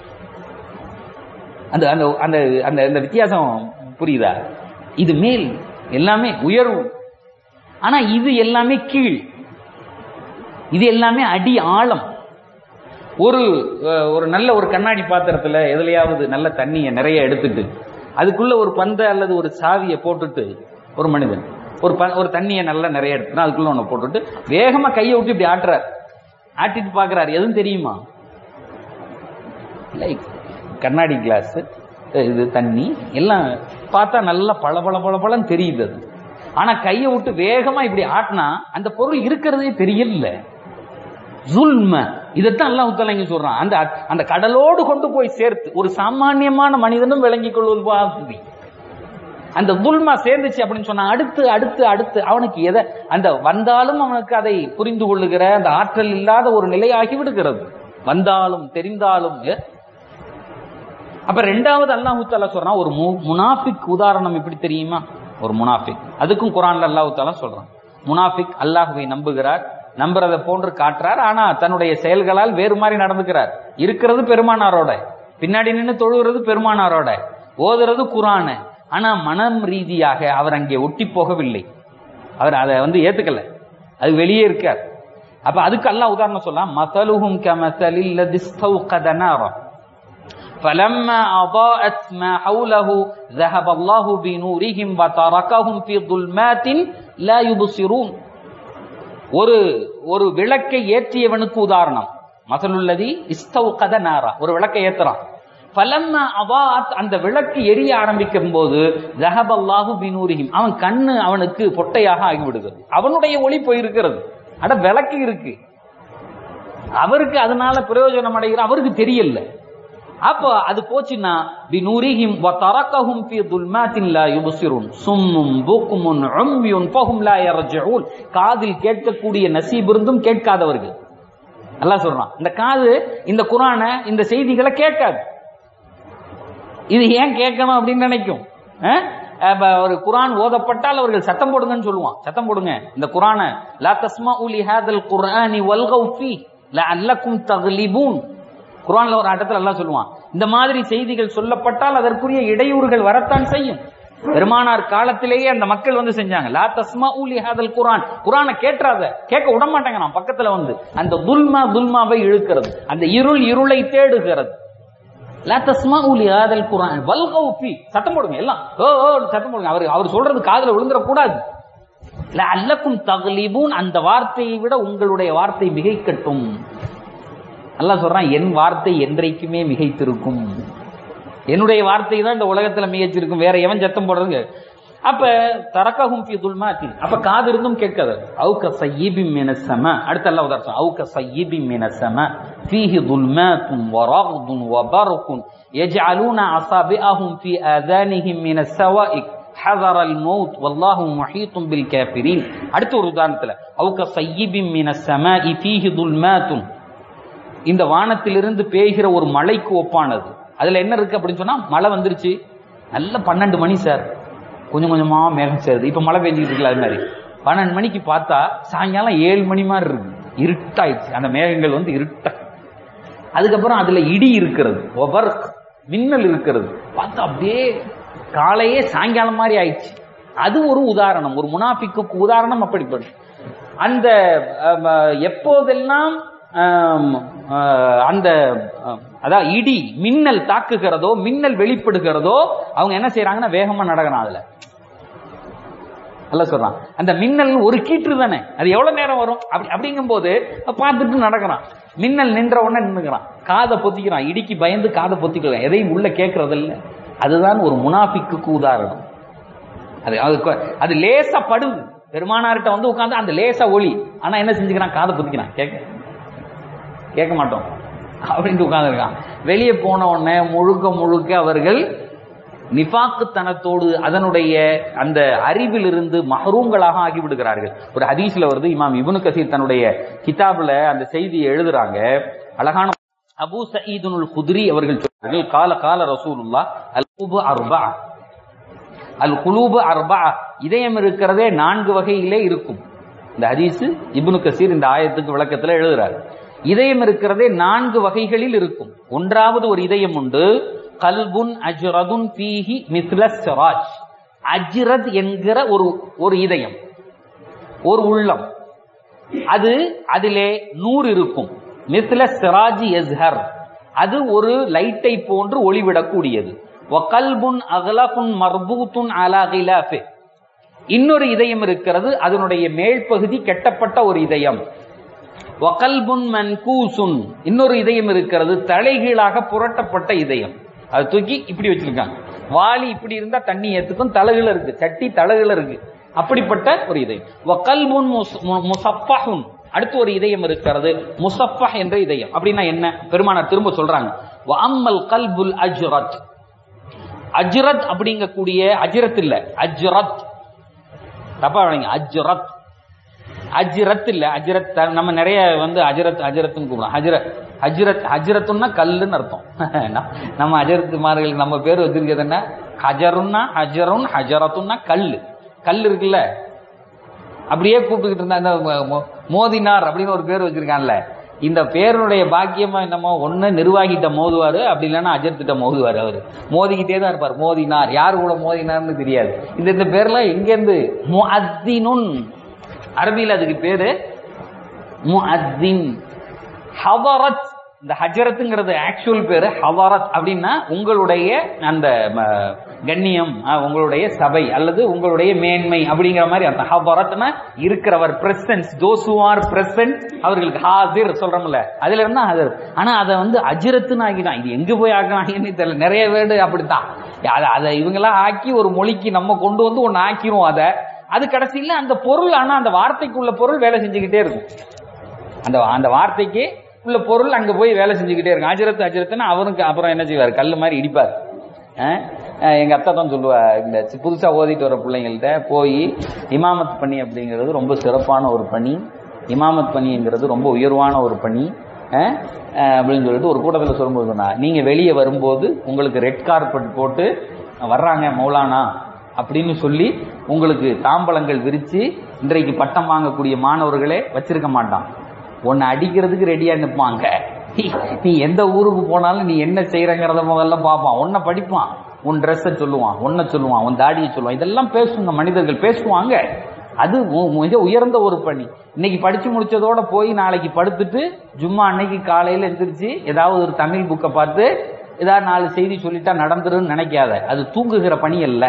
அந்த அந்த அந்த அந்த அந்த வித்தியாசம் புரியுதா இது மேல் எல்லாமே உயர்வு ஆனா இது எல்லாமே கீழ் இது எல்லாமே அடி ஆழம் ஒரு அஹ், ஒரு நல்ல ஒரு கண்ணாடி பாத்திரத்துல எதுலயாவது நல்ல தண்ணியை நிறைய எடுத்துட்டு அதுக்குள்ள ஒரு பந்தை அல்லது ஒரு சாவியை போட்டுட்டு ஒரு மனிதன் ஒரு ப ஒரு தண்ணியை நல்லா நிறைய எடுத்துனா அதுக்குள்ள ஒன்று போட்டுட்டு வேகமா கையை விட்டு இப்படி ஆட்டுறார் ஆட்டிட்டு பார்க்கறாரு எதுவும் தெரியுமா லைக் கண்ணாடி கிளாஸ் இது தண்ணி எல்லாம் பார்த்தா நல்லா பள பள பள பளன்னு தெரியுது அது ஆனா கையை விட்டு வேகமா இப்படி ஆட்டினா அந்த பொருள் இருக்கிறதே தெரியல ஜுல்ம இதைத்தான் அல்லாஹ் உத்தாலா இங்க சொல்றான் அந்த அந்த கடலோடு கொண்டு போய் சேர்த்து ஒரு சாமானியமான மனிதனும் விளங்கிக் கொள்வது வாசி அந்த துல்மா சேர்ந்துச்சு அப்படின்னு சொன்னா அடுத்து அடுத்து அடுத்து அவனுக்கு எதை அந்த வந்தாலும் அவனுக்கு அதை புரிந்து கொள்ளுகிற அந்த ஆற்றல் இல்லாத ஒரு நிலையாகி விடுகிறது வந்தாலும் தெரிந்தாலும் எ- அப்ப ரெண்டாவது அல்லாஹு தாலா சொல்றான் ஒரு மு- முனாஃபிக் உதாரணம் எப்படி தெரியுமா ஒரு முனாஃபிக் அதுக்கும் குரான்ல அல்லாஹு தாலா சொல்றான் முனாஃபிக் அல்லாஹுவை நம்புகிறார் நம்புறதை போன்று காட்டுறார் ஆனா தன்னுடைய செயல்களால் வேறு மாதிரி நடந்துக்கிறார் இருக்கிறது பெருமானாரோட பின்னாடி நின்று தொழுகிறது பெருமானாரோட ஓதுறது குரானு ஆனா மனம் ரீதியாக அவர் அங்கே ஒட்டி போகவில்லை அவர் அதை வந்து ஏத்துக்கல அது வெளியே இருக்கார் அப்ப அதுக்கு அல்லாஹ் உதாரணம் சொல்லலாம் மசலுஹும் கமசலில் லதி ஸ்தௌகத நாரா فلما أضاءت ما حوله ذهب الله بنورهم وتركهم في ظلمات லா யுபுசிரூன் ஒரு ஒரு விளக்கை ஏற்றியவனுக்கு உதாரணம் மசலுள்ளதி இஸ்தௌகத நாரா ஒரு விளக்கை ஏத்துறான் பலம்மா அவாத் அந்த விளக்கு எரிய ஆரம்பிக்கும் போது ஜஹபல்லாஹு பினூரிஹிம் அவன் கண்ணு அவனுக்கு பொட்டையாக ஆகிவிடுகிறது அவனுடைய ஒளி போயிருக்கிறது அட விளக்கு இருக்கு அவருக்கு அதனால பிரயோஜனம் அடைகிற அவருக்கு தெரியல அப்ப அது போச்சுன்னா பினூரிஹிம் வ தரக்கஹும் ஃபீ துல்மாத்தின் லா யுபசிருன் சும்மும் புக்முன் உம்யுன் ஃபஹும் லா யர்ஜூன் காதில் கேட்கக்கூடிய நசீப் இருந்தும் கேட்காதவர்கள் அல்லாஹ் சொல்றான் இந்த காது இந்த குரானை இந்த செய்திகளை கேட்காது இது ஏன் கேட்கணும் அப்படின்னு நினைக்கும் அஹ்? அப்ப ஒரு குரான் ஓதப்பட்டால் அவர்கள் சத்தம் போடுங்கன்னு சொல்லுவான் சத்தம் போடுங்க இந்த குரானை லா தஸ்மா உலி ஹாதல் குர்ஆனி வல்கௌ ஃபீ லஅல்லக்கும் தக்லிபூன் குரான்ல ஒரு ஆட்டத்தில் எல்லாம் சொல்லுவான் இந்த மாதிரி செய்திகள் சொல்லப்பட்டால் அதற்குரிய இடையூறுகள் வரத்தான் செய்யும் பெருமானார் காலத்திலேயே அந்த மக்கள் வந்து செஞ்சாங்க லா தஸ்மா உலி ஹாதல் குரான் குரானை கேட்டுறாத கேட்க விட மாட்டாங்க நான் பக்கத்துல வந்து அந்த துல்மா துல்மாவை இழுக்கிறது அந்த இருள் இருளை தேடுகிறது லா தஸ்மா உலி ஹாதல் குரான் வல்கௌ ஃபீ சத்தம் போடுங்க எல்லாம் ஓ ஓ சத்தம் போடுங்க அவர் அவர் சொல்றது காதுல விழுந்துற கூடாது அல்லக்கும் தகலிபூன் அந்த வார்த்தையை விட உங்களுடைய வார்த்தை மிகைக்கட்டும் அல்லாஹ் சொல்றான் என் வார்த்தை என்றைக்குமே மிகைத்திருக்கும் என்னுடைய வார்த்தை தான் இந்த உலகத்துல மிகச்சிருக்கும் வேற எவன் சத்தம் போடுறதுங்க அப்ப தரக்கஹும் ஃபி துல்மாத்தின் அப்ப காது இருந்தும் கேட்காது அவுக சய்யிபின் மின சம அடுத்த அல்லாஹ் உதாரணம் அவுக சய்யிபின் மின சம ஃபீஹி துல்மாத்துன் வரகுதுன் வபர்குன் يجعلون أصابعهم في آذانهم من السوائق حذر الموت والله محيط بالكافرين அடுத்த ஒரு உதாரணத்துல அவுக சய்யிபின் மின السماء فيه ظلمات இந்த வானத்திலிருந்து பேய்கிற ஒரு மலைக்கு ஒப்பானது அதுல என்ன இருக்கு அப்படின்னு சொன்னா மழை வந்துருச்சு நல்ல பன்னெண்டு மணி சார் கொஞ்சம் கொஞ்சமா மேகம் சேருது இப்ப மழை பெஞ்சிட்டு இருக்குல்ல அது மாதிரி பன்னெண்டு மணிக்கு பார்த்தா சாயங்காலம் ஏழு மணி மாதிரி இருக்கு இருட்டாயிடுச்சு அந்த மேகங்கள் வந்து இருட்ட அதுக்கப்புறம் அதுல இடி இருக்கிறது ஒபர்க் மின்னல் இருக்கிறது பார்த்தா அப்படியே காலையே சாயங்காலம் மாதிரி ஆயிடுச்சு அது ஒரு உதாரணம் ஒரு முனாஃபிக்கு உதாரணம் அப்படிப்படும் அந்த அஹ், எப்போதெல்லாம் ஆம், அஹ், அந்த அஹ், அதான் இடி மின்னல் தாக்குகிறதோ மின்னல் வெளிப்படுகிறதோ அவங்க என்ன செய்யறாங்கன்னா வேகமா நடக்கிறான் அதுல அல்ல சொல்றான் அந்த மின்னல் ஒரு கீற்று தானே அது எவ்வளவு நேரம் வரும் அப்படி அப்படிங்கும் போது பார்த்துட்டு நடக்கிறான் மின்னல் நின்ற உடனே நின்னுக்கிறான் காதை பொத்திக்கிறான் இடிக்கு பயந்து காதை பொத்திக்கிறான் எதையும் உள்ள கேட்கறது இல்ல அதுதான் ஒரு முனாஃபிக்கு உதாரணம் அது அது கொ- அது லேசா படுது பெருமானார்கிட்ட வந்து உட்கார்ந்து அந்த லேசா ஒளி ஆனா என்ன செஞ்சுக்கிறான் காதை பொத்திக்கிறான் கேட்க கேட்க மாட்டோம் அப்படின்ட்டு உட்கார்ந்துருக்கான் வெளியே போன உடனே முழுக்க முழுக்க அவர்கள் நிஃபாக்குத்தனத்தோடு அதனுடைய அந்த அறிவிலிருந்து மஹரூங்களாக ஆகிவிடுகிறார்கள் ஒரு ஹதீஸ்ல வருது இமாம் இப்னு கசீர் தன்னுடைய கிதாபுல அந்த செய்தியை எழுதுறாங்க அழகான அபூ சயீதுனுல் குத்ரி அவர்கள் சொல்றார்கள் கால கால ரசூலுல்லா அல் குபு அர்பா அல் குலூபு அர்பா இதயம் இருக்கிறதே நான்கு வகையிலே இருக்கும் இந்த ஹதீஸ் இப்னு கசீர் இந்த ஆயத்துக்கு விளக்கத்துல எழுதுறார் இதயம் இருக்கிறதே நான்கு வகைகளில் இருக்கும் ஒன்றாவது ஒரு இதயம் உண்டு கல்புன் அஜ்ரதுன் பீஹி மிஸ்ல சிராஜ் அஜ்ரத் என்கிற ஒரு ஒரு இதயம் ஒரு உள்ளம் அது அதிலே நூறு இருக்கும் மிஸ்ல சிராஜ் எஸ்ஹர் அது ஒரு லைட்டை போன்று ஒளிவிடக்கூடியது வகல்புன் அகலபுன் மர்பூத்துன் அலா கிலாஃபே இன்னொரு இதயம் இருக்கிறது அதனுடைய மேல் பகுதி கெட்டப்பட்ட ஒரு இதயம் வகல்புன் மன்கூசுன் இன்னொரு இதயம் இருக்கிறது தலைகீழாக புரட்டப்பட்ட இதயம் அது தூக்கி இப்படி வச்சிருக்காங்க வாளி இப்படி இருந்தா தண்ணி ஏத்துக்கும் தலகுல இருக்கு சட்டி தலகுல இருக்கு அப்படிப்பட்ட ஒரு இதயம் வகல்புன் முஸ்- மு- முசப்பஹுன் அடுத்து ஒரு இதயம் இருக்கிறது முசப்பஹ் என்ற இதயம் அப்படின்னா என்ன பெருமானார் திரும்ப சொல்றாங்க வஅம்மல் கல்புல் அஜ்ரத் அஜ்ரத் அப்படிங்கக்கூடிய அஜ்ரத் இல்ல அஜ்ரத் தப்பா வழங்க அஜ்ரத் அஜ்ரத் இல்ல அஜ்ரத் த- நம்ம நிறைய வந்து அஜரத் அஜரத்னு கூப்பிடுறோம் அஜரத் அஜ்ரத் அஜ்ரத்துன்னா கல்லுன்னு அர்த்தம் நம்ம- நம்ம அஜரத்துமார்களுக்கு நம்ம பேர் வச்சிருக்கிறது என்ன ஹஜருன்னா ஹஜருன் ஹஜரத்துன்னா கல்லு கல் இருக்குல்ல அப்படியே கூப்பிட்டுக்கிட்டு இருந்தா இந்த மோ- மோ- மோதினார் அப்படின்னு ஒரு பேர் வச்சிருக்கான்ல இந்த பேருடைய பாக்கியமா என்னமோ ஒண்ணு நிர்வாகிட்ட மோதுவாரு அப்படி இல்லைன்னா அஜர்த்திட்ட மோதுவாரு அவரு மோதிக்கிட்டே தான் இருப்பார் மோதினார் யார் கூட மோதினார்னு தெரியாது இந்த இந்த பேர்லாம் எங்க இருந்து முஅத்தினுன் அரபியில் அதுக்கு பேரு முஅத்தின் ஹவரத் இந்த ஹஜரத்துங்கிறது ஆக்சுவல் பேரு ஹவாரத் அப்படின்னா உங்களுடைய அந்த ம, கண்ணியம் அஹ், உங்களுடைய சபை அல்லது உங்களுடைய மேன்மை அப்படிங்கிற மாதிரி அர்த்தம் ஹவாரத்னா இருக்கிறவர் presence those who are present அவர்களுக்கு ஹாசிர் சொல்றோம்ல அதுல இருந்தா ஹாசிர் ஆனா அதை வந்து அஜிரத்துன்னு ஆக்கிட்டான் இது எங்க போய் ஆக்கினாங்கன்னு தெரியல நிறைய வேர்டு அப்படித்தான் அதை அதை இவங்கெல்லாம் ஆக்கி ஒரு மொழிக்கு நம்ம கொண்டு வந்து ஒன்னு ஆக்கிரும் அதை அது கடைசியில அந்த பொருள் ஆனா அந்த வார்த்தைக்குள்ள பொருள் வேலை செஞ்சுக்கிட்டே இருக்கும் அந்த அந்த வார்த்தைக்கு உள்ள பொருள் அங்க போய் வேலை செஞ்சுக்கிட்டே இருக்கும் அஜரத்து அஜரத்துன்னு அவருக்கு அப்புறம் என்ன செய்வார் கல்லு மாதிரி இடிப்பார் அஹ் அஹ் எங்க அத்தா தான் சொல்லுவா இந்த சி- புதுசா ஓதிட்டு வர பிள்ளைங்கள்ட்ட போய் இமாமத் பணி அப்படிங்கிறது ரொம்ப சிறப்பான ஒரு பணி இமாமத் பணிங்கிறது ரொம்ப உயர்வான ஒரு பணி அஹ் அஹ் அப்படின்னு சொல்லிட்டு ஒரு கூட்டத்தில் சொல்லும்போது சொன்னா நீங்க வெளியே வரும்போது உங்களுக்கு ரெட் கார்பெட் போட்டு வர்றாங்க மௌலானா அப்படின்னு சொல்லி உங்களுக்கு தாம்பலங்கள் விரிச்சு இன்றைக்கு பட்டம் வாங்கக்கூடிய மாணவர்களே வச்சிருக்க மாட்டான் உன்னை அடிக்கிறதுக்கு ரெடியா நிற்பாங்க நீ எந்த ஊருக்கு போனாலும் நீ என்ன செய்யறங்கிறத முதல்ல பார்ப்பான் உன்னை படிப்பான் உன் ட்ரெஸ்ஸை சொல்லுவான் உன்னை சொல்லுவான் உன் தாடியை சொல்லுவான் இதெல்லாம் பேசுங்க மனிதர்கள் பேசுவாங்க அது மு- மிக உயர்ந்த ஒரு பணி இன்னைக்கு படிச்சு முடிச்சதோட போய் நாளைக்கு படுத்துட்டு ஜும்மா அன்னைக்கு காலையில எந்திரிச்சு ஏதாவது ஒரு தமிழ் புக்கை பார்த்து ஏதாவது நாலு செய்தி சொல்லிட்டா நடந்துருன்னு நினைக்காத அது தூங்குகிற பணி அல்ல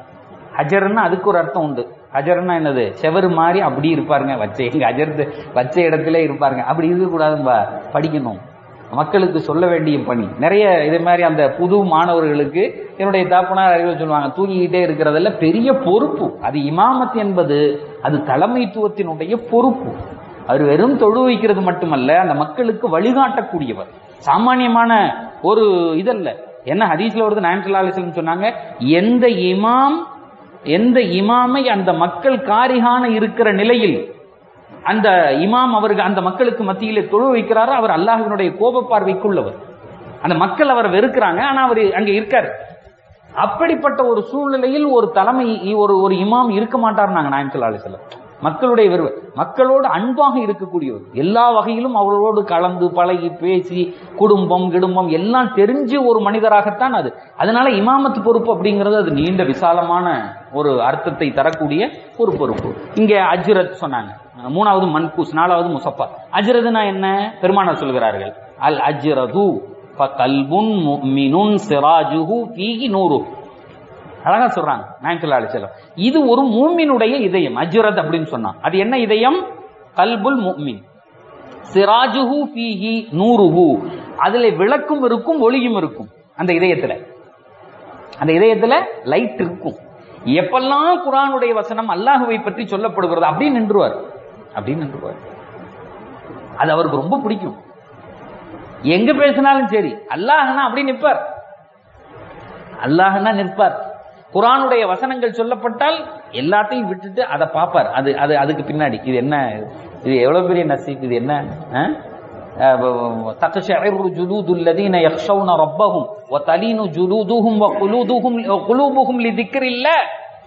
ஹஜர்னா அதுக்கு ஒரு அர்த்தம் உண்டு ஹஜர்னா என்னது செவரு மாதிரி அப்படி இருப்பாருங்க வச்ச எங்க ஹஜர் வச்ச இடத்துல இருப்பாருங்க அப்படி இருக்கக்கூடாதும்பா படிக்கணும் மக்களுக்கு சொல்ல வேண்டிய பணி நிறைய இதே மாதிரி அந்த புது மாணவர்களுக்கு என்னுடைய தாப்பனார் அறிவு சொல்லுவாங்க தூங்கிக்கிட்டே இருக்கிறதுல பெரிய பொறுப்பு அது இமாமத் என்பது அது தலைமைத்துவத்தினுடைய பொறுப்பு அவர் வெறும் தொழு வைக்கிறது மட்டுமல்ல அந்த மக்களுக்கு வழிகாட்டக்கூடியவர் சாமானியமான ஒரு இதல்ல என்ன ஹதீஸ்ல வருது நாயன்சல்லா அலிஸ்லம் சொன்னாங்க எந்த இமாம் எந்த இமாமை அந்த மக்கள் காரிகான இருக்கிற நிலையில் அந்த இமாம் அவருக்கு அந்த மக்களுக்கு மத்தியிலே தொழு வைக்கிறாரோ அவர் அல்லாஹ்வினுடைய கோப பார்வைக்குள்ளவர் அந்த மக்கள் அவரை வெறுக்கிறாங்க ஆனா அவர் அங்க இருக்காரு அப்படிப்பட்ட ஒரு சூழ்நிலையில் ஒரு தலைமை ஒரு ஒரு இமாம் இருக்க மாட்டார் நாங்க நாயம் சொல்லா அலிசல்லம் மக்களுடைய வெறுவை மக்களோடு அன்பாக இருக்கக்கூடியவர் எல்லா வகையிலும் அவர்களோடு கலந்து பழகி பேசி குடும்பம் கிடும்பம் எல்லாம் தெரிஞ்ச ஒரு மனிதராகத்தான் அது அதனால இமாமத்து பொறுப்பு அப்படிங்கிறது அது நீண்ட விசாலமான ஒரு அர்த்தத்தை தரக்கூடிய ஒரு பொறுப்பு இங்க அஜ்ரத் சொன்னாங்க மூணாவது மன்கூஸ் நாலாவது முசப்பா அஜ்ரதுனா என்ன பெருமானார் சொல்கிறார்கள் அல் அஜ்ரது ஃபகல்புன் முஃமினுன் சிராஜுஹு ஃபீஹி நூரு அழகா சொல்றாங்க நாயன்சுல்லா அலிசல்லம் இது ஒரு மூமினுடைய இதயம் அஜ்ரத் அப்படின்னு சொன்னான் அது என்ன இதயம் கல்புல் முஃமின் சிராஜுஹு ஃபீஹி நூருஹு அதுல விளக்கும் இருக்கும் ஒளியும் இருக்கும் அந்த இதயத்துல அந்த இதயத்துல லைட் இருக்கும் எப்பெல்லாம் குரானுடைய வசனம் அல்லாஹுவை பற்றி சொல்லப்படுகிறது அப்படின்னு நின்றுவார் அப்படின்னு நின்றுவார் அது அவருக்கு ரொம்ப பிடிக்கும் எங்க பேசினாலும் சரி அல்லாஹ்னா அப்படி நிற்பார் அல்லாஹ்னா நிற்பார் குரானுடைய வசனங்கள் சொல்லப்பட்டால் எல்லாத்தையும் விட்டுட்டு அதை பார்ப்பார் அது அது அதுக்கு பின்னாடி இது என்ன இது எவ்வளவு பெரிய நசீப் இது என்ன تقشعر جلود الذين يخشون ربهم وتلين جلودهم وقلوبهم قلوبهم لذكر الله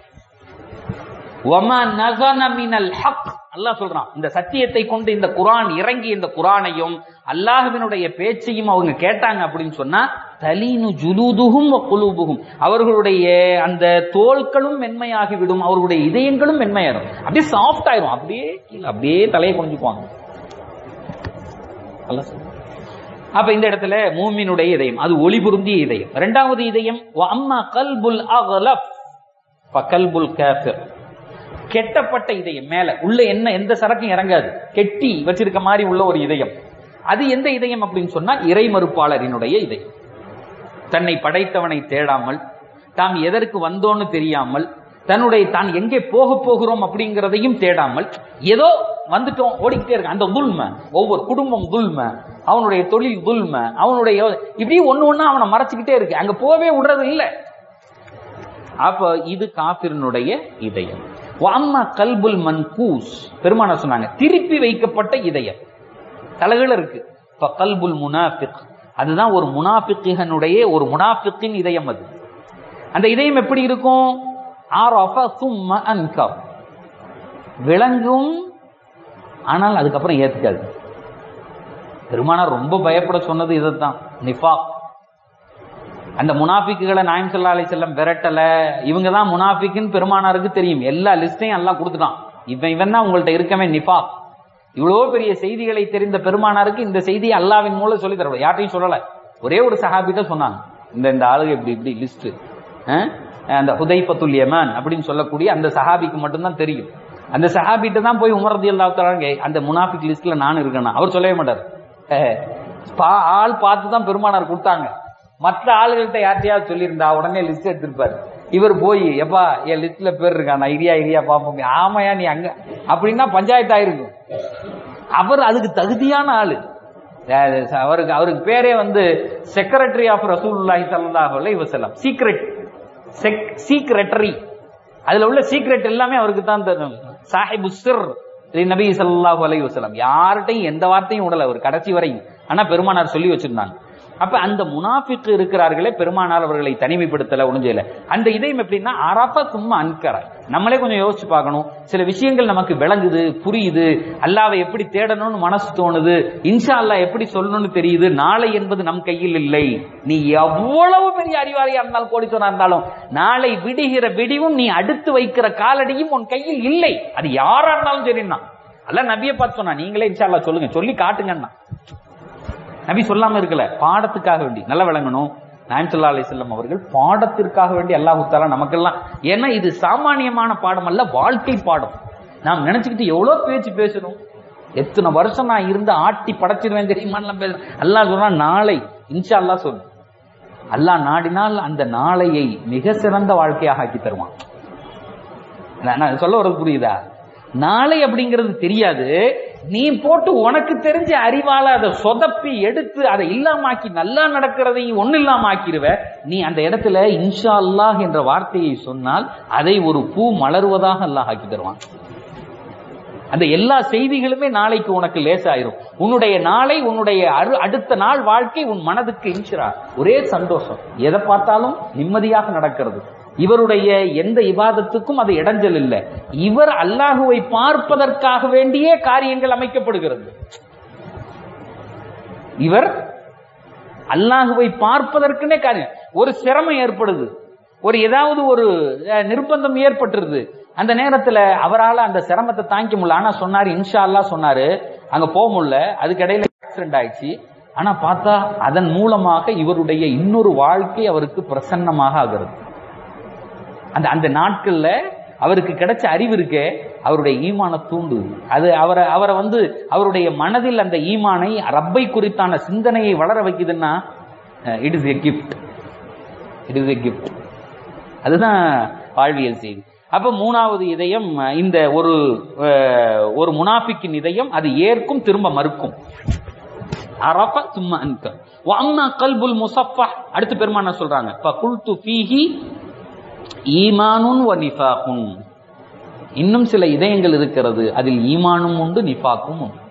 وما نزل من الحق அல்லாஹ் சொல்றான் இந்த சத்தியத்தை கொண்டு இந்த குரான் இறங்கி இந்த குரானையும் அல்லாஹ்வினுடைய பேச்சையும் அவங்க கேட்டாங்க அப்படின்னு சொன்னா தலீனு ஜுலூதுகும் குலூபுகும் அவர்களுடைய அந்த தோள்களும் மென்மையாகிவிடும் அவர்களுடைய இதயங்களும் மென்மையாயிரும் அப்படியே சாஃப்ட் ஆயிரும் அப்படியே கீழே அப்படியே தலையை குனிஞ்சுக்குவாங்க அல்லாஹ் சொல்றான். அப்ப இந்த இடத்துல மூமினுடைய இதயம் அது ஒளி பொருந்திய இதயம் இரண்டாவது இதயம் அம்மா கல்புல் அகலப் கல்புல் காஃபிர் கெட்டப்பட்ட இதயம் மேல உள்ள என்ன எந்த சரக்கும் இறங்காது கெட்டி வச்சிருக்க மாதிரி உள்ள ஒரு இதயம் அது எந்த இதயம் அப்படின்னு சொன்னா இறை மறுப்பாளரினுடைய இதயம் தன்னை படைத்தவனை தேடாமல் தாம் எதற்கு வந்தோன்னு தெரியாமல் தன்னுடைய தான் எங்கே போக போகிறோம் அப்படிங்கிறதையும் தேடாமல் ஏதோ வந்துட்டோம் ஓடிக்கிட்டே இருக்கு அந்த துல்ம ஒவ்வொரு குடும்பம் துல்ம அவனுடைய தொழில் துல்ம அவனுடைய இப்படி ஒண்ணு ஒண்ணு அவனை மறைச்சுக்கிட்டே இருக்கு அங்க போகவே விடுறது இல்லை அப்ப இது காபிரனுடைய இதயம் அம்மா கல்புல் மன்கூஸ் பெருமான சொன்னாங்க திருப்பி வைக்கப்பட்ட இதயம் தலைகள் இருக்கு இப்ப கல்புல் முனாஃபிக் அதுதான் ஒரு முனாஃபிக்கினுடைய ஒரு முனாஃபிக்கின் இதயம் அது அந்த இதயம் எப்படி இருக்கும் ஆரஃப சும்ம அன்கர் விளங்கும் ஆனால் அதுக்கப்புறம் ஏத்துக்காது பெருமானார் ரொம்ப பயப்பட சொன்னது இதைத்தான் நிஃபாக் அந்த முனாஃபிக்குகளை நாயம் சல்லா அலி செல்லம் விரட்டல இவங்க தான் முனாஃபிக்குன்னு பெருமானாருக்கு தெரியும் எல்லா லிஸ்டையும் எல்லாம் கொடுத்துட்டான் இவன் இவன் தான் உங்கள்ட்ட இருக்கவே நிஃபாக் இவ்வளவு பெரிய செய்திகளை தெரிந்த பெருமானாருக்கு இந்த செய்தியை அல்லாவின் மூலம் சொல்லி தரப்படும் யார்ட்டையும் சொல்லல ஒரே ஒரு சஹாபிட்ட சொன்னாங்க இந்த இந்த ஆளுக இப்படி இப்படி லிஸ்ட் அந்த ஹுதைபத்துல் யமான் அப்படின்னு சொல்லக்கூடிய அந்த சஹாபிக்கு மட்டும்தான் தெரியும் அந்த சஹாபிட்ட தான் போய் உமர் ரதி அல்லாஹ் அந்த முனாஃபிக் லிஸ்ட்ல நான் இருக்கேனா அவர் சொல்லவே மாட்டார் அஹ், பா- ஆள் பார்த்து தான் பெருமானார் கொடுத்தாங்க மற்ற ஆளுகள்கிட்ட யார்ட்டையாவது சொல்லியிருந்தா உடனே லிஸ்ட் எடுத்திருப்பாரு இவர் போய் எப்பா என் லிஸ்ட்ல பேர் இருக்கா நான் இரியா இரியா பாப்போம் ஆமாயா நீ அங்க அப்படின்னா பஞ்சாயத்து ஆயிருக்கும் அவர் அதுக்கு தகுதியான ஆளு அஹ் அவருக்கு அவருக்கு பேரே வந்து செக்ரட்டரி ஆஃப் ரசூலுல்லாஹி ஸல்லல்லாஹு அலைஹி வஸல்லம் சீக்ரெட் சீக்ரெட்டரி அதுல உள்ள சீக்ரெட் எல்லாமே அவருக்கு தான் தெரியும் சாஹிபு சிர் நபி ஸல்லல்லாஹு அலைஹி வஸல்லம் யார்கிட்டையும் எந்த வார்த்தையும் விடல அவர் கடைசி வரையும் ஆனா பெருமானார் சொல்லி வச்சிருந்தாங்க அப்ப அந்த முனாஃபிக்கு இருக்கிறார்களே பெருமானார் அவர்களை தனிமைப்படுத்தல ஒண்ணும் அந்த இதயம் எப்படின்னா அரப சும்மா அன்கர நம்மளே கொஞ்சம் யோசிச்சு பார்க்கணும் சில விஷயங்கள் நமக்கு விளங்குது புரியுது அல்லாவை எப்படி தேடணும்னு மனசு தோணுது இன்ஷா அல்லாஹ் எப்படி சொல்லணும்னு தெரியுது நாளை என்பது நம் கையில் இல்லை நீ எவ்வளவு பெரிய அறிவாளியா இருந்தாலும் கோடீஸ்வரா இருந்தாலும் நாளை விடுகிற விடிவும் நீ அடுத்து வைக்கிற காலடியும் உன் கையில் இல்லை அது யாரா இருந்தாலும் சரின்னா அல்ல நபியை பார்த்து சொன்னா நீங்களே இன்ஷா அல்லாஹ் சொல்லுங்க சொல்லி காட்டுங்கன்னா நபி சொல்லாம இருக்கல பாடத்துக்காக வேண்டி நல்லா விளங்கணும் நாயம் சொல்லா அலி செல்லம் அவர்கள் பாடத்திற்காக வேண்டி அல்லாஹு தாலா நமக்கெல்லாம் ஏன்னா இது சாமானியமான பாடம் அல்ல வாழ்க்கை பாடம் நாம் நினைச்சுக்கிட்டு எவ்வளவு பேச்சு பேசணும் எத்தனை வருஷம் நான் இருந்து ஆட்டி படைச்சிருவேன் தெரியுமான்னு பேசுறேன் அல்லாஹ் சொல்றா நாளை இன்ஷா அல்லாஹ் சொல்லு அல்லாஹ் நாடினால் அந்த நாளையை மிக சிறந்த வாழ்க்கையாக ஆக்கி தருவான் நான் நான் சொல்ல வரது புரியுதா நாளை அப்படிங்கிறது தெரியாது நீ போட்டு உனக்கு தெரிஞ்ச அறிவால அதை சொதப்பி எடுத்து அதை இல்லாமாக்கி நல்லா நடக்கிறதையும் ஒண்ணு இல்லாம ஆக்கிருவ நீ அந்த இடத்துல இன்ஷா அல்லாஹ் என்ற வார்த்தையை சொன்னால் அதை ஒரு பூ மலருவதாக அல்லாஹ் ஆக்கி தருவான் அந்த எல்லா செய்திகளுமே நாளைக்கு உனக்கு லேசாயிரும் உன்னுடைய நாளை உன்னுடைய அரு- அடுத்த நாள் வாழ்க்கை உன் மனதுக்கு இன்ஷிரா ஒரே சந்தோஷம் எதை பார்த்தாலும் நிம்மதியாக நடக்கிறது இவருடைய எந்த இபாதத்துக்கும் அது இடைஞ்சல் இல்லை இவர் அல்லாஹுவை பார்ப்பதற்காக வேண்டியே காரியங்கள் அமைக்கப்படுகிறது இவர் அல்லாஹுவை பார்ப்பதற்குனே காரியம் ஒரு சிரமம் ஏற்படுது ஒரு ஏதாவது ஒரு அஹ், நிர்பந்தம் ஏற்பட்டுருது அந்த நேரத்துல அவரால அந்த சிரமத்தை தாங்கிக்க முடியல ஆனா சொன்னாரு இன்ஷா அல்லாஹ் சொன்னாரு அங்க போக முடியல அதுக்கு இடையில ஆக்சிடென்ட் ஆயிடுச்சு ஆனா பார்த்தா அதன் மூலமாக இவருடைய இன்னொரு வாழ்க்கை அவருக்கு பிரசன்னமாக ஆகிறது அந்த அந்த நாட்கள்ல அவருக்கு கிடைச்ச அறிவு இருக்கே அவருடைய ஈமான தூண்டு அது அவரை அவரை வந்து அவருடைய மனதில் அந்த ஈமானை ரப்பை குறித்தான சிந்தனையை வளர வைக்குதுன்னா it is a gift it is a gift அதுதான் வாழ்வியல் செய்தி அப்ப மூணாவது இதயம் அஹ், இந்த ஒரு அஹ், ஒரு முனாஃபிக்கின் இதயம் அது ஏற்கும் திரும்ப மறுக்கும் அரப சும்மா அன்க வஅம்மா கல்புல் முசஃபா அடுத்து பெருமான சொல்றாங்க ஃபகுல்து ஃபீஹி ஈமானுன் வ நிஃபாகுன் இன்னும் சில இதயங்கள் இருக்கிறது அதில் ஈமானும் உண்டு நிஃபாக்கும் உண்டு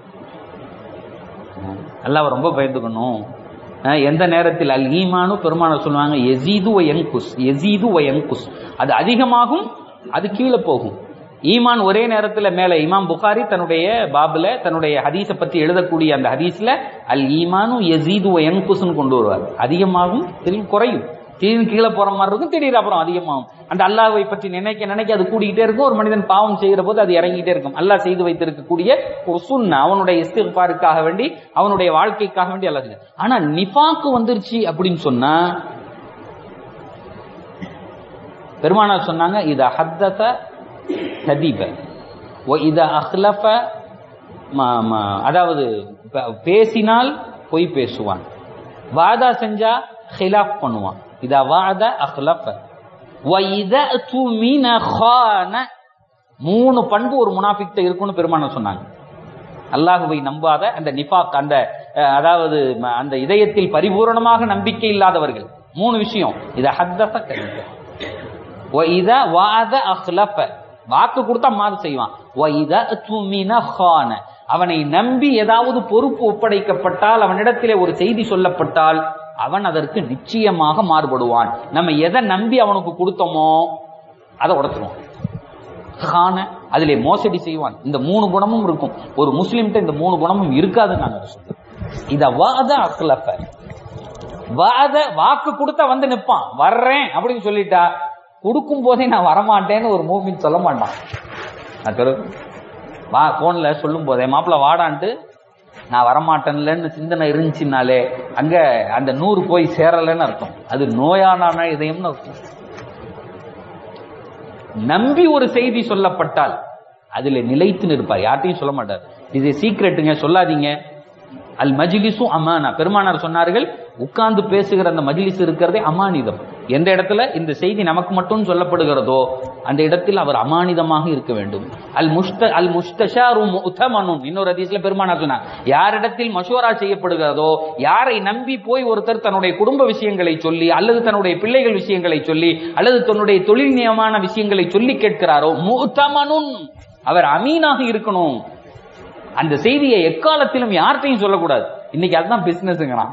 அல்லாஹ் ரொம்ப பயந்துக்கணும் அஹ் எந்த நேரத்தில் அல் ஈமானு பெருமான சொல்லுவாங்க எசீது வயங்குஸ் எசீது வயங்குஸ் அது அதிகமாகும் அது கீழே போகும் ஈமான் ஒரே நேரத்தில் மேல இமாம் புகாரி தன்னுடைய பாபுல தன்னுடைய ஹதீஸை பற்றி எழுதக்கூடிய அந்த ஹதீஸ்ல அல் ஈமானு எசீது வயங்குஸ்னு கொண்டு வருவார் அதிகமாகும் திடீர்னு குறையும் திடீர்னு கீழே போற மாதிரி இருக்கும் திடீர்னு அப்புறம் அதிகமாகும் அந்த அல்லாஹ்வை பற்றி நினைக்க நினைக்க அது கூடிக்கிட்டே இருக்கும் ஒரு மனிதன் பாவம் செய்கிற போது அது இறங்கிட்டே இருக்கும் அல்லாஹ் செய்து வைத்திருக்கக்கூடிய ஒரு சுண்ண அவனுடைய இஸ்திஃபாருக்காக வேண்டி அவனுடைய வாழ்க்கைக்காக வேண்டி அல்லாஹ் செஞ்சான். ஆனா நிஃபாக்கு வந்துருச்சு அப்படின்னு சொன்னா பெருமானார் சொன்னாங்க இத ஹத்தத கதிப ஒ இத அஹ்லஃப ம- ம- அதாவது ப- பேசினால் பொய் பேசுவான் வாதா செஞ்சா ஹிலாஃப் பண்ணுவான் இத வாத அஹ்லஃப வ இத துமின ஹான மூணு பண்பு ஒரு முனாஃபிக்ட்ட இருக்கும்னு பெருமானார் சொன்னாங்க அல்லாஹுவை நம்பாத அந்த நிஃபாக் அந்த அஹ், அதாவது ம- அந்த இதயத்தில் பரிபூரணமாக நம்பிக்கை இல்லாதவர்கள் மூணு விஷயம் இத ஹத்தஃப கதிப وَإِذَا وَعَدَ أَخْلَفَ வாக்கு கொடுத்தா மாறு செய்வான் وَإِذَا أُؤْتُمِنَ خَانَ அவனை நம்பி ஏதாவது பொறுப்பு ஒப்படைக்கப்பட்டால் அவனிடத்திலே ஒரு செய்தி சொல்லப்பட்டால் அவன் அதற்கு நிச்சயமாக மாறுபடுவான் நம்ம எதை நம்பி அவனுக்கு கொடுத்தோமோ அதை உடைச்சிருவான் கான அதிலே மோசடி செய்வான் இந்த மூணு குணமும் இருக்கும் ஒரு முஸ்லிம்கிட்ட இந்த மூணு குணமும் இருக்காதுன்னு நாங்க சொல்றோம் இத வாத அக்லஃப வாத வாக்கு கொடுத்தா வந்து நிப்பான் வர்றேன் அப்படின்னு சொல்லிட்டா கொடுக்கும் போதே நான் வரமாட்டேன்னு ஒரு மூமின் சொல்ல மாட்டான் நான் சொல்ல வா போன்ல சொல்லும் போதே மாப்பிள்ள வாடான்ட்டு நான் வரமாட்டேன்லன்னு சிந்தனை இருந்துச்சுனாலே அங்க அந்த நூறு போய் சேரலன்னு அர்த்தம் அது நோயானான இதயம்னு அர்த்தம் நம்பி ஒரு செய்தி சொல்லப்பட்டால் அதுல நிலைத்து நிற்பார் யார்ட்டையும் சொல்ல மாட்டார் இது சீக்ரெட்டுங்க சொல்லாதீங்க அல் மஜ்லிஸும் அமானா பெருமானார் சொன்னார்கள் உட்கார்ந்து பேசுகிற அந்த மஜ்லிஸ் இருக்கிறதே அமானிதம் எந்த இடத்துல இந்த செய்தி நமக்கு மட்டும் சொல்லப்படுகிறதோ அந்த இடத்தில் அவர் அமானிதமாக இருக்க வேண்டும் அல் முஸ்த அல் முஸ்தஷாரு முத்தமனும் இன்னொரு அதிசல பெருமானார் சொன்னார் யாரிடத்தில் மஷூரா செய்யப்படுகிறதோ யாரை நம்பி போய் ஒருத்தர் தன்னுடைய குடும்ப விஷயங்களை சொல்லி அல்லது தன்னுடைய பிள்ளைகள் விஷயங்களை சொல்லி அல்லது தன்னுடைய தொழில் நியமான விஷயங்களை சொல்லி கேட்கிறாரோ முத்தமனுன் அவர் அமீனாக இருக்கணும் அந்த செய்தியை எக்காலத்திலும் யார்கிட்டையும் சொல்லக்கூடாது இன்னைக்கு அதுதான் பிசினஸ்ங்கிறான்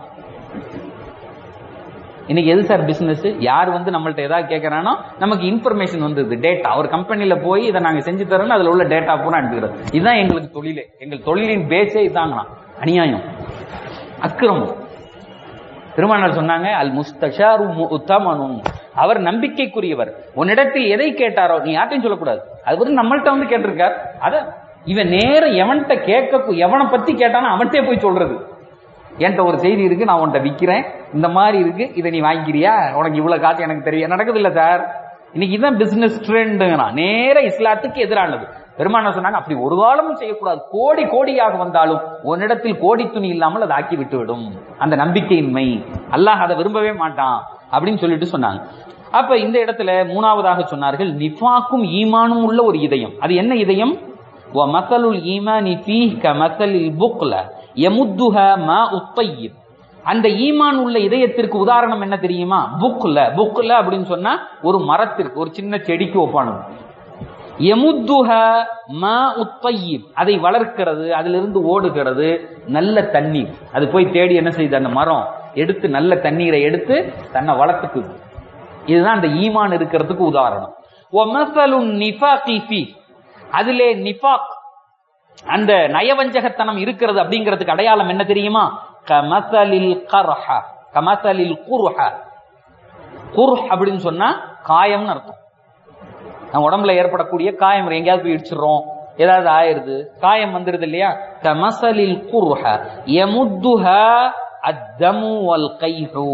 இன்னைக்கு எது சார் பிசினஸ் யார் வந்து நம்மள்ட்ட ஏதாவது கேட்கறானோ நமக்கு இன்ஃபர்மேஷன் வந்தது டேட்டா ஒரு கம்பெனில போய் இதை நாங்க செஞ்சு தரோம்னு அதுல உள்ள டேட்டா பூரா அனுப்பிக்கிறோம் இதுதான் எங்களுக்கு தொழிலே எங்கள் தொழிலின் பேஸே இதாங்களாம் அநியாயம் அக்கிரமம் திருமணர் சொன்னாங்க அல் முஸ்தஷாரு உத்தமனும் அவர் நம்பிக்கைக்குரியவர் உன்னிடத்தில் எதை கேட்டாரோ நீ யார்ட்டையும் சொல்லக்கூடாது அது வந்து நம்மள்ட்ட வந்து கேட்டிருக்கார் அத இவன் நேர எவன்கிட்ட கேட்க எவனை பத்தி கேட்டானோ அவன்கிட்டே போய் சொல்றது என்கிட்ட ஒரு செய்தி இருக்கு நான் உன்கிட்ட விக்கிறேன் இந்த மாதிரி இருக்கு இதை நீ வாங்கிக்கிறியா உனக்கு இவ்வளவு காசு எனக்கு தெரியும் நடக்குது இல்ல சார் இன்னைக்கு இதுதான் பிசினஸ் ட்ரெண்டுங்கிறான் நேர இஸ்லாத்துக்கு எதிரானது பெருமான சொன்னாங்க அப்படி ஒரு காலமும் செய்யக்கூடாது கோடி கோடியாக வந்தாலும் உன்னிடத்தில் கோடி துணி இல்லாமல் அதை ஆக்கி விட்டுவிடும் அந்த நம்பிக்கையின்மை அல்லாஹ் அதை விரும்பவே மாட்டான் அப்படின்னு சொல்லிட்டு சொன்னாங்க அப்ப இந்த இடத்துல மூணாவதாக சொன்னார்கள் நிஃபாக்கும் ஈமானும் உள்ள ஒரு இதயம் அது என்ன இதயம் ومثل الإيمان فيه كمثل البقلة يمدها ماء الطيب அந்த ஈமான் உள்ள இதயத்திற்கு உதாரணம் என்ன தெரியுமா புக்ல புக்ல அப்படின்னு சொன்னா ஒரு மரத்திற்கு ஒரு சின்ன செடிக்கு ஒப்பானது எமுத்துஹ மா உத்தயிப் அதை வளர்க்கிறது அதிலிருந்து ஓடுகிறது நல்ல தண்ணீர் அது போய் தேடி என்ன செய்யுது அந்த மரம் எடுத்து நல்ல தண்ணீரை எடுத்து தன்னை வளர்த்துக்குது இதுதான் அந்த ஈமான் இருக்கிறதுக்கு உதாரணம் ஒமசலு நிஃபாகி ஃபீ அதிலே நிஃபாக் அந்த நயவஞ்சகத்தனம் இருக்கிறது அப்படிங்கிறதுக்கு அடையாளம் என்ன தெரியுமா கமசலில் கர்ஹ கமசலில் குர்ஹ குர்ஹ் அப்படின்னு சொன்னா காயம்னு அர்த்தம் நம்ம உடம்புல ஏற்படக்கூடிய காயம் எங்கேயாவது போய் இடிச்சிடுறோம் ஏதாவது ஆயிருது காயம் வந்துருது இல்லையா கமசலில் குர்ஹ யமுத்துஹ அத்தமு வல் கைஹு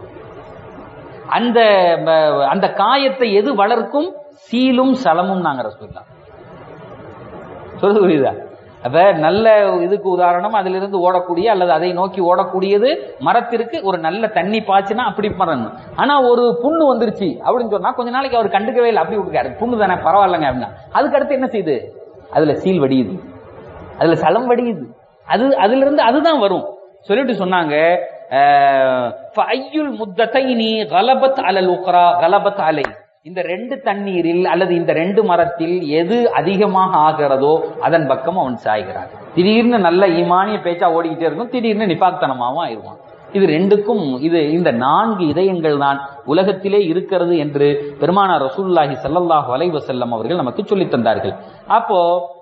அந்த அந்த காயத்தை எது வளர்க்கும் சீலும் சலமும் நாங்க ரசூல்லா சொல்றது புரியுதா அப்ப நல்ல இதுக்கு உதாரணம் அதிலிருந்து ஓடக்கூடிய அல்லது அதை நோக்கி ஓடக்கூடியது மரத்திற்கு ஒரு நல்ல தண்ணி பாய்ச்சுனா அப்படி மரம் ஆனா ஒரு புண்ணு வந்துருச்சு அப்படின்னு சொன்னா கொஞ்ச நாளைக்கு அவர் கண்டுக்கவே இல்லை அப்படி விட்டுக்காரு புண்ணு தானே பரவாயில்லைங்க அப்படின்னா அதுக்கு அடுத்து என்ன செய்யுது அதுல சீல் வடியுது அதுல சலம் வடியுது அது அதுல இருந்து அதுதான் வரும் சொல்லிட்டு சொன்னாங்க ஐயுல் முத்தத்தைனி கலபத் அலல் உக்ரா கலபத் அலை இந்த ரெண்டு தண்ணீரில் அல்லது இந்த ரெண்டு மரத்தில் எது அதிகமாக ஆகிறதோ அதன் பக்கம் அவன் சாய்கிறான் திடீர்னு நல்ல ஈமானிய பேச்சா ஓடிக்கிட்டே இருக்கும் திடீர்னு நிபாக்தனமாவும் ஆயிடுவான் இது ரெண்டுக்கும் இது இந்த நான்கு இதயங்கள் தான் உலகத்திலே இருக்கிறது என்று பெருமானார் ரசூல்லாஹி சல்லல்லாஹு அலைவ செல்லம் அவர்கள் நமக்கு சொல்லித் தந்தார்கள் அப்போ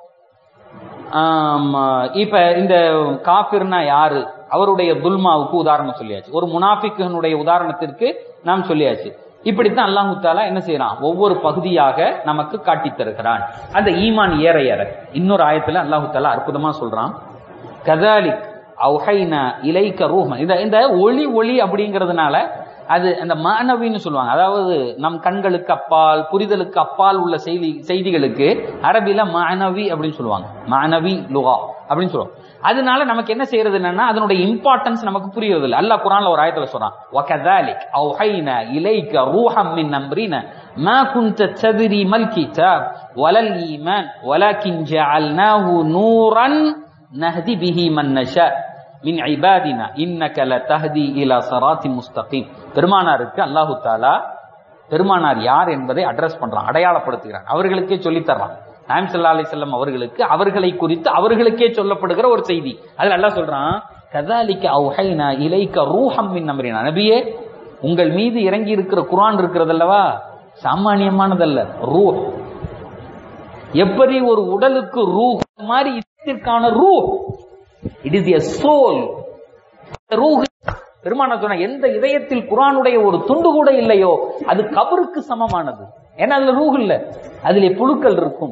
இப்ப இந்த காபிர்னா யாரு அவருடைய துல்மாவுக்கு உதாரணம் சொல்லியாச்சு ஒரு முனாஃபிக்கனுடைய உதாரணத்திற்கு நாம் சொல்லியாச்சு இப்படித்தான் அல்லாஹு தாலா என்ன செய்யறான் ஒவ்வொரு பகுதியாக நமக்கு காட்டி தருகிறான் அந்த ஈமான் ஏற ஏற இன்னொரு ஆயத்துல அல்லாஹு தாலா அற்புதமா சொல்றான் கதாலிக் அவுஹைனா இலைக்க ரூஹன் இந்த இந்த ஒளி ஒளி அப்படிங்கிறதுனால அது அந்த மாணவின்னு சொல்லுவாங்க அதாவது நம் கண்களுக்கு அப்பால் புரிதலுக்கு அப்பால் உள்ள செய்தி செய்திகளுக்கு அரபில மாணவி அப்படின்னு சொல்லுவாங்க மாணவி லுகா அப்படின்னு சொல்லுவாங்க அதனால நமக்கு என்ன செய்யறது என்னன்னா அதனுடைய இம்பார்ட்டன்ஸ் நமக்கு புரியுறது இல்லை அல்லாஹ் குரான்ல ஒரு ஆயத்துல சொல்றான் وكذلك اوحينا اليك روحا من امرنا ما كنت تدري ما الكتاب ولا الايمان ولكن جعلناه نورا نهدي به من نشاء மின் ஐபாதினா இன்னக லதஹ்தி இலா சராத்தி முஸ்தகீம் பெருமானாருக்கு அல்லாஹு தாலா பெருமானார் யார் என்பதை அட்ரஸ் பண்றான் அடையாளப்படுத்துகிறான் அவர்களுக்கே சொல்லித் தர்றான் நாயம் சல்லா அலி செல்லம் அவர்களுக்கு அவர்களை குறித்து அவர்களுக்கே சொல்லப்படுகிற ஒரு செய்தி அதுல அல்லாஹ் சொல்றான் கதாலிக்க அவுஹைனா இலைக்க ரூஹம் மின் அமரினா நபியே உங்கள் மீது இறங்கி இருக்கிற குரான் இருக்கிறதல்லவா சாமானியமானதல்ல ரூ எப்படி ஒரு உடலுக்கு ரூ மாதிரி இதற்கான ரூ இட் இஸ் எ சோல் ரூஹ் பெருமான சொன்ன எந்த இதயத்தில் குரானுடைய ஒரு துண்டு கூட இல்லையோ அது கபருக்கு சமமானது ஏன்னா அதுல ரூஹ் இல்ல அதுல புழுக்கள் இருக்கும்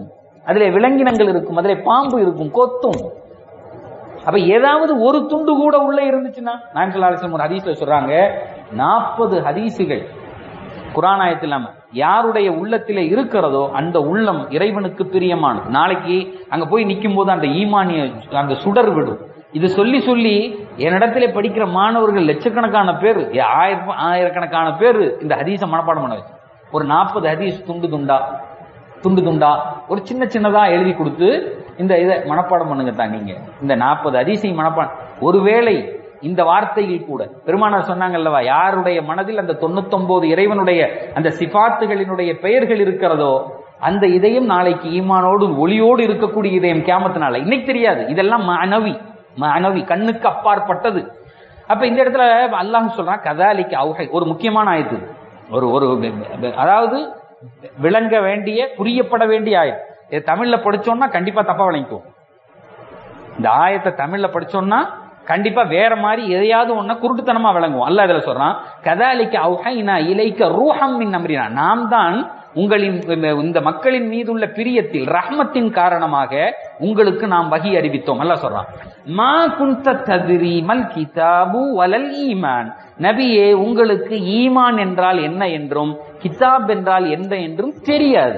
அதிலே விலங்கினங்கள் இருக்கும் அதிலே பாம்பு இருக்கும் கொத்தும் அப்ப ஏதாவது ஒரு துண்டு கூட உள்ள இருந்துச்சுன்னா நான் சொல்லாசம் ஒரு ஹதீஸ்ல சொல்றாங்க நாற்பது ஹதீசுகள் குரானாயத்தில் இல்லாம யாருடைய உள்ளத்திலே இருக்கிறதோ அந்த உள்ளம் இறைவனுக்கு பிரியமானது நாளைக்கு அங்க போய் நிற்கும் போது அந்த ஈமானிய அந்த சுடர் விடும் இது சொல்லி சொல்லி என்னிடத்திலே படிக்கிற மாணவர்கள் லட்சக்கணக்கான பேர் ஆயிரம் ஆயிரக்கணக்கான பேர் இந்த ஹதீஸை மனப்பாடம் பண்ண வச்சு ஒரு நாற்பது ஹதீஸ் துண்டு துண்டா துண்டு துண்டா ஒரு சின்ன சின்னதா எழுதி கொடுத்து இந்த இதை மனப்பாடம் பண்ணுங்க தான் நீங்க இந்த நாற்பது அதிசயம் மனப்பாடம் ஒருவேளை இந்த வார்த்தையில் கூட பெருமானார் சொன்னாங்கல்லவா யாருடைய மனதில் அந்த தொண்ணூத்தொன்பது இறைவனுடைய அந்த சிபாத்துகளினுடைய பெயர்கள் இருக்கிறதோ அந்த இதயம் நாளைக்கு ஈமானோடு ஒளியோடு இருக்கக்கூடிய இதயம் கேமத்தினால இன்னைக்கு தெரியாது இதெல்லாம் மனவி மனவி கண்ணுக்கு அப்பாற்பட்டது அப்ப இந்த இடத்துல அல்லாஹ் சொல்றான் கதாலிக்கு அவுகை ஒரு முக்கியமான ஆயத்து ஒரு ஒரு அதாவது விளங்க வேண்டிய புரியப்பட வேண்டிய ஆயத்து இது தமிழ்ல படிச்சோம்னா கண்டிப்பா தப்பா விளங்கிக்குவோம் இந்த ஆயத்தை தமிழ்ல படிச்சோம்னா கண்டிப்பா வேற மாதிரி எதையாவது ஒண்ணு குருட்டுத்தனமா விளங்குவோம் அல்ல இதுல சொல்றான் கதாலிக்க அவுஹைனா இலைக்க ரூஹம் மின் நம்புறினா நாம் தான் உங்களின் இந்த மக்களின் மீதுள்ள பிரியத்தில் ரஹ்மத்தின் காரணமாக உங்களுக்கு நாம் வகி அறிவித்தோம் அல்ல சொல்றான் மா குந்த ததிரி மல் கிதாபு வலல் ஈமான் நபியே உங்களுக்கு ஈமான் என்றால் என்ன என்றும் கிதாப் என்றால் என்ன என்றும் தெரியாது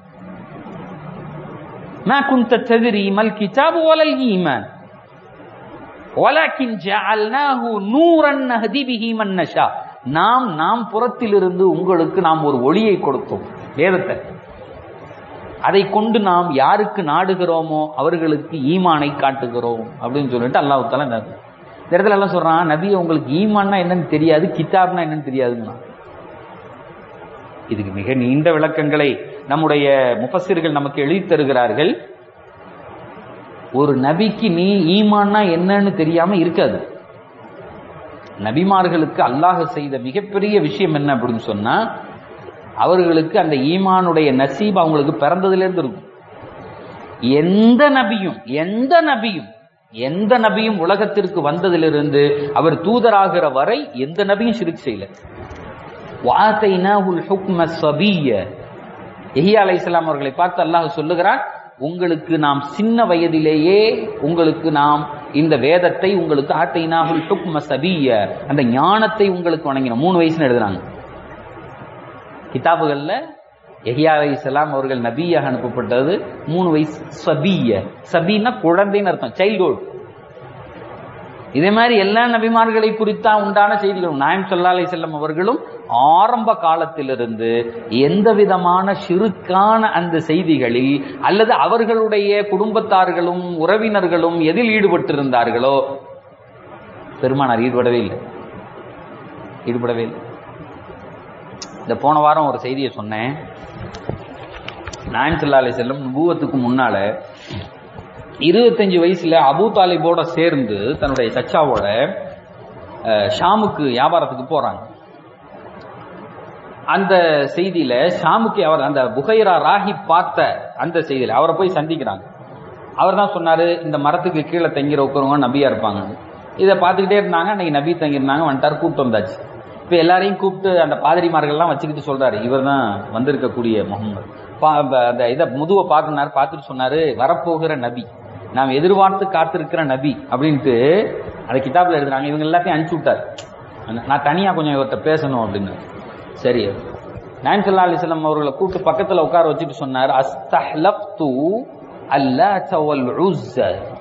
ما كنت تدري ما الكتاب ولا الإيمان ولكن جعلناه نورا نهدي به من نشاء நாம் நாம் புறத்திலிருந்து உங்களுக்கு நாம் ஒரு ஒளியை கொடுத்தோம் வேதத்தை அதை கொண்டு நாம் யாருக்கு நாடுகிறோமோ அவர்களுக்கு ஈமானை காட்டுகிறோம் அப்படின்னு சொல்லிட்டு அல்லாஹ் தாலா இந்த இடத்துல எல்லாம் சொல்றான் நபி உங்களுக்கு ஈமான்னா என்னன்னு தெரியாது கிதாப்னா என்னன்னு தெரியாதுங்கண்ணா இதுக்கு மிக நீண்ட விளக்கங்களை நம்முடைய முஃபசிர்கள் நமக்கு எழுதி தருகிறார்கள் ஒரு நபிக்கு நீ ஈமான்னா என்னன்னு தெரியாம இருக்காது நபிமார்களுக்கு அல்லாஹ் செய்த மிகப்பெரிய விஷயம் என்ன அப்படின்னு சொன்னா அவர்களுக்கு அந்த ஈமானுடைய நசீப் அவங்களுக்கு பிறந்ததுல இருந்து இருக்கும் எந்த நபியும் எந்த நபியும் எந்த நபியும் உலகத்திற்கு வந்ததிலிருந்து அவர் தூதராகிற வரை எந்த நபியும் சிரிக் செய்யல வாத்தைனாஹுல் ஹுக்ம சபிய எஹியா அலை இஸ்லாம் அவர்களை பார்த்து அல்லாஹ் சொல்லுகிறான் உங்களுக்கு நாம் சின்ன வயதிலேயே உங்களுக்கு நாம் இந்த வேதத்தை உங்களுக்கு ஆத்தைனாஹுல் ஹுக்ம சபிய அந்த ஞானத்தை உங்களுக்கு வணங்கினோம் மூணு வயசுன்னு எழுதுறாங்க கிதாபுகள்ல எஹியா அலை இஸ்லாம் அவர்கள் நபியாக அனுப்பப்பட்டது மூணு வயசு சபிய சபின்னா குழந்தைன்னு அர்த்தம் சைல்ட்ஹுட் இதே மாதிரி எல்லா நபிமார்களை குறித்தா உண்டான செய்திகளும் நாயம் சொல்லா அலை செல்லம் அவர்களும் ஆரம்ப காலத்திலிருந்து எந்த விதமான சிறுக்கான அந்த செய்திகளில் அல்லது அவர்களுடைய குடும்பத்தார்களும் உறவினர்களும் எதில் ஈடுபட்டிருந்தார்களோ பெருமானார் ஈடுபடவே இல்லை ஈடுபடவே இல்லை இந்த போன வாரம் ஒரு செய்தியை சொன்னேன் நாயம் சொல்லா அலை செல்லம் நுபுவத்துக்கு முன்னால இருபத்தஞ்சு வயசுல அபு தாலிபோட சேர்ந்து தன்னுடைய சச்சாவோட ஷாமுக்கு வியாபாரத்துக்கு போறாங்க அந்த செய்தியில ஷாமுக்கு அவர் அந்த புகைரா ராகி பார்த்த அந்த செய்தியில அவரை போய் சந்திக்கிறாங்க அவர் தான் சொன்னாரு இந்த மரத்துக்கு கீழே தங்கிற உட்கிறவங்க நபியா இருப்பாங்க இதை பார்த்துக்கிட்டே இருந்தாங்க அன்னைக்கு நபி தங்கியிருந்தாங்க வந்துட்டார் கூப்பிட்டு வந்தாச்சு இப்போ எல்லாரையும் கூப்பிட்டு அந்த பாதிரிமார்கள்லாம் வச்சுக்கிட்டு சொல்றாரு இவர் தான் வந்திருக்கக்கூடிய முகமது அந்த இதை முதுவை பார்க்கணாரு பார்த்துட்டு சொன்னாரு வரப்போகிற நபி நாம் எதிர்பார்த்து காத்திருக்கிற நபி அப்படின்ட்டு அந்த கிதாபில் எழுதுறாங்க இவங்க எல்லாத்தையும் அனுப்பிச்சு விட்டார் நான் தனியாக கொஞ்சம் இவர்கிட்ட பேசணும் அப்படின்னு சரி நாயம் சல்லா அலிஸ்லாம் அவர்களை கூப்பிட்டு பக்கத்தில் உட்கார வச்சுட்டு சொன்னார் அஸ்தஹ்லப்து அல்லாஹ் வல் உஸ்ஸ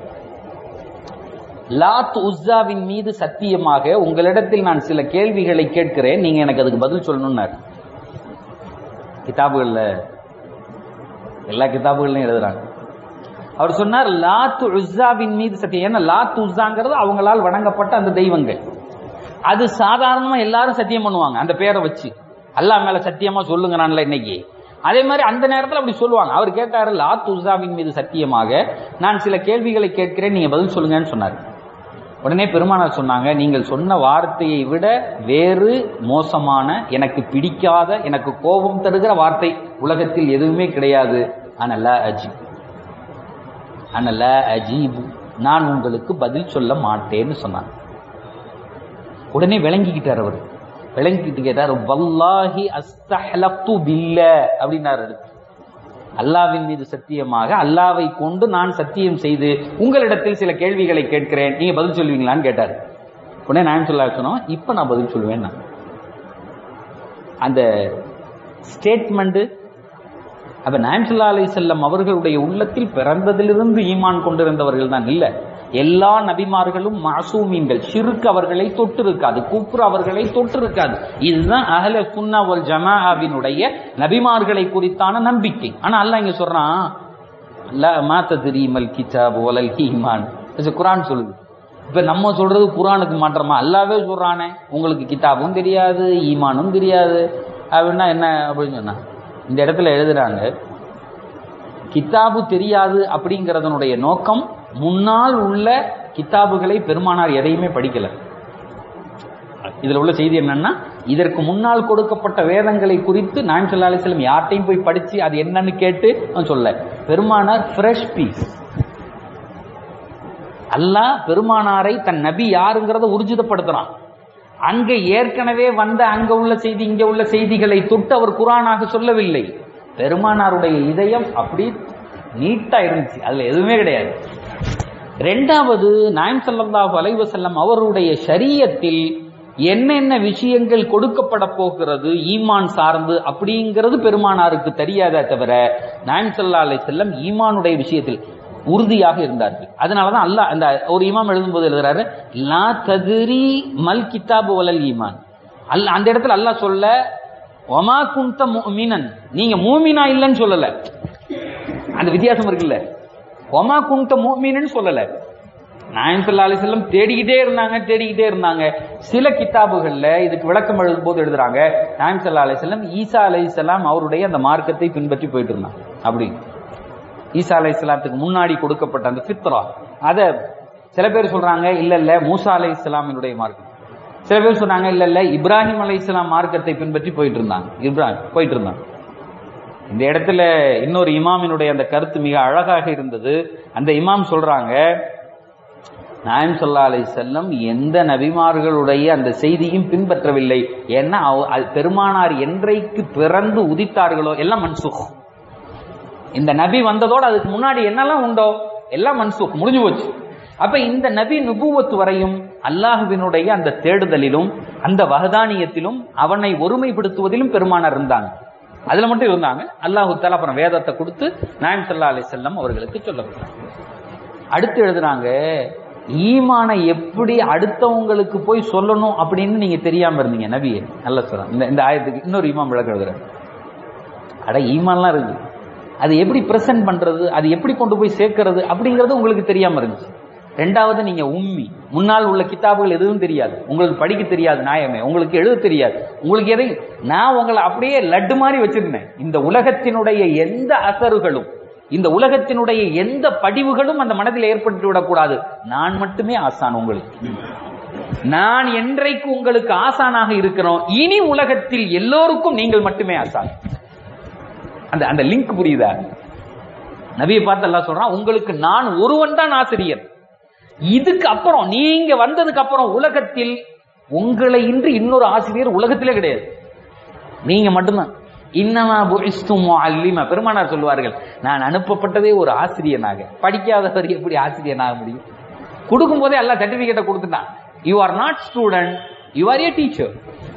லாத் உஸ்ஸாவின் மீது சத்தியமாக உங்களிடத்தில் நான் சில கேள்விகளை கேட்கிறேன் நீங்க எனக்கு அதுக்கு பதில் சொல்லணும்னார் கிதாபுகள்ல எல்லா கிதாபுகள்லையும் எழுதுறாங்க அவர் சொன்னார் லாத்து உஸ்ஸாவின் மீது சத்தியம் ஏன்னா லாத்து உஸ்ஸாங்கிறது அவங்களால் வணங்கப்பட்ட அந்த தெய்வங்கள் அது சாதாரணமா எல்லாரும் சத்தியம் பண்ணுவாங்க அந்த பேரை வச்சு அல்லாஹ் மேல சத்தியமா சொல்லுங்கிறான்ல இன்னைக்கு அதே மாதிரி அந்த நேரத்தில் அப்படி சொல்லுவாங்க அவர் கேட்டாரு லாத் உஸ்ஸாவின் மீது சத்தியமாக நான் சில கேள்விகளை கேட்கிறேன் நீங்க பதில் சொல்லுங்கன்னு சொன்னார் உடனே பெருமானார் சொன்னாங்க நீங்கள் சொன்ன வார்த்தையை விட வேறு மோசமான எனக்கு பிடிக்காத எனக்கு கோபம் தருகிற வார்த்தை உலகத்தில் எதுவுமே கிடையாது அனல அஜீப் அனல அஜீபு நான் உங்களுக்கு பதில் சொல்ல மாட்டேன்னு சொன்னாங்க உடனே விளங்கிக்கிட்டார் அவர் விளங்கிக்கிட்டு கேட்டார் வல்லாஹி அஸ்தஹலப்து பில்ல அப்படின்னாரு அல்லாவின் மீது சத்தியமாக அல்லாவை கொண்டு நான் சத்தியம் செய்து உங்களிடத்தில் சில கேள்விகளை கேட்கிறேன் நீங்க பதில் சொல்லுவீங்களான்னு கேட்டாரு உடனே நான் சொல்ல சொன்னோம் இப்ப நான் பதில் சொல்லுவேன் நான் அந்த ஸ்டேட்மெண்ட் அப்ப நாயம்சுல்லா அலி செல்லம் அவர்களுடைய உள்ளத்தில் பிறந்ததிலிருந்து ஈமான் கொண்டிருந்தவர்கள் தான் இல்ல எல்லா நபிமார்களும் மாசூமீன்கள் ஷிருக்கு அவர்களை தொட்டு இருக்காது குப்ரு அவர்களை தொட்டு இருக்காது இதுதான் அஹல சுன்னா வல் ஜமாவினுடைய நபிமார்களை குறித்தான நம்பிக்கை ஆனா அல்லாஹ் இங்க சொல்றான் ல மாத்த தெரியுமல் கிதாப் ஒலல் ஈமான் இது குரான் சொல்லுது இப்ப நம்ம சொல்றது குரானுக்கு மாற்றமா அல்லாவே சொல்றானே உங்களுக்கு கிதாபும் தெரியாது ஈமானும் தெரியாது அப்படின்னா என்ன அப்படின்னு சொன்னா இந்த இடத்துல எழுதுறாங்க கித்தாபு தெரியாது அப்படிங்கறதனுடைய நோக்கம் முன்னால் உள்ள கித்தாபுகளை பெருமானார் எதையுமே படிக்கல இதுல உள்ள செய்தி என்னன்னா இதற்கு முன்னால் கொடுக்கப்பட்ட வேதங்களை குறித்து நான் சொல்லா அலிஸ்லம் யார்ட்டையும் போய் படிச்சு அது என்னன்னு கேட்டு அவன் சொல்ல பெருமானார் ஃப்ரெஷ் பீஸ் அல்லாஹ் பெருமானாரை தன் நபி யாருங்கிறத உறுதிதப்படுத்துறான் அங்க ஏற்கனவே வந்த அங்க உள்ள செய்தி இங்க உள்ள செய்திகளை தொட்டு அவர் குரானாக சொல்லவில்லை பெருமானாருடைய இதயம் அப்படி நீட்டா இருந்துச்சு அதுல எதுவுமே கிடையாது ரெண்டாவது நாயம் ஸல்லல்லாஹு அலைஹி வஸல்லம் அவருடைய ஷரியத்தில் என்னென்ன விஷயங்கள் கொடுக்கப்பட போகிறது ஈமான் சார்ந்து அப்படிங்கிறது பெருமானாருக்கு தெரியாதே தவிர நாயம் ஸல்லல்லாஹு அலைஹி வஸல்லம் ஈமானுடைய விஷயத்தில் உறுதியாக இருந்தார்கள் அதனாலதான் அல்லாஹ் அந்த ஒரு இமாம் எழுதும்போது எழுதுறாரு லா ததிரி மல் கிதாபு வலல் ஈமான் அல்ல அந்த இடத்துல அல்லாஹ் சொல்ல ஒமா குந்த முஃமினன் நீங்க மூமினா இல்லைன்னு சொல்லல அந்த வித்தியாசம் இருக்குல்ல ஒமா குந்த மூமின்னு சொல்லல நாயம் சல்லா அலிசல்லம் தேடிக்கிட்டே இருந்தாங்க தேடிக்கிட்டே இருந்தாங்க சில கித்தாபுகள்ல இதுக்கு விளக்கம் எழுதும் போது எழுதுறாங்க நாயம் சல்லா அலிசல்லம் ஈசா அலைஹிஸ்ஸலாம் அவருடைய அந்த மார்க்கத்தை பின்பற்றி போயிட்டு இருந்தாங்க அப்படி ஈசா அலைஹிஸ்ஸலாத்துக்கு முன்னாடி கொடுக்கப்பட்ட அந்த ஃபித்ரா அத சில பேர் சொல்றாங்க இல்ல இல்ல மூசா அலை இஸ்லாமினுடைய மார்க்கம் சில பேர் சொன்னாங்க இல்ல இல்ல இப்ராஹிம் அலை இஸ்லாம் மார்க்கத்தை பின்பற்றி போயிட்டு இருந்தாங்க இப்ராஹிம் போயிட்டு இருந்தாங்க இந்த இடத்துல இன்னொரு இமாமினுடைய அந்த கருத்து மிக அழகாக இருந்தது அந்த இமாம் சொல்றாங்க நாயம் சொல்லா அலை செல்லம் எந்த நபிமார்களுடைய அந்த செய்தியும் பின்பற்றவில்லை ஏன்னா அவ- அது பெருமானார் என்றைக்கு பிறந்து உதித்தார்களோ எல்லாம் மன்சுக் இந்த நபி வந்ததோட அதுக்கு முன்னாடி என்னெல்லாம் உண்டோ எல்லாம் மன்சுக் முடிஞ்சு போச்சு அப்ப இந்த நபி நுபுவத் வரையும் அல்லாஹுவினுடைய அந்த தேடுதலிலும் அந்த வகதானியத்திலும் அவனை ஒருமைப்படுத்துவதிலும் பெருமானார் இருந்தாங்க அதுல மட்டும் இருந்தாங்க அல்லாஹு தாலா அப்புறம் வேதத்தை கொடுத்து நாயம் சல்லா அலி செல்லம் அவர்களுக்கு சொல்லப்பட்டாங்க அடுத்து எழுதுறாங்க ஈமானை எப்படி அடுத்தவங்களுக்கு போய் சொல்லணும் அப்படின்னு நீங்க தெரியாம இருந்தீங்க நபியே நல்ல சொல்றாங்க இந்த இந்த ஆயத்துக்கு இன்னொரு ஈமான் விளக்கம் எழுதுறாரு அட ஈமான்லாம் இருக்கு அது எப்படி பிரசன்ட் பண்றது அது எப்படி கொண்டு போய் சேர்க்கறது அப்படிங்கிறது உங்களுக்கு தெரியாம இருந்துச்சு ரெண்டாவது நீங்க உம்மி முன்னால் உள்ள கிதாபுகள் எதுவும் தெரியாது உங்களுக்கு படிக்க தெரியாது நியாயமே உங்களுக்கு எழுத தெரியாது உங்களுக்கு எதை நான் உங்களை அப்படியே லட்டு மாதிரி வச்சிருந்தேன் இந்த உலகத்தினுடைய எந்த அசறுகளும் இந்த உலகத்தினுடைய எந்த படிவுகளும் அந்த மனதில் ஏற்பட்டு விடக்கூடாது நான் மட்டுமே ஆசான் உங்களுக்கு நான் என்றைக்கு உங்களுக்கு ஆசானாக இருக்கிறோம் இனி உலகத்தில் எல்லோருக்கும் நீங்கள் மட்டுமே ஆசான் அந்த அந்த லிங்க் புரியுதா நபியை பார்த்து எல்லாம் சொல்றான் உங்களுக்கு நான் ஒருவன் தான் ஆசிரியர் இதுக்கு அப்புறம் நீங்க வந்ததுக்கு அப்புறம் உலகத்தில் உங்களை இன்றி இன்னொரு ஆசிரியர் உலகத்திலே கிடையாது நீங்க மட்டும்தான் இன்னமா புஇஸ்தும் முஅல்லிமா பெருமானார் சொல்வார்கள் நான் அனுப்பப்பட்டதே ஒரு ஆசிரியனாக படிக்காதவர் எப்படி ஆசிரியனாக முடியும் கொடுக்கும் போதே எல்லாம் சர்டிபிகேட்டை கொடுத்துட்டான் you are not student you are a teacher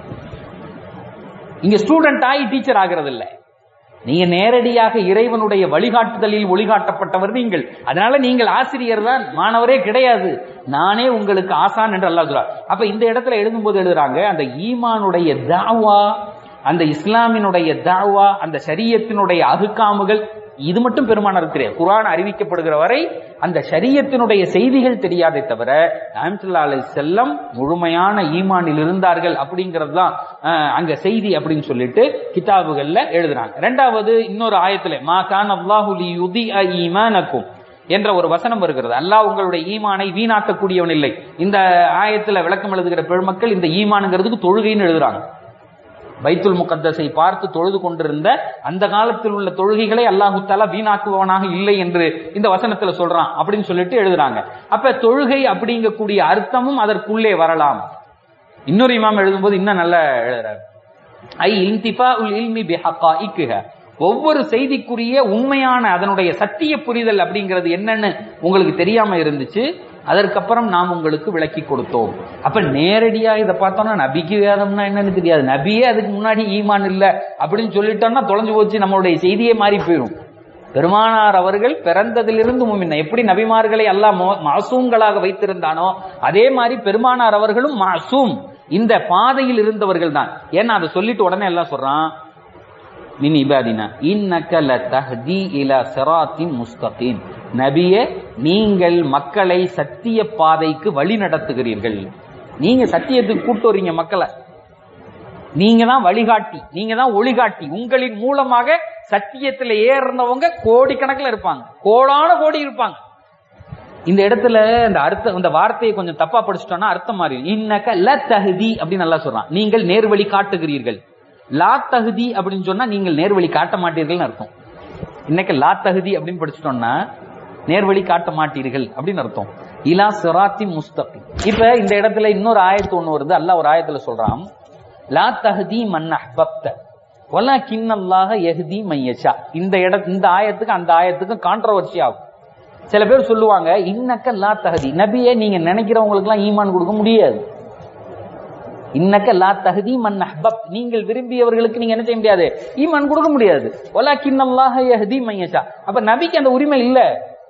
இங்க ஸ்டூடெண்ட் ஆகி டீச்சர் ஆகிறது இல்லை நீங்க நேரடியாக இறைவனுடைய வழிகாட்டுதலில் ஒளிகாட்டப்பட்டவர் நீங்கள் அதனால நீங்கள் ஆசிரியர் தான் மாணவரே கிடையாது நானே உங்களுக்கு ஆசான் என்று அல்லாஹ் சொல்றார் அப்ப இந்த இடத்துல எழுதும்போது எழுதுறாங்க அந்த ஈமானுடைய தாவா அந்த இஸ்லாமினுடைய தாவா அந்த ஷரியத்தினுடைய அகுக்காமுகள் இது மட்டும் பெருமானாருக்கு தெரியாது குர்ஆன் அறிவிக்கப்படுகிற வரை அந்த ஷரியத்தினுடைய செய்திகள் தெரியாதே தவிர நாயம்சுல்லா அலை செல்லம் முழுமையான ஈமானில் இருந்தார்கள் அப்படிங்கிறது தான் அஹ், அங்க செய்தி அப்படின்னு சொல்லிட்டு கிதாபுகள்ல எழுதுறாங்க ரெண்டாவது இன்னொரு ஆயத்துல மா கான் அல்லாஹு லி யுதிஅ ஈமானக்கும் என்ற ஒரு வசனம் வருகிறது அல்லாஹ் உங்களுடைய ஈமானை வீணாக்கக்கூடியவன் இல்லை இந்த ஆயத்துல விளக்கம் எழுதுகிற பெருமக்கள் இந்த ஈமானுங்கிறதுக்கு தொழுகைன்னு எழுதுறாங்க பைத்துல் முகத்தஸை பார்த்து தொழுது கொண்டிருந்த அந்த காலத்தில் உள்ள தொழுகைகளை அல்லாஹு தாலா வீணாக்குபவனாக இல்லை என்று இந்த வசனத்துல சொல்றான் அப்படின்னு சொல்லிட்டு எழுதுறாங்க அப்ப தொழுகை அப்படிங்கக்கூடிய அர்த்தமும் அதற்குள்ளே வரலாம் இன்னொரு இமாம் எழுதும்போது இன்னும் நல்லா எழுதுறாரு ஐ இன்திஃபா உல் இல்மி பிஹக்காஇக்குஹ ஒவ்வொரு செய்திக்குரிய உண்மையான அதனுடைய சத்திய புரிதல் அப்படிங்கிறது என்னன்னு உங்களுக்கு தெரியாம இருந்துச்சு அதற்கப்புறம் நாம் உங்களுக்கு விளக்கி கொடுத்தோம் அப்ப நேரடியா இதை பார்த்தோம்னா நபிக்கு வேதம்னா என்னன்னு தெரியாது நபியே அதுக்கு முன்னாடி ஈமான் இல்ல அப்படின்னு சொல்லிட்டோம்னா தொலைஞ்சு போச்சு நம்மளுடைய செய்தியே மாறி போயிடும் பெருமானார் அவர்கள் பிறந்ததிலிருந்து முன்ன எப்படி நபிமார்களை அல்லாஹ் மோ- மாசூம்களாக வைத்திருந்தானோ அதே மாதிரி பெருமானார் அவர்களும் மாசூம் இந்த பாதையில் இருந்தவர்கள் தான் ஏன்னா அதை சொல்லிட்டு உடனே எல்லாம் சொல்றான் மின் இபாதினா இன்னக்க லதஹ்தி இலா சிராத்தின் முஸ்தகீம் நபியே நீங்கள் மக்களை சத்திய பாதைக்கு வழி நடத்துகிறீர்கள் நீங்க சத்தியத்துக்கு கூட்டு வரீங்க மக்களை நீங்க தான் வழிகாட்டி நீங்க தான் ஒளிகாட்டி உங்களின் மூலமாக சத்தியத்துல ஏறினவங்க கோடிக்கணக்கில் இருப்பாங்க கோடான கோடி இருப்பாங்க இந்த இடத்துல இந்த அர்த்தம் இந்த வார்த்தையை கொஞ்சம் தப்பா படிச்சிட்டோம்னா அர்த்தம் மாறி இன்னக்க ல தகுதி அப்படின்னு நல்லா சொல்றான் நீங்கள் நேர்வழி காட்டுகிறீர்கள் லா தகுதி அப்படின்னு சொன்னா நீங்கள் நேர்வழி காட்ட மாட்டீர்கள்னு அர்த்தம் இன்னைக்கு லா தகுதி அப்படின்னு படிச்சிட்டோம்னா நேர்வழி காட்ட மாட்டீர்கள் அப்படின்னு அர்த்தம் இலா சிராத்தி முஸ்தகி இப்ப இந்த இடத்துல இன்னொரு ஆயத்து ஒண்ணு வருது அல்லாஹ் ஒரு ஆயத்துல சொல்றான் லா தஹதி மன் அஹ்பப்த வலா கிண்ணல்லாக எஹ்தி மையஷா இந்த இட இந்த ஆயத்துக்கு அந்த ஆயத்துக்கும் கான்ட்ரவர்சி ஆகும் சில பேர் சொல்லுவாங்க இன்னக்க லா தஹதி நபியே நீங்க நினைக்கிறவங்களுக்கு எல்லாம் ஈமான் கொடுக்க முடியாது இன்னக்க லா தஹதி மன் அஹ்பப் நீங்கள் விரும்பியவர்களுக்கு நீங்க என்ன செய்ய முடியாது ஈமான் கொடுக்க முடியாது வலா கிண்ணல்லாக எஹ்தி மையஷா அப்ப நபிக்கு அந்த உரிமை இல்ல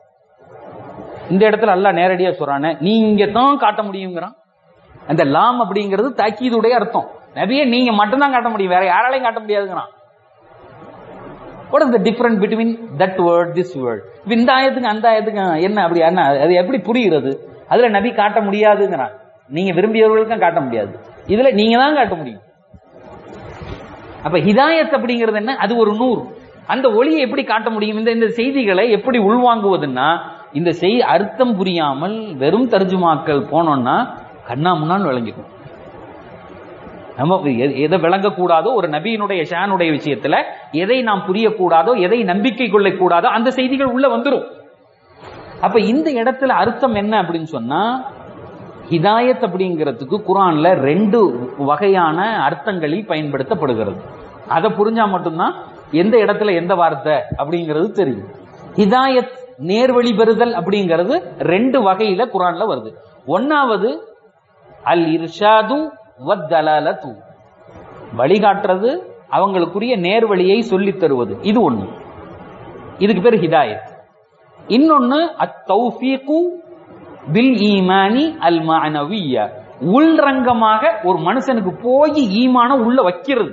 இந்த இடத்துல அல்லாஹ் நேரடியா சொல்றானே நீங்க தான் காட்ட முடியுங்கிறான் அந்த லாம் அப்படிங்கிறது தாக்கீதுடைய அர்த்தம் நபியே நீங்க மட்டும்தான் காட்ட முடியும் வேற யாராலையும் காட்ட முடியாதுங்கிறான் what is the difference between that word this word இந்த ஆயத்துக்கு அந்த ஆயத்துக்கு என்ன அப்படி என்ன அது எப்படி புரிகிறது அதுல நபி காட்ட முடியாதுங்கிறான் நீங்க விரும்பியவர்களுக்கும் காட்ட முடியாது இதுல நீங்க தான் காட்ட முடியும் அப்ப ஹிதாயத் அப்படிங்கிறது என்ன அது ஒரு நூறு அந்த ஒளியை எப்படி காட்ட முடியும் இந்த இந்த செய்திகளை எப்படி உள்வாங்குவதுன்னா இந்த செய் அர்த்தம் புரியாமல் வெறும் தர்ஜுமாக்கள் போனோம்னா கண்ணா முன்னான்னு விளங்கிக்கும் நம்ம எ- எதை விளங்கக்கூடாதோ ஒரு நபியினுடைய ஷானுடைய விஷயத்துல எதை நாம் புரியக்கூடாதோ எதை நம்பிக்கை கொள்ளக்கூடாதோ அந்த செய்திகள் உள்ள வந்துரும் அப்ப இந்த இடத்துல அர்த்தம் என்ன அப்படின்னு சொன்னா ஹிதாயத் அப்படிங்கிறதுக்கு குரான்ல ரெண்டு வகையான அர்த்தங்களில் பயன்படுத்தப்படுகிறது அதை புரிஞ்சா மட்டும்தான் எந்த இடத்துல எந்த வார்த்தை அப்படிங்கிறது தெரியும் ஹிதாயத் நேர்வழி பெறுதல் அப்படிங்கிறது ரெண்டு வகையில குரான்ல வருது ஒன்னாவது அல் இர்ஷாது வத்தலாலத்து வழிகாட்டுறது அவங்களுக்குரிய நேர்வழியை சொல்லித் தருவது இது ஒண்ணு இதுக்கு பேர் ஹிதாயத் இன்னொன்னு அத்தௌஃபீகு பில் ஈமானி அல் மஅனவிய்ய உள்ரங்கமாக ஒரு மனுஷனுக்கு போய் ஈமான உள்ள வைக்கிறது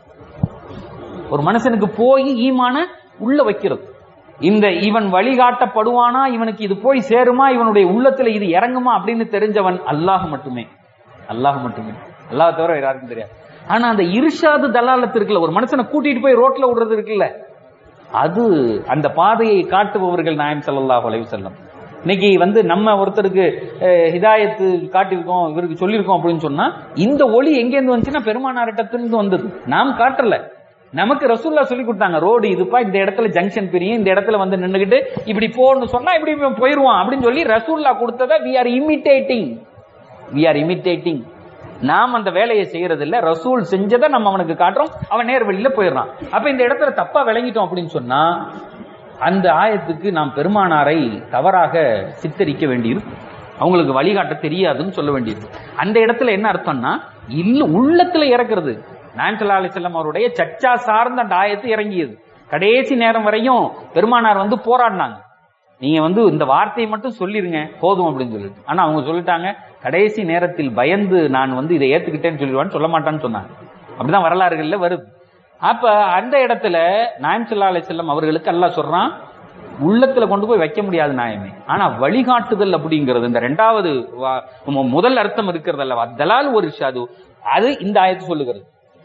ஒரு மனுஷனுக்கு போய் ஈமான உள்ள வைக்கிறது இந்த இவன் வழிகாட்டப்படுவானா இவனுக்கு இது போய் சேருமா இவனுடைய உள்ளத்துல இது இறங்குமா அப்படின்னு தெரிஞ்சவன் அல்லாஹ் மட்டுமே அல்லாஹ் மட்டுமே அல்லாஹ் தவிர வேற யாருக்கும் தெரியாது ஆனா அந்த இருஷாது தலாலத்து இருக்குல்ல ஒரு மனுஷனை கூட்டிட்டு போய் ரோட்ல விடுறது இருக்குல்ல அது அந்த பாதையை காட்டுபவர்கள் நாயம் ஸல்லல்லாஹு அலைஹி வஸல்லம் இன்னைக்கு வந்து நம்ம ஒருத்தருக்கு அஹ், ஹிதாயத்து காட்டியிருக்கோம் இவருக்கு சொல்லியிருக்கோம் அப்படின்னு சொன்னா இந்த ஒளி எங்கேருந்து வந்துச்சுன்னா பெருமானாரிட்டத்திலிருந்து வந்தது நாம் காட்டல நமக்கு ரசூல்லா சொல்லி கொடுத்தாங்க ரோடு இதுப்பா இந்த இடத்துல ஜங்ஷன் பிரியும் இந்த இடத்துல வந்து நின்னுகிட்டு இப்படி போன்னு சொன்னா இப்படி இவன் போயிருவான் அப்படின்னு சொல்லி ரசூல்லா கொடுத்ததை we are imitating we are imitating நாம் அந்த வேலையை செய்யறது இல்ல ரசூல் செஞ்சதை நம்ம அவனுக்கு காட்டுறோம் அவன் நேர் வழியில போயிடுறான் அப்ப இந்த இடத்துல தப்பா விளங்கிட்டோம் அப்படின்னு சொன்னா அந்த ஆயத்துக்கு நாம் பெருமானாரை தவறாக சித்தரிக்க வேண்டியிருக்கும் அவங்களுக்கு வழிகாட்ட தெரியாதுன்னு சொல்ல வேண்டியிருக்கு அந்த இடத்துல என்ன அர்த்தம்னா இல்ல உள்ளத்துல இறக்குறது நாயம் ஸல்லல்லாஹு அலைஹி வஸல்லம் அவருடைய சச்சா சார்ந்த அந்த ஆயத்து இறங்கியது கடைசி நேரம் வரையும் பெருமானார் வந்து போராடினாங்க நீங்க வந்து இந்த வார்த்தையை மட்டும் சொல்லிருங்க போதும் அப்படின்னு சொல்லிட்டு ஆனா அவங்க சொல்லிட்டாங்க கடைசி நேரத்தில் பயந்து நான் வந்து இதை ஏத்துக்கிட்டேன்னு சொல்லிடுவான்னு சொல்ல மாட்டான்னு சொன்னாங்க அப்படிதான் வரலாறுகள்ல வருது அப்ப அந்த இடத்துல நாயம் ஸல்லல்லாஹு அலைஹி வஸல்லம் அவர்களுக்கு அல்லாஹ் சொல்றான் உள்ளத்துல கொண்டு போய் வைக்க முடியாது நியாயமே ஆனா வழிகாட்டுதல் அப்படிங்கிறது இந்த ரெண்டாவது வா- மு- முதல் அர்த்தம் இருக்கிறது அல்லவா தலால் ஒரு ஷாது அது இந்த ஆயத்து சொல்லுகிறது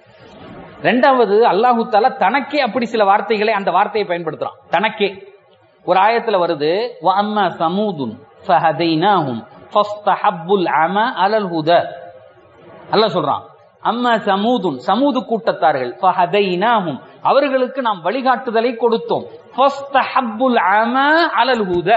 ரெண்டாவது அல்லாஹு தாலா தனக்கே அப்படி சில வார்த்தைகளை அந்த வார்த்தையை பயன்படுத்துறான் தனக்கே ஒரு ஆயத்துல வருது வ அம்மா சமூதுன் ஃபஹதைனாஹும் ஃபஸ்தஹப்புல் அம அலல் ஹுத அல்லாஹ் சொல்றான் அம்மா சமூதுன் சமூது கூட்டத்தார்கள் ஃபஹதைனாஹும் அவர்களுக்கு நாம் வழிகாட்டுதலை கொடுத்தோம் ஃபஸ்தஹப்புல் அம அலல் ஹுத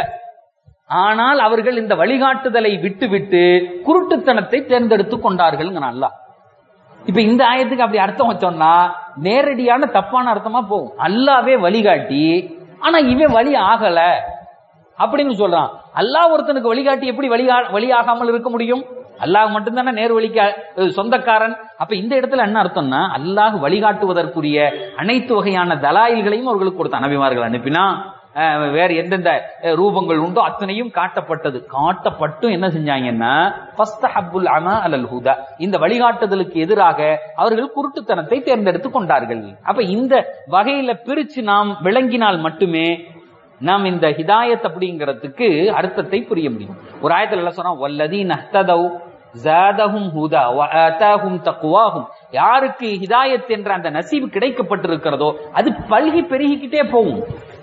ஆனால் அவர்கள் இந்த வழிகாட்டுதலை விட்டுவிட்டு குருட்டுத்தனத்தை தேர்ந்தெடுத்து கொண்டார்கள் அல்லாஹ் இப்ப இந்த ஆயத்துக்கு அப்படி அர்த்தம் வச்சோம்னா நேரடியான தப்பான அர்த்தமா போகும் அல்லாவே வழிகாட்டி ஆனா இவன் வழி ஆகல அப்படின்னு சொல்றான் அல்லாஹ் ஒருத்தனுக்கு வழிகாட்டி எப்படி வழி வழியாகாமல் இருக்க முடியும் அல்லாஹ் மட்டும்தானே நேர் வழிக்கு அஹ், சொந்தக்காரன் அப்ப இந்த இடத்துல என்ன அர்த்தம்னா அல்லாஹ் வழிகாட்டுவதற்குரிய அனைத்து வகையான தலாயில்களையும் அவர்களுக்கு கொடுத்தான் நபிமார்கள் அனுப்பினா அஹ், வேற எந்தெந்த அஹ், ரூபங்கள் உண்டோ அத்தனையும் காட்டப்பட்டது காட்டப்பட்டும் என்ன செஞ்சாங்கன்னா ஃபஸ்தஹப்புல் அமா அலல் ஹுதா இந்த வழிகாட்டுதலுக்கு எதிராக அவர்கள் குருட்டுத்தனத்தை தேர்ந்தெடுத்து கொண்டார்கள் அப்ப இந்த வகையில பிரிச்சு நாம் விளங்கினால் மட்டுமே நாம் இந்த ஹிதாயத் அப்படிங்கிறதுக்கு அர்த்தத்தை புரிய முடியும் ஒரு ஆயத்துல எல்லாம் சொன்னா வல்லதீன் அஹ்ததவ் ஜாதஹும் ஹுதா வ ஆதாஹும் தக்வாஹும் யாருக்கு ஹிதாயத் என்ற அந்த நசீபு கிடைக்கப்பட்டிருக்கிறதோ அது பல்கி பெருகிக்கிட்டே போகும்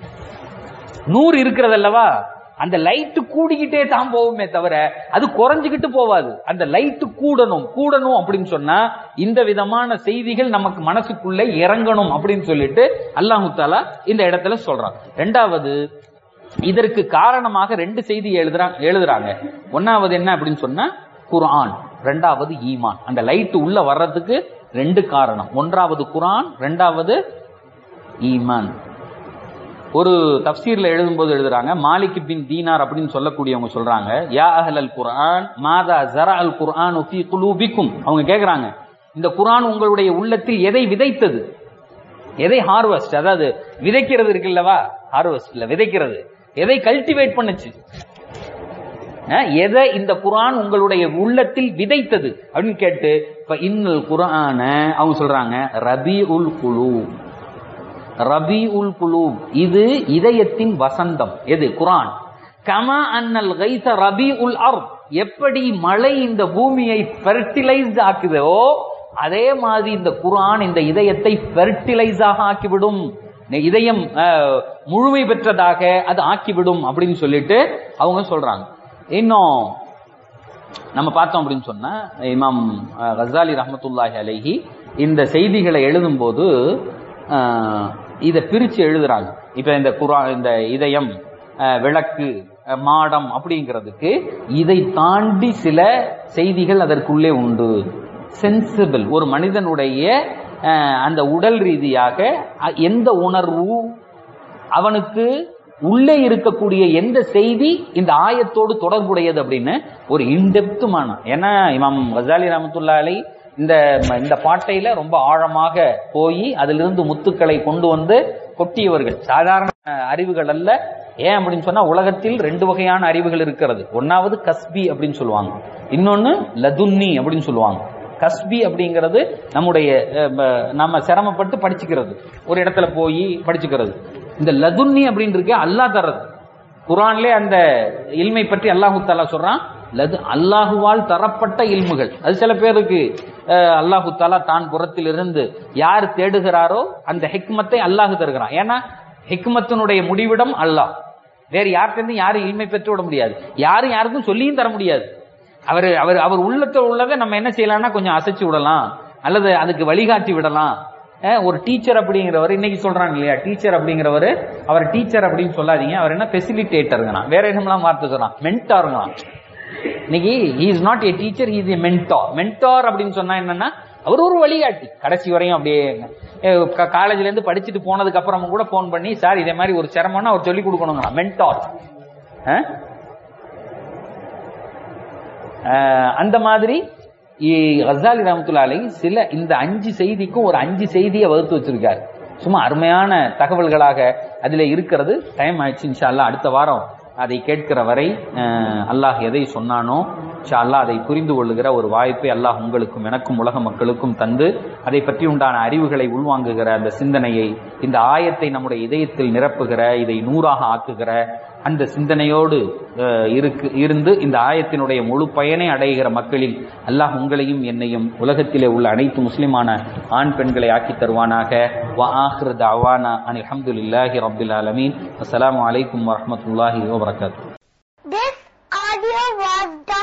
நூறு இருக்கிறது அல்லவா அந்த லைட்டு கூடிக்கிட்டே தான் போகுமே தவிர அது குறைஞ்சுக்கிட்டு போவாது அந்த லைட்டு கூடணும் கூடணும் அப்படின்னு சொன்னா இந்த விதமான செய்திகள் நமக்கு மனசுக்குள்ள இறங்கணும் அப்படின்னு சொல்லிட்டு அல்லாஹு தாலா இந்த இடத்துல சொல்றான் ரெண்டாவது இதற்கு காரணமாக ரெண்டு செய்தி எழுதுறாங்க எழுதுறாங்க ஒன்னாவது என்ன அப்படின்னு சொன்னா குர்ஆன் ரெண்டாவது ஈமான் அந்த லைட் உள்ள வர்றதுக்கு ரெண்டு காரணம் ஒன்றாவது குர்ஆன் ரெண்டாவது ஈமான் ஒரு தப்சீர்ல எழுதும்போது எழுதுறாங்க மாலிக் பின் தீனார் அப்படின்னு சொல்லக்கூடியவங்க சொல்றாங்க யா அஹ்லல் குர்ஆன் மாதா ஜரா அல் குர்ஆன் ஃபீ குலூபிக்கும் அவங்க கேக்குறாங்க இந்த குர்ஆன் உங்களுடைய உள்ளத்தில் எதை விதைத்தது எதை ஹார்வெஸ்ட் அதாவது விதைக்கிறது இருக்குல்லவா ஹார்வெஸ்ட் இல்ல விதைக்கிறது எதை கல்டிவேட் பண்ணுச்சு அஹ், எதை இந்த குர்ஆன் உங்களுடைய உள்ளத்தில் விதைத்தது அப்படின்னு கேட்டு இப்ப இன்னல் குர்ஆன அவங்க சொல்றாங்க ரபி உல் குலூ ரபி உல் குலூப் இது இதயத்தின் வசந்தம் எது குரான் கமா அன்னல் கைச ரபி உல் அர் எப்படி மழை இந்த பூமியை ஃபெர்டிலைஸ்ட் ஆக்குதோ அதே மாதிரி இந்த குரான் இந்த இதயத்தை ஃபெர்டிலைஸாக ஆக்கிவிடும் இந்த இதயம் அஹ், முழுமை பெற்றதாக அது ஆக்கிவிடும் அப்படின்னு சொல்லிட்டு அவங்க சொல்றாங்க இன்னும் நம்ம பார்த்தோம் அப்படின்னு சொன்னா இமாம் அஹ், கசாலி ரஹமத்துல்லாஹி அலைஹி இந்த செய்திகளை எழுதும்போது அஹ், இதை பிரிச்சு எழுதுறாங்க இப்ப இந்த குரா இந்த இதயம் அஹ், விளக்கு அஹ், மாடம் அப்படிங்கிறதுக்கு இதை தாண்டி சில செய்திகள் அதற்குள்ளே உண்டு சென்சிபிள் ஒரு மனிதனுடைய அஹ், அந்த உடல் ரீதியாக அ- எந்த உணர்வு அவனுக்கு உள்ளே இருக்கக்கூடிய எந்த செய்தி இந்த ஆயத்தோடு தொடர்புடையது அப்படின்னு ஒரு இன்டெப்துமான ஏன்னா இமாம் கசாலி ரஹமத்துல்லா அலை இந்த இந்த பாட்டையில ரொம்ப ஆழமாக போய் அதிலிருந்து முத்துக்களை கொண்டு வந்து கொட்டியவர்கள் சாதாரண அறிவுகள் அல்ல ஏன் அப்படின்னு சொன்னா உலகத்தில் ரெண்டு வகையான அறிவுகள் இருக்கிறது ஒன்னாவது கஸ்பி அப்படின்னு சொல்லுவாங்க இன்னொன்னு லதுன்னி அப்படின்னு சொல்லுவாங்க கஸ்பி அப்படிங்கிறது நம்முடைய அஹ், ம- நம்ம சிரமப்பட்டு படிச்சுக்கிறது ஒரு இடத்துல போய் படிச்சுக்கிறது இந்த லதுன்னி அப்படின்னு இருக்கே அல்லாஹ் தர்றது குரான்லே அந்த இல்மை பற்றி அல்லாஹு தாலா சொல்றான் லது அல்லாஹுவால் தரப்பட்ட இல்முகள் அது சில பேருக்கு அஹ், அல்லாஹு தாலா தான் புறத்திலிருந்து யார் தேடுகிறாரோ அந்த ஹிக்மத்தை அல்லாஹ் தருகிறான் ஏன்னா ஹிக்மத்தினுடைய முடிவிடம் அல்லாஹ் வேற யார்கிட்ட யாரும் இல்மை பெற்று விட முடியாது யாரும் யாருக்கும் சொல்லியும் தர முடியாது அவர் அவர் அவர் உள்ளத்தில் உள்ளதை நம்ம என்ன செய்யலாம்னா கொஞ்சம் அசைச்சு விடலாம் அல்லது அதுக்கு வழிகாட்டி விடலாம் அஹ் ஒரு டீச்சர் அப்படிங்கிறவர் இன்னைக்கு சொல்றாங்க இல்லையா டீச்சர் அப்படிங்கிறவர் அவர் டீச்சர் அப்படின்னு சொல்லாதீங்க அவர் என்ன ஃபெசிலிட்டேட்டருங்கண்ணா வேற என்னமெல்லாம் வார்த்தை சொல்றான் மென்டாருங்களாம் இன்னைக்கு he is not a teacher he is a mentor mentor அப்படின்னு சொன்னா என்னன்னா அவர் ஒரு வழிகாட்டி கடைசி வரையும் அப்படியே காலேஜ்ல இருந்து படிச்சுட்டு போனதுக்கு அப்புறமும் கூட ஃபோன் பண்ணி சார் இதே மாதிரி ஒரு சிரமம்னா அவர் சொல்லி கொடுக்கணுங்களா மென்டார் அந்த மாதிரி இ- கசாலி ரஹமத்துல்லாலை சில இந்த அஞ்சு செய்திக்கும் ஒரு அஞ்சு செய்தியை வகுத்து வச்சிருக்காரு சும்மா அருமையான தகவல்களாக அதுல இருக்கிறது டைம் ஆயிடுச்சு இன்ஷா அல்லாஹ் அடுத்த வாரம் அதை கேட்கிற வரை அஹ், அல்லாஹ் எதை சொன்னானோ இன்ஷா அல்லாஹ் அதை புரிந்து கொள்ளுகிற ஒரு வாய்ப்பை அல்லாஹ் உங்களுக்கும் எனக்கும் உலக மக்களுக்கும் தந்து அதை பற்றி உண்டான அறிவுகளை உள்வாங்குகிற அந்த சிந்தனையை இந்த ஆயத்தை நம்முடைய இதயத்தில் நிரப்புகிற இதை நூறாக ஆக்குகிற அந்த சிந்தனையோடு அஹ், இருக்கு இருந்து இந்த ஆயத்தினுடைய முழு பயனை அடைகிற மக்களில் அல்லாஹ் உங்களையும் என்னையும் உலகத்திலே உள்ள அனைத்து முஸ்லிமான ஆண் பெண்களை ஆக்கி தருவானாக வ ஆஹிர் தஅவானா அனில் அல்ஹம்துலில்லாஹி ரப்பில் ஆலமீன் அஸ்ஸலாமு அலைக்கும் வரஹ்மத்துல்லாஹி வபரகாத்துஹு This audio was